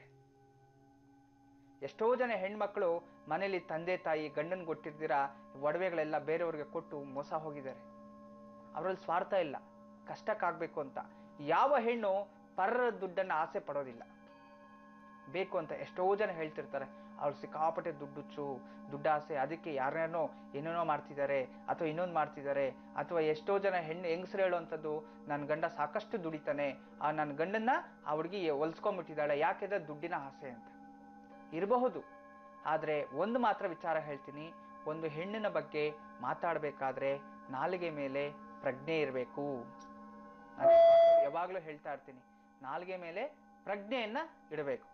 ಎಷ್ಟೋ ಜನ ಹೆಣ್ಮಕ್ಳು ಮನೇಲಿ ತಂದೆ ತಾಯಿ ಗಂಡನ್ ಕೊಟ್ಟಿರ್ದಿರ ಒಡವೆಗಳೆಲ್ಲ ಬೇರೆಯವ್ರಿಗೆ ಕೊಟ್ಟು ಮೋಸ ಹೋಗಿದ್ದಾರೆ ಅವರಲ್ಲಿ ಸ್ವಾರ್ಥ ಇಲ್ಲ ಕಷ್ಟಕ್ಕಾಗ್ಬೇಕು ಅಂತ ಯಾವ ಹೆಣ್ಣು ಪರರ ದುಡ್ಡನ್ನ ಆಸೆ ಪಡೋದಿಲ್ಲ ಬೇಕು ಅಂತ ಎಷ್ಟೋ ಜನ ಹೇಳ್ತಿರ್ತಾರೆ ಅವ್ರು ಸಿಕ್ಕಾಪಟ್ಟೆ ದುಡ್ಡುಚ್ಚು ದುಡ್ಡಾಸೆ ಅದಕ್ಕೆ ಯಾರ್ಯಾರನೋ ಏನೇನೋ ಮಾಡ್ತಿದ್ದಾರೆ ಅಥವಾ ಇನ್ನೊಂದು ಮಾಡ್ತಿದ್ದಾರೆ ಅಥವಾ ಎಷ್ಟೋ ಜನ ಹೆಣ್ಣು ಹೆಂಗಸರು ಹೇಳುವಂಥದ್ದು ನನ್ನ ಗಂಡ ಸಾಕಷ್ಟು ದುಡಿತಾನೆ ಆ ನನ್ನ ಗಂಡನ್ನ ಆ ಹುಡುಗಿ ಹೊಲ್ಸ್ಕೊಂಡ್ಬಿಟ್ಟಿದ್ದಾಳೆ ಯಾಕೆಂದ್ರೆ ದುಡ್ಡಿನ ಆಸೆ ಅಂತ ಇರಬಹುದು ಆದರೆ ಒಂದು ಮಾತ್ರ ವಿಚಾರ ಹೇಳ್ತೀನಿ ಒಂದು ಹೆಣ್ಣಿನ ಬಗ್ಗೆ ಮಾತಾಡಬೇಕಾದ್ರೆ ನಾಲಿಗೆ ಮೇಲೆ ಪ್ರಜ್ಞೆ ಇರಬೇಕು ಯಾವಾಗಲೂ ಹೇಳ್ತಾ ಇರ್ತೀನಿ ನಾಲಿಗೆ ಮೇಲೆ ಪ್ರಜ್ಞೆಯನ್ನ ಇಡಬೇಕು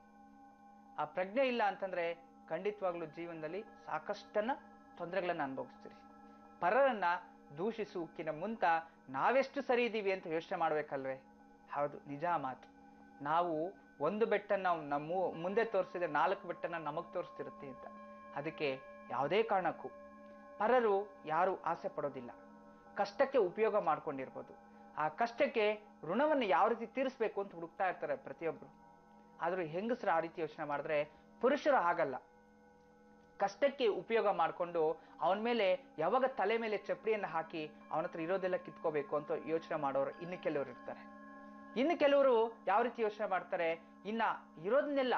ಆ ಪ್ರಜ್ಞೆ ಇಲ್ಲ ಅಂತಂದ್ರೆ ಖಂಡಿತವಾಗ್ಲೂ ಜೀವನದಲ್ಲಿ ಸಾಕಷ್ಟನ್ನ ತೊಂದರೆಗಳನ್ನ ಅನುಭವಿಸ್ತೀರಿ ಪರರನ್ನ ದೂಷಿಸುವಕ್ಕಿಂತ ಮುಂತ ನಾವೆಷ್ಟು ಸರಿ ಇದ್ದೀವಿ ಅಂತ ಯೋಚನೆ ಮಾಡ್ಬೇಕಲ್ವೇ ಹೌದು ನಿಜ ಮಾತು ನಾವು ಒಂದು ಬೆಟ್ಟನ್ನ ನಮ್ಮ ಮುಂದೆ ತೋರಿಸಿದ್ರೆ ನಾಲ್ಕು ಬೆಟ್ಟನ ನಮಗ್ ತೋರಿಸ್ತಿರುತ್ತೆ ಅಂತ ಅದಕ್ಕೆ ಯಾವುದೇ ಕಾರಣಕ್ಕೂ ಪರರು ಯಾರು ಆಸೆ ಪಡೋದಿಲ್ಲ ಕಷ್ಟಕ್ಕೆ ಉಪಯೋಗ ಮಾಡ್ಕೊಂಡಿರ್ಬೋದು ಆ ಕಷ್ಟಕ್ಕೆ ಋಣವನ್ನು ಯಾವ ರೀತಿ ತೀರಿಸ್ಬೇಕು ಅಂತ ಹುಡುಕ್ತಾ ಇರ್ತಾರೆ ಪ್ರತಿಯೊಬ್ರು ಆದ್ರೂ ಹೆಂಗಸರು ಆ ರೀತಿ ಯೋಚನೆ ಮಾಡಿದ್ರೆ ಪುರುಷರು ಹಾಗಲ್ಲ ಕಷ್ಟಕ್ಕೆ ಉಪಯೋಗ ಮಾಡಿಕೊಂಡು ಅವನ ಮೇಲೆ ಯಾವಾಗ ತಲೆ ಮೇಲೆ ಚಪ್ಪಡಿಯನ್ನು ಹಾಕಿ ಅವನ ಹತ್ರ ಇರೋದೆಲ್ಲ ಕಿತ್ಕೋಬೇಕು ಅಂತ ಯೋಚನೆ ಮಾಡೋರು ಇನ್ನು ಕೆಲವರು ಇರ್ತಾರೆ ಇನ್ನು ಕೆಲವರು ಯಾವ ರೀತಿ ಯೋಚನೆ ಮಾಡ್ತಾರೆ ಇನ್ನ ಇರೋದನ್ನೆಲ್ಲ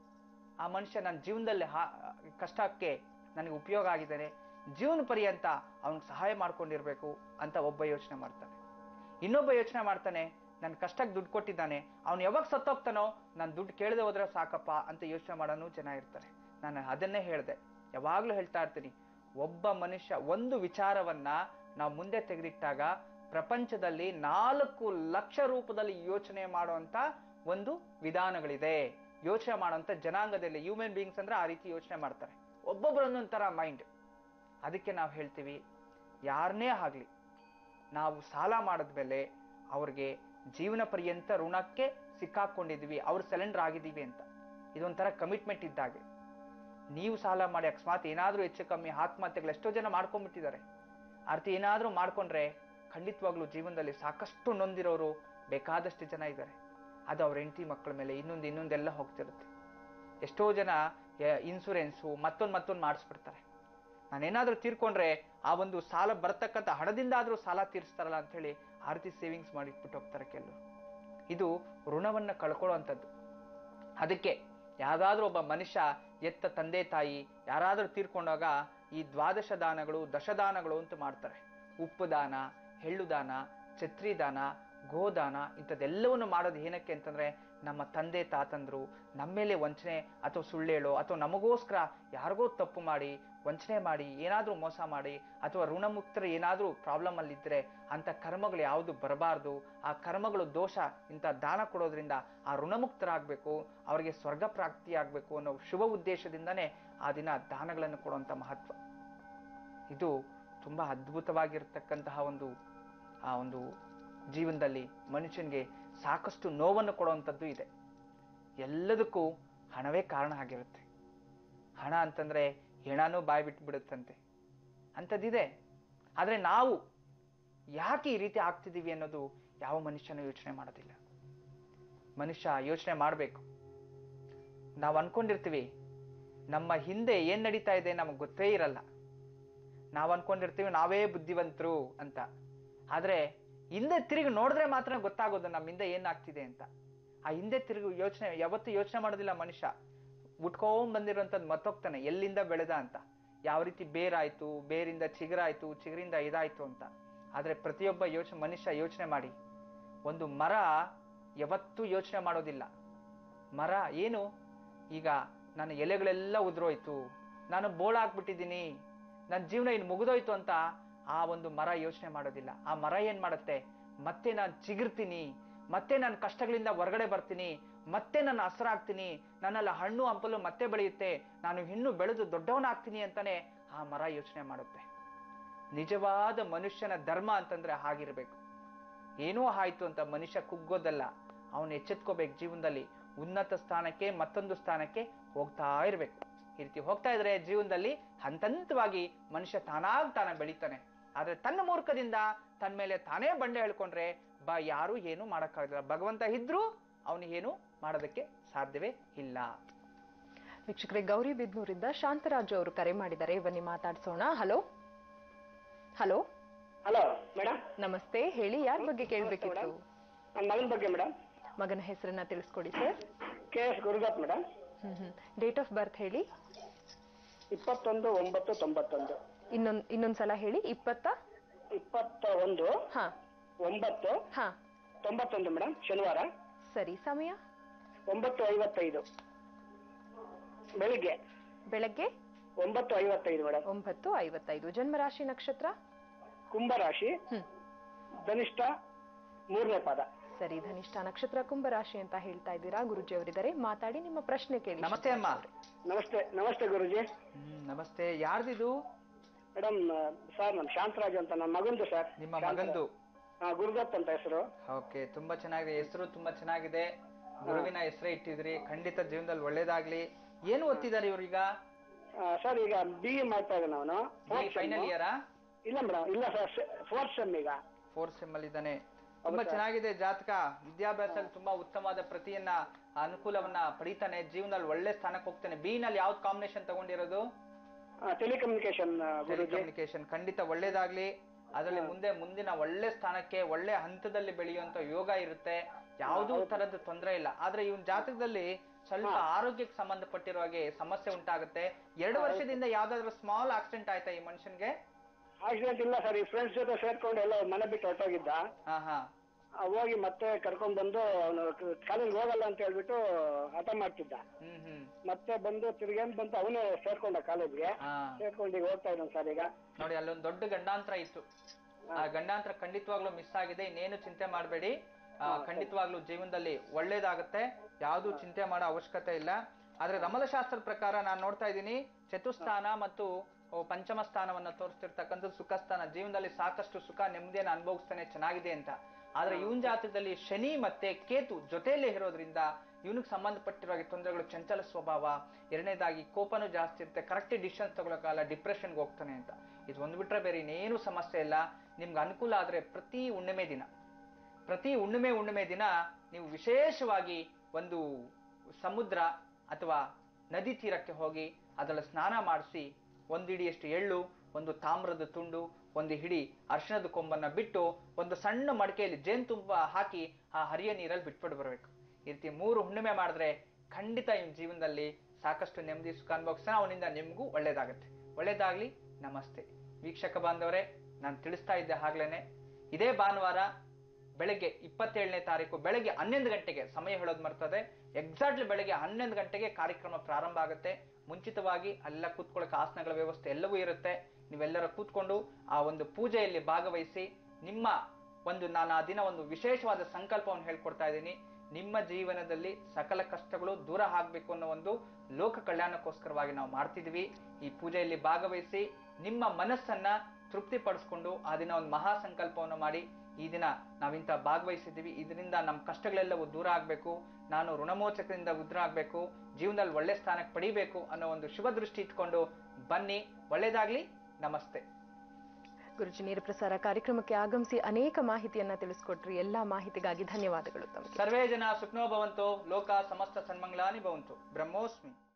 ಆ ಮನುಷ್ಯ ನನ್ನ ಜೀವನದಲ್ಲಿ ಹಾ ಕಷ್ಟಕ್ಕೆ ನನಗೆ ಉಪಯೋಗ ಆಗಿದ್ದಾನೆ ಜೀವನ ಪರ್ಯಂತ ಅವನಿಗೆ ಸಹಾಯ ಮಾಡ್ಕೊಂಡಿರ್ಬೇಕು ಅಂತ ಒಬ್ಬ ಯೋಚನೆ ಮಾಡ್ತಾನೆ ಇನ್ನೊಬ್ಬ ಯೋಚನೆ ಮಾಡ್ತಾನೆ ನನ್ನ ಕಷ್ಟಕ್ಕೆ ದುಡ್ಡು ಕೊಟ್ಟಿದ್ದಾನೆ ಅವ್ನು ಯಾವಾಗ ಸತ್ತೋಗ್ತಾನೋ ನಾನು ದುಡ್ಡು ಕೇಳದೆ ಹೋದ್ರೆ ಸಾಕಪ್ಪ ಅಂತ ಯೋಚನೆ ಮಾಡೋನು ಜನ ಇರ್ತಾರೆ ನಾನು ಅದನ್ನೇ ಹೇಳಿದೆ ಯಾವಾಗ್ಲೂ ಹೇಳ್ತಾ ಇರ್ತೀನಿ ಒಬ್ಬ ಮನುಷ್ಯ ಒಂದು ವಿಚಾರವನ್ನ ನಾವು ಮುಂದೆ ತೆಗೆದಿಟ್ಟಾಗ ಪ್ರಪಂಚದಲ್ಲಿ ನಾಲ್ಕು ಲಕ್ಷ ರೂಪದಲ್ಲಿ ಯೋಚನೆ ಮಾಡುವಂತ ಒಂದು ವಿಧಾನಗಳಿದೆ ಯೋಚನೆ ಮಾಡುವಂತ ಜನಾಂಗದಲ್ಲಿ ಹ್ಯೂಮನ್ ಬೀಯಿಂಗ್ಸ್ ಅಂದ್ರೆ ಆ ರೀತಿ ಯೋಚನೆ ಮಾಡ್ತಾರೆ ಒಬ್ಬೊಬ್ರು ಒಂದೊಂಥರ ಮೈಂಡ್ ಅದಕ್ಕೆ ನಾವು ಹೇಳ್ತೀವಿ ಯಾರನ್ನೇ ಆಗ್ಲಿ ನಾವು ಸಾಲ ಮಾಡಿದ್ಮೇಲೆ ಅವ್ರಿಗೆ ಜೀವನ ಪರ್ಯಂತ ಋಣಕ್ಕೆ ಸಿಕ್ಕಾಕೊಂಡಿದ್ವಿ ಅವ್ರು ಸೆಲೆಂಡರ್ ಆಗಿದ್ದೀವಿ ಅಂತ ಇದೊಂಥರ ಕಮಿಟ್ಮೆಂಟ್ ಇದ್ದಾಗೆ ನೀವು ಸಾಲ ಮಾಡಿ ಅಕಸ್ಮಾತ್ ಏನಾದ್ರೂ ಹೆಚ್ಚು ಕಮ್ಮಿ ಆತ್ಮಹತ್ಯೆಗಳು ಎಷ್ಟೋ ಜನ ಮಾಡ್ಕೊಂಡ್ಬಿಟ್ಟಿದ್ದಾರೆ ಅರ್ಥ ಏನಾದ್ರೂ ಮಾಡ್ಕೊಂಡ್ರೆ ಖಂಡಿತವಾಗ್ಲೂ ಜೀವನದಲ್ಲಿ ಸಾಕಷ್ಟು ನೊಂದಿರೋರು ಬೇಕಾದಷ್ಟು ಜನ ಇದ್ದಾರೆ ಅದು ಅವ್ರ ಹೆಂಡತಿ ಮಕ್ಕಳ ಮೇಲೆ ಇನ್ನೊಂದು ಇನ್ನೊಂದೆಲ್ಲ ಹೋಗ್ತಿರುತ್ತೆ ಎಷ್ಟೋ ಜನ ಇನ್ಸೂರೆನ್ಸು ಮತ್ತೊಂದು ಮತ್ತೊಂದು ಮಾಡಿಸ್ಬಿಡ್ತಾರೆ ನಾನೇನಾದ್ರೂ ತೀರ್ಕೊಂಡ್ರೆ ಆ ಒಂದು ಸಾಲ ಬರ್ತಕ್ಕಂಥ ಹಣದಿಂದ ಆದ್ರೂ ಸಾಲ ತೀರಿಸ್ತಾರಲ್ಲ ಅಂತ ಹೇಳಿ ಆ ರೀತಿ ಸೇವಿಂಗ್ಸ್ ಮಾಡಿ ಇಟ್ಬಿಟ್ಟು ಹೋಗ್ತಾರೆ ಕೆಲವರು ಇದು ಋಣವನ್ನ ಕಳ್ಕೊಳ್ಳುವಂಥದ್ದು ಅದಕ್ಕೆ ಯಾವ್ದಾದ್ರೂ ಒಬ್ಬ ಮನುಷ್ಯ ಎತ್ತ ತಂದೆ ತಾಯಿ ಯಾರಾದ್ರೂ ತೀರ್ಕೊಂಡಾಗ ಈ ದ್ವಾದಶ ದಾನಗಳು ದಶದಾನಗಳು ಅಂತ ಮಾಡ್ತಾರೆ ಉಪ್ಪು ದಾನ ಎಳ್ಳು ದಾನ ಛತ್ರಿ ದಾನ ಗೋದಾನ ಇಂಥದ್ದೆಲ್ಲವನ್ನು ಮಾಡೋದು ಏನಕ್ಕೆ ಅಂತಂದ್ರೆ ನಮ್ಮ ತಂದೆ ತಾತಂದ್ರು ನಮ್ಮ ಮೇಲೆ ವಂಚನೆ ಅಥವಾ ಸುಳ್ಳೇಳೋ ಅಥವಾ ನಮಗೋಸ್ಕರ ಯಾರಿಗೋ ತಪ್ಪು ಮಾಡಿ ವಂಚನೆ ಮಾಡಿ ಏನಾದ್ರೂ ಮೋಸ ಮಾಡಿ ಅಥವಾ ಋಣಮುಕ್ತರು ಏನಾದ್ರೂ ಪ್ರಾಬ್ಲಮ್ ಅಲ್ಲಿ ಇದ್ರೆ ಅಂತ ಕರ್ಮಗಳು ಯಾವುದು ಬರಬಾರ್ದು ಆ ಕರ್ಮಗಳು ದೋಷ ಇಂಥ ದಾನ ಕೊಡೋದ್ರಿಂದ ಆ ಋಣಮುಕ್ತರಾಗಬೇಕು ಅವರಿಗೆ ಸ್ವರ್ಗ ಪ್ರಾಪ್ತಿ ಆಗಬೇಕು ಅನ್ನೋ ಶುಭ ಉದ್ದೇಶದಿಂದನೇ ಆ ದಿನ ದಾನಗಳನ್ನು ಕೊಡುವಂಥ ಮಹತ್ವ ಇದು ತುಂಬಾ ಅದ್ಭುತವಾಗಿರ್ತಕ್ಕಂತಹ ಒಂದು ಆ ಒಂದು ಜೀವನದಲ್ಲಿ ಮನುಷ್ಯನಿಗೆ ಸಾಕಷ್ಟು ನೋವನ್ನು ಕೊಡುವಂಥದ್ದು ಇದೆ ಎಲ್ಲದಕ್ಕೂ ಹಣವೇ ಕಾರಣ ಆಗಿರುತ್ತೆ ಹಣ ಅಂತಂದ್ರೆ ಹೆಣನೂ ಬಾಯಿ ಬಿಟ್ಬಿಡುತ್ತಂತೆ ಅಂಥದ್ದಿದೆ ಆದರೆ ನಾವು ಯಾಕೆ ಈ ರೀತಿ ಆಗ್ತಿದ್ದೀವಿ ಅನ್ನೋದು ಯಾವ ಮನುಷ್ಯನೂ ಯೋಚನೆ ಮಾಡೋದಿಲ್ಲ ಮನುಷ್ಯ ಯೋಚನೆ ಮಾಡಬೇಕು ನಾವು ಅನ್ಕೊಂಡಿರ್ತೀವಿ ನಮ್ಮ ಹಿಂದೆ ಏನ್ ನಡೀತಾ ಇದೆ ನಮಗೆ ಗೊತ್ತೇ ಇರಲ್ಲ ನಾವು ಅನ್ಕೊಂಡಿರ್ತೀವಿ ನಾವೇ ಬುದ್ಧಿವಂತರು ಅಂತ ಆದ್ರೆ ಹಿಂದೆ ತಿರುಗಿ ನೋಡಿದ್ರೆ ಮಾತ್ರ ಗೊತ್ತಾಗೋದು ನಮ್ಮ ಹಿಂದೆ ಏನಾಗ್ತಿದೆ ಅಂತ ಆ ಹಿಂದೆ ತಿರುಗಿ ಯೋಚನೆ ಯಾವತ್ತೂ ಯೋಚನೆ ಮಾಡೋದಿಲ್ಲ ಮನುಷ್ಯ ಉಟ್ಕೊಂಡ್ ಬಂದಿರುವಂತದ್ದು ಮತ್ತೋಗ್ತಾನೆ ಎಲ್ಲಿಂದ ಬೆಳೆದ ಅಂತ ಯಾವ ರೀತಿ ಬೇರಾಯ್ತು ಬೇರಿಂದ ಚಿಗುರಾಯ್ತು ಚಿಗುರಿಂದ ಇದಾಯ್ತು ಅಂತ ಆದ್ರೆ ಪ್ರತಿಯೊಬ್ಬ ಯೋಚನೆ ಮನುಷ್ಯ ಯೋಚನೆ ಮಾಡಿ ಒಂದು ಮರ ಯಾವತ್ತೂ ಯೋಚನೆ ಮಾಡೋದಿಲ್ಲ ಮರ ಏನು ಈಗ ನನ್ನ ಎಲೆಗಳೆಲ್ಲ ಉದುರೋಯ್ತು ನಾನು ಬೋಳಾಗ್ಬಿಟ್ಟಿದ್ದೀನಿ ನನ್ನ ಜೀವನ ಇನ್ನು ಮುಗಿದೋಯ್ತು ಅಂತ ಆ ಒಂದು ಮರ ಯೋಚನೆ ಮಾಡೋದಿಲ್ಲ ಆ ಮರ ಏನ್ ಮಾಡುತ್ತೆ ಮತ್ತೆ ನಾನು ಚಿಗುರ್ತೀನಿ ಮತ್ತೆ ನಾನು ಕಷ್ಟಗಳಿಂದ ಹೊರಗಡೆ ಬರ್ತೀನಿ ಮತ್ತೆ ನನ್ನ ಹಸ್ರಾಗ್ತೀನಿ ನನ್ನೆಲ್ಲ ಹಣ್ಣು ಹಂಪಲು ಮತ್ತೆ ಬೆಳೆಯುತ್ತೆ ನಾನು ಇನ್ನೂ ಬೆಳೆದು ದೊಡ್ಡವನಾಗ್ತೀನಿ ಅಂತಾನೆ ಆ ಮರ ಯೋಚನೆ ಮಾಡುತ್ತೆ ನಿಜವಾದ ಮನುಷ್ಯನ ಧರ್ಮ ಅಂತಂದ್ರೆ ಹಾಗಿರ್ಬೇಕು ಏನೋ ಆಯ್ತು ಅಂತ ಮನುಷ್ಯ ಕುಗ್ಗೋದಲ್ಲ ಅವನು ಎಚ್ಚೆತ್ಕೋಬೇಕು ಜೀವನದಲ್ಲಿ ಉನ್ನತ ಸ್ಥಾನಕ್ಕೆ ಮತ್ತೊಂದು ಸ್ಥಾನಕ್ಕೆ ಹೋಗ್ತಾ ಇರ್ಬೇಕು ಈ ರೀತಿ ಹೋಗ್ತಾ ಇದ್ರೆ ಜೀವನದಲ್ಲಿ ಹಂತ ಹಂತವಾಗಿ ಮನುಷ್ಯ ತಾನಾಗ್ ತಾನ ಬೆಳಿತಾನೆ ಆದ್ರೆ ತನ್ನ ಮೂರ್ಖದಿಂದ ತನ್ನ ಮೇಲೆ ತಾನೇ ಬಂಡೆ ಹೇಳ್ಕೊಂಡ್ರೆ ಬ ಯಾರು ಏನು ಮಾಡಕ್ಕಾಗಲ್ಲ ಭಗವಂತ ಇದ್ರೂ ಅವನಿಗೇನು ಮಾಡೋದಕ್ಕೆ ಸಾಧ್ಯವೇ ಇಲ್ಲ ವೀಕ್ಷಕರೇ ಗೌರಿಬಿದ್ನೂರಿಂದ ಶಾಂತರಾಜು ಅವರು ಕರೆ ಮಾಡಿದ್ದಾರೆ ಬನ್ನಿ ಮಾತಾಡ್ಸೋಣ ಹಲೋ ಹಲೋ ಹಲೋ ಮೇಡಮ್ ನಮಸ್ತೆ ಹೇಳಿ ಯಾರ ಬಗ್ಗೆ ಕೇಳಬೇಕಿತ್ತು ನನ್ನ ಮಗನ ಬಗ್ಗೆ ಮೇಡಮ್ ಮಗನ ಹೆಸರನ್ನ ತಿಳಿಸ್ಕೊಡಿ sir K S Gurudatt madam ಹ್ಮ್ ಹ್ಮ್ ಡೇಟ್ ಆಫ್ ಬರ್ತ್ ಹೇಳಿ ಇಪ್ಪತ್ತೊಂದು ಒಂಬತ್ತು ತೊಂಬತ್ತೊಂದು ಇನ್ನೊಂದ್ ಇನ್ನೊಂದ್ಸಲ ಹೇಳಿ ಇಪ್ಪತ್ತ ಇಪ್ಪತ್ತ ಒಂದು ಹಾ ಒಂಬತ್ತು ಹಾ ತೊಂಬತ್ತೊಂದು ಮೇಡಮ್ ಶನಿವಾರ ಸರಿ ಸಮಯ ಒಂಬತ್ತು ಐವತ್ತೈದು ಬೆಳಿಗ್ಗೆ ಬೆಳಗ್ಗೆ ಒಂಬತ್ತು ಐವತ್ತೈದು ಮೇಡಮ್ ಒಂಬತ್ತು ಐವತ್ತೈದು ಜನ್ಮರಾಶಿ ನಕ್ಷತ್ರ ಕುಂಭರಾಶಿ ಹ್ಮ್ ಧನಿಷ್ಠ ಮೂರನೇ ಪಾದ ಸರಿ ಧನಿಷ್ಠ ನಕ್ಷತ್ರ ಕುಂಭರಾಶಿ ಅಂತ ಹೇಳ್ತಾ ಇದ್ದೀರಾ ಗುರುಜಿ ಅವರಿದ್ದಾರೆ ಮಾತಾಡಿ ನಿಮ್ಮ ಪ್ರಶ್ನೆ ಕೇಳಿ ನಮಸ್ತೆ ಅಮ್ಮ ನಮಸ್ತೆ ನಮಸ್ತೆ ಗುರುಜಿ ಹ್ಮ್ ನಮಸ್ತೆ ಯಾರ್ದಿದು ಮೇಡಮ್ ಸರ್ ನಮ್ ಶಾಂತರಾಜ್ ಅಂತ ನನ್ನ ಮಗಂದು ಸರ್ ನಿಮ್ಮ ಮಗಂದು ಹಾ ಗುರುದತ್ ಅಂತ ಹೆಸರು ಓಕೆ ತುಂಬಾ ಚೆನ್ನಾಗಿದೆ ಹೆಸರು ತುಂಬಾ ಚೆನ್ನಾಗಿದೆ ಗುರುವಿನ ಹೆಸರೇ ಇಟ್ಟಿದ್ರಿ ಖಂಡಿತ ಜೀವನದಲ್ಲಿ ಒಳ್ಳೇದಾಗ್ಲಿ ಏನು ಓದ್ತಿದ್ದಾರೆ ಇವ್ರೀಗ ಸರ್ ಈಗ ಬಿ ಎ ಮಾಡ್ತಾ ಇದ್ದಾನೆ ಅವನು ಫೈನಲ್ ಇಯರಾ ಇಲ್ಲ ಮೇಡಮ್ ಇಲ್ಲ ಸರ್ ಫೋರ್ತ್ ಸೆಮ್ ಈಗ ಫೋರ್ತ್ ಸೆಮ್ ಅಲ್ಲಿ ಇದ್ದಾನೆ ತುಂಬಾ ಚೆನ್ನಾಗಿದೆ ಜಾತಕ ವಿದ್ಯಾಭ್ಯಾಸದಲ್ಲಿ ತುಂಬಾ ಉತ್ತಮವಾದ ಪ್ರತಿಯನ್ನ ಅನುಕೂಲವನ್ನ ಪಡಿತಾನೆ ಜೀವನದಲ್ಲಿ ಒಳ್ಳೆ ಸ್ಥಾನಕ್ಕೆ ಹೋಗ್ತಾನೆ ಬಿ ನಲ್ಲಿ ಯಾವ್ದು ಕಾಂಬಿನೇಷನ್ ತಗೊಂಡಿರೋದು ಟೆಲಿಕಮ್ಯುನಿಕೇಶನ್ ಗುರುಜಿ ಟೆಲಿಕಮ್ಯುನಿಕೇಶನ್ ಖಂಡಿತ ಒಳ್ಳೇದಾಗ್ಲಿ ಅದರಲ್ಲಿ ಮುಂದೆ ಮುಂದಿನ ಒಳ್ಳೆ ಸ್ಥಾನಕ್ಕೆ ಒಳ್ಳೆ ಹಂತದಲ್ಲಿ ಬೆಳೆಯುವಂತ ಯೋಗ ಇರುತ್ತೆ ಯಾವುದೂ ತರದ ತೊಂದರೆ ಇಲ್ಲ ಆದ್ರೆ ಇವನ್ ಜಾತಕದಲ್ಲಿ ಸ್ವಲ್ಪ ಆರೋಗ್ಯಕ್ಕೆ ಸಂಬಂಧಪಟ್ಟಿರೋ ಹಾಗೆ ಸಮಸ್ಯೆ ಉಂಟಾಗುತ್ತೆ ಎರಡು ವರ್ಷದಿಂದ ಯಾವ್ದಾದ್ರು ಸ್ಮಾಲ್ ಆಕ್ಸಿಡೆಂಟ್ ಆಯ್ತಾ ಈ ಮನುಷ್ಯನ್ಗೆ ಆಕ್ಸಿಡೆಂಟ್ ಇಲ್ಲ ಸರ್ ಈ ಫ್ರೆಂಡ್ಸ್ ಜೊತೆ ಸೇರ್ಕೊಂಡು ಎಲ್ಲ ಮನೆ ಬಿಟ್ಟು ಹೊರಟೋಗಿದ್ದ ಹಾ ಹಾ ಆ, ಹೋಗಿ ಮತ್ತೆ ಕರ್ಕೊಂಡ್ ಬಂದು ಅವನು ಕಾಲೇಜ್ ಹೋಗಲ್ಲ ಅಂತ ಹೇಳ್ಬಿಟ್ಟು ಹಠ ಮಾಡ್ತಿದ್ದ ಹ್ಮ್ ಹ್ಮ್ ಮತ್ತೆ ಬಂದು ತಿರ್ಗೇನ್ ಬಂತು ಅವನು ಸೇರ್ಕೊಂಡ ಕಾಲೇಜ್ಗೆ ಹಾ ಸೇರ್ಕೊಂಡು ಈಗ ಹೋಗ್ತಾ ಇದ್ದಾನೆ ಸರ್ ಈಗ ನೋಡಿ ಅಲ್ಲೊಂದು ದೊಡ್ಡ ಗಂಡಾಂತರ ಇತ್ತು ಆ ಗಂಡಾಂತರ ಖಂಡಿತವಾಗ್ಲೂ ಮಿಸ್ ಆಗಿದೆ ಇನ್ನೇನು ಚಿಂತೆ ಮಾಡಬೇಡಿ ಖಂಡಿತವಾಗ್ಲೂ ಜೀವನದಲ್ಲಿ ಒಳ್ಳೇದಾಗುತ್ತೆ ಯಾವ್ದು ಚಿಂತೆ ಮಾಡೋ ಅವಶ್ಯಕತೆ ಇಲ್ಲ ಆದ್ರೆ ರಮಲಶಾಸ್ತ್ರದ ಪ್ರಕಾರ ನಾನು ನೋಡ್ತಾ ಇದ್ದೀನಿ ಚತುಸ್ಥಾನ ಮತ್ತು ಓ, ಪಂಚಮ ಸ್ಥಾನವನ್ನ ತೋರಿಸ್ತಿರ್ತಕ್ಕಂಥದ್ದು ಸುಖ ಸ್ಥಾನ ಜೀವನದಲ್ಲಿ ಸಾಕಷ್ಟು ಸುಖ ನೆಮ್ಮದಿಯನ್ನು ಅನುಭವಿಸ್ತಾನೆ ಚೆನ್ನಾಗಿದೆ ಅಂತ ಆದ್ರೆ ಇವನ್ ಜಾತಕದಲ್ಲಿ ಶನಿ ಮತ್ತೆ ಕೇತು ಜೊತೆಯಲ್ಲೇ ಇರೋದ್ರಿಂದ ಇವನಿಗೆ ಸಂಬಂಧಪಟ್ಟಿರೋ ಹಾಗೆ ತೊಂದರೆಗಳು ಚಂಚಲ ಸ್ವಭಾವ ಎರಡನೇದಾಗಿ ಕೋಪನೂ ಜಾಸ್ತಿ ಇರುತ್ತೆ ಕರೆಕ್ಟ್ ಡಿಸಿಷನ್ಸ್ ತಗೊಳಕಾಗಲ್ಲ ಡಿಪ್ರೆಷನ್ಗೆ ಹೋಗ್ತಾನೆ ಅಂತ ಇದು ಒಂದು ಬಿಟ್ರೆ ಬೇರೆ ಇನ್ನೇನು ಸಮಸ್ಯೆ ಇಲ್ಲ ನಿಮ್ಗೆ ಅನುಕೂಲ ಆದ್ರೆ ಪ್ರತಿ ಹುಣ್ಣಿಮೆ ದಿನ ಪ್ರತಿ ಹುಣ್ಣಿಮೆ ಹುಣ್ಣಿಮೆ ದಿನ ನೀವು ವಿಶೇಷವಾಗಿ ಒಂದು ಸಮುದ್ರ ಅಥವಾ ನದಿ ತೀರಕ್ಕೆ ಹೋಗಿ ಅದರಲ್ಲಿ ಸ್ನಾನ ಮಾಡಿಸಿ ಒಂದು ಹಿಡಿಯಷ್ಟು ಎಳ್ಳು ಒಂದು ತಾಮ್ರದ ತುಂಡು ಒಂದು ಹಿಡಿ ಅರ್ಶಿಣದ ಕೊಂಬನ್ನ ಬಿಟ್ಟು ಒಂದು ಸಣ್ಣ ಮಡಿಕೆಯಲ್ಲಿ ಜೇನುತುಪ್ಪ ಹಾಕಿ ಆ ಹರಿಯ ನೀರಲ್ಲಿ ಬಿಟ್ಬಿಟ್ಟು ಬರಬೇಕು ಈ ರೀತಿ ಮೂರು ಹುಣ್ಣಿಮೆ ಮಾಡಿದ್ರೆ ಖಂಡಿತ ನಿಮ್ಮ ಜೀವನದಲ್ಲಿ ಸಾಕಷ್ಟು ನೆಮ್ಮದಿ ಸುಖ ಅನುಭವಿಸ್ತಾನೆ ಅವನಿಂದ ನಿಮಗೂ ಒಳ್ಳೇದಾಗುತ್ತೆ ಒಳ್ಳೇದಾಗ್ಲಿ ನಮಸ್ತೆ ವೀಕ್ಷಕ ಬಾಂಧವರೇ ನಾನು ತಿಳಿಸ್ತಾ ಇದ್ದೆ ಆಗ್ಲೇನೆ ಇದೇ ಭಾನುವಾರ ಬೆಳಗ್ಗೆ ಇಪ್ಪತ್ತೇಳನೇ ತಾರೀಕು ಬೆಳಗ್ಗೆ ಹನ್ನೊಂದು ಗಂಟೆಗೆ ಸಮಯ ಹೇಳೋದು ಮರ್ತದೆ ಎಕ್ಸಾಕ್ಟ್ಲಿ ಬೆಳಗ್ಗೆ ಹನ್ನೊಂದು ಗಂಟೆಗೆ ಕಾರ್ಯಕ್ರಮ ಪ್ರಾರಂಭ ಆಗುತ್ತೆ ಮುಂಚಿತವಾಗಿ ಅಲ್ಲ ಕೂತ್ಕೊಳ್ಳೋಕೆ ಆಸನಗಳ ವ್ಯವಸ್ಥೆ ಎಲ್ಲವೂ ಇರುತ್ತೆ ನೀವೆಲ್ಲರೂ ಕೂತ್ಕೊಂಡು ಆ ಒಂದು ಪೂಜೆಯಲ್ಲಿ ಭಾಗವಹಿಸಿ ನಿಮ್ಮ ಒಂದು ನಾನು ಆ ದಿನ ಒಂದು ವಿಶೇಷವಾದ ಸಂಕಲ್ಪವನ್ನು ಹೇಳ್ಕೊಡ್ತಾ ಇದ್ದೀನಿ ನಿಮ್ಮ ಜೀವನದಲ್ಲಿ ಸಕಲ ಕಷ್ಟಗಳು ದೂರ ಆಗ್ಬೇಕು ಅನ್ನೋ ಒಂದು ಲೋಕ ಕಲ್ಯಾಣಕ್ಕೋಸ್ಕರವಾಗಿ ನಾವು ಮಾಡ್ತಿದ್ವಿ ಈ ಪೂಜೆಯಲ್ಲಿ ಭಾಗವಹಿಸಿ ನಿಮ್ಮ ಮನಸ್ಸನ್ನ ತೃಪ್ತಿಪಡಿಸ್ಕೊಂಡು ಆ ದಿನ ಒಂದು ಮಹಾ ಸಂಕಲ್ಪವನ್ನು ಮಾಡಿ ಈ ದಿನ ನಾವಿಂತ ಭಾಗವಹಿಸಿದ್ದೀವಿ ಇದರಿಂದ ನಮ್ಮ ಕಷ್ಟಗಳೆಲ್ಲವೂ ದೂರ ಆಗಬೇಕು ನಾನು ಋಣಮೋಚಕದಿಂದ ಉದ್ರ ಆಗಬೇಕು ಜೀವನದಲ್ಲಿ ಒಳ್ಳೆ ಸ್ಥಾನಕ್ಕೆ ಪಡಿಬೇಕು ಅನ್ನೋ ಒಂದು ಶುಭ ದೃಷ್ಟಿ ಇಟ್ಕೊಂಡು ಬನ್ನಿ ಒಳ್ಳೇದಾಗ್ಲಿ ನಮಸ್ತೆ ಗುರುಜಿ ನೇರ ಪ್ರಸಾರ ಕಾರ್ಯಕ್ರಮಕ್ಕೆ ಆಗಮಿಸಿ ಅನೇಕ ಮಾಹಿತಿಯನ್ನ ತಿಳಿಸ್ಕೊಟ್ರಿ ಎಲ್ಲಾ ಮಾಹಿತಿಗಾಗಿ ಧನ್ಯವಾದಗಳು ತಮಗೆ ಸರ್ವೇ ಜನ ಸುಖನೋ ಭವಂತು ಲೋಕ ಸಮಸ್ತ ಸನ್ಮಂಗಲಾನಿ ಭವಂತು ಬ್ರಹ್ಮೋಸ್ಮಿ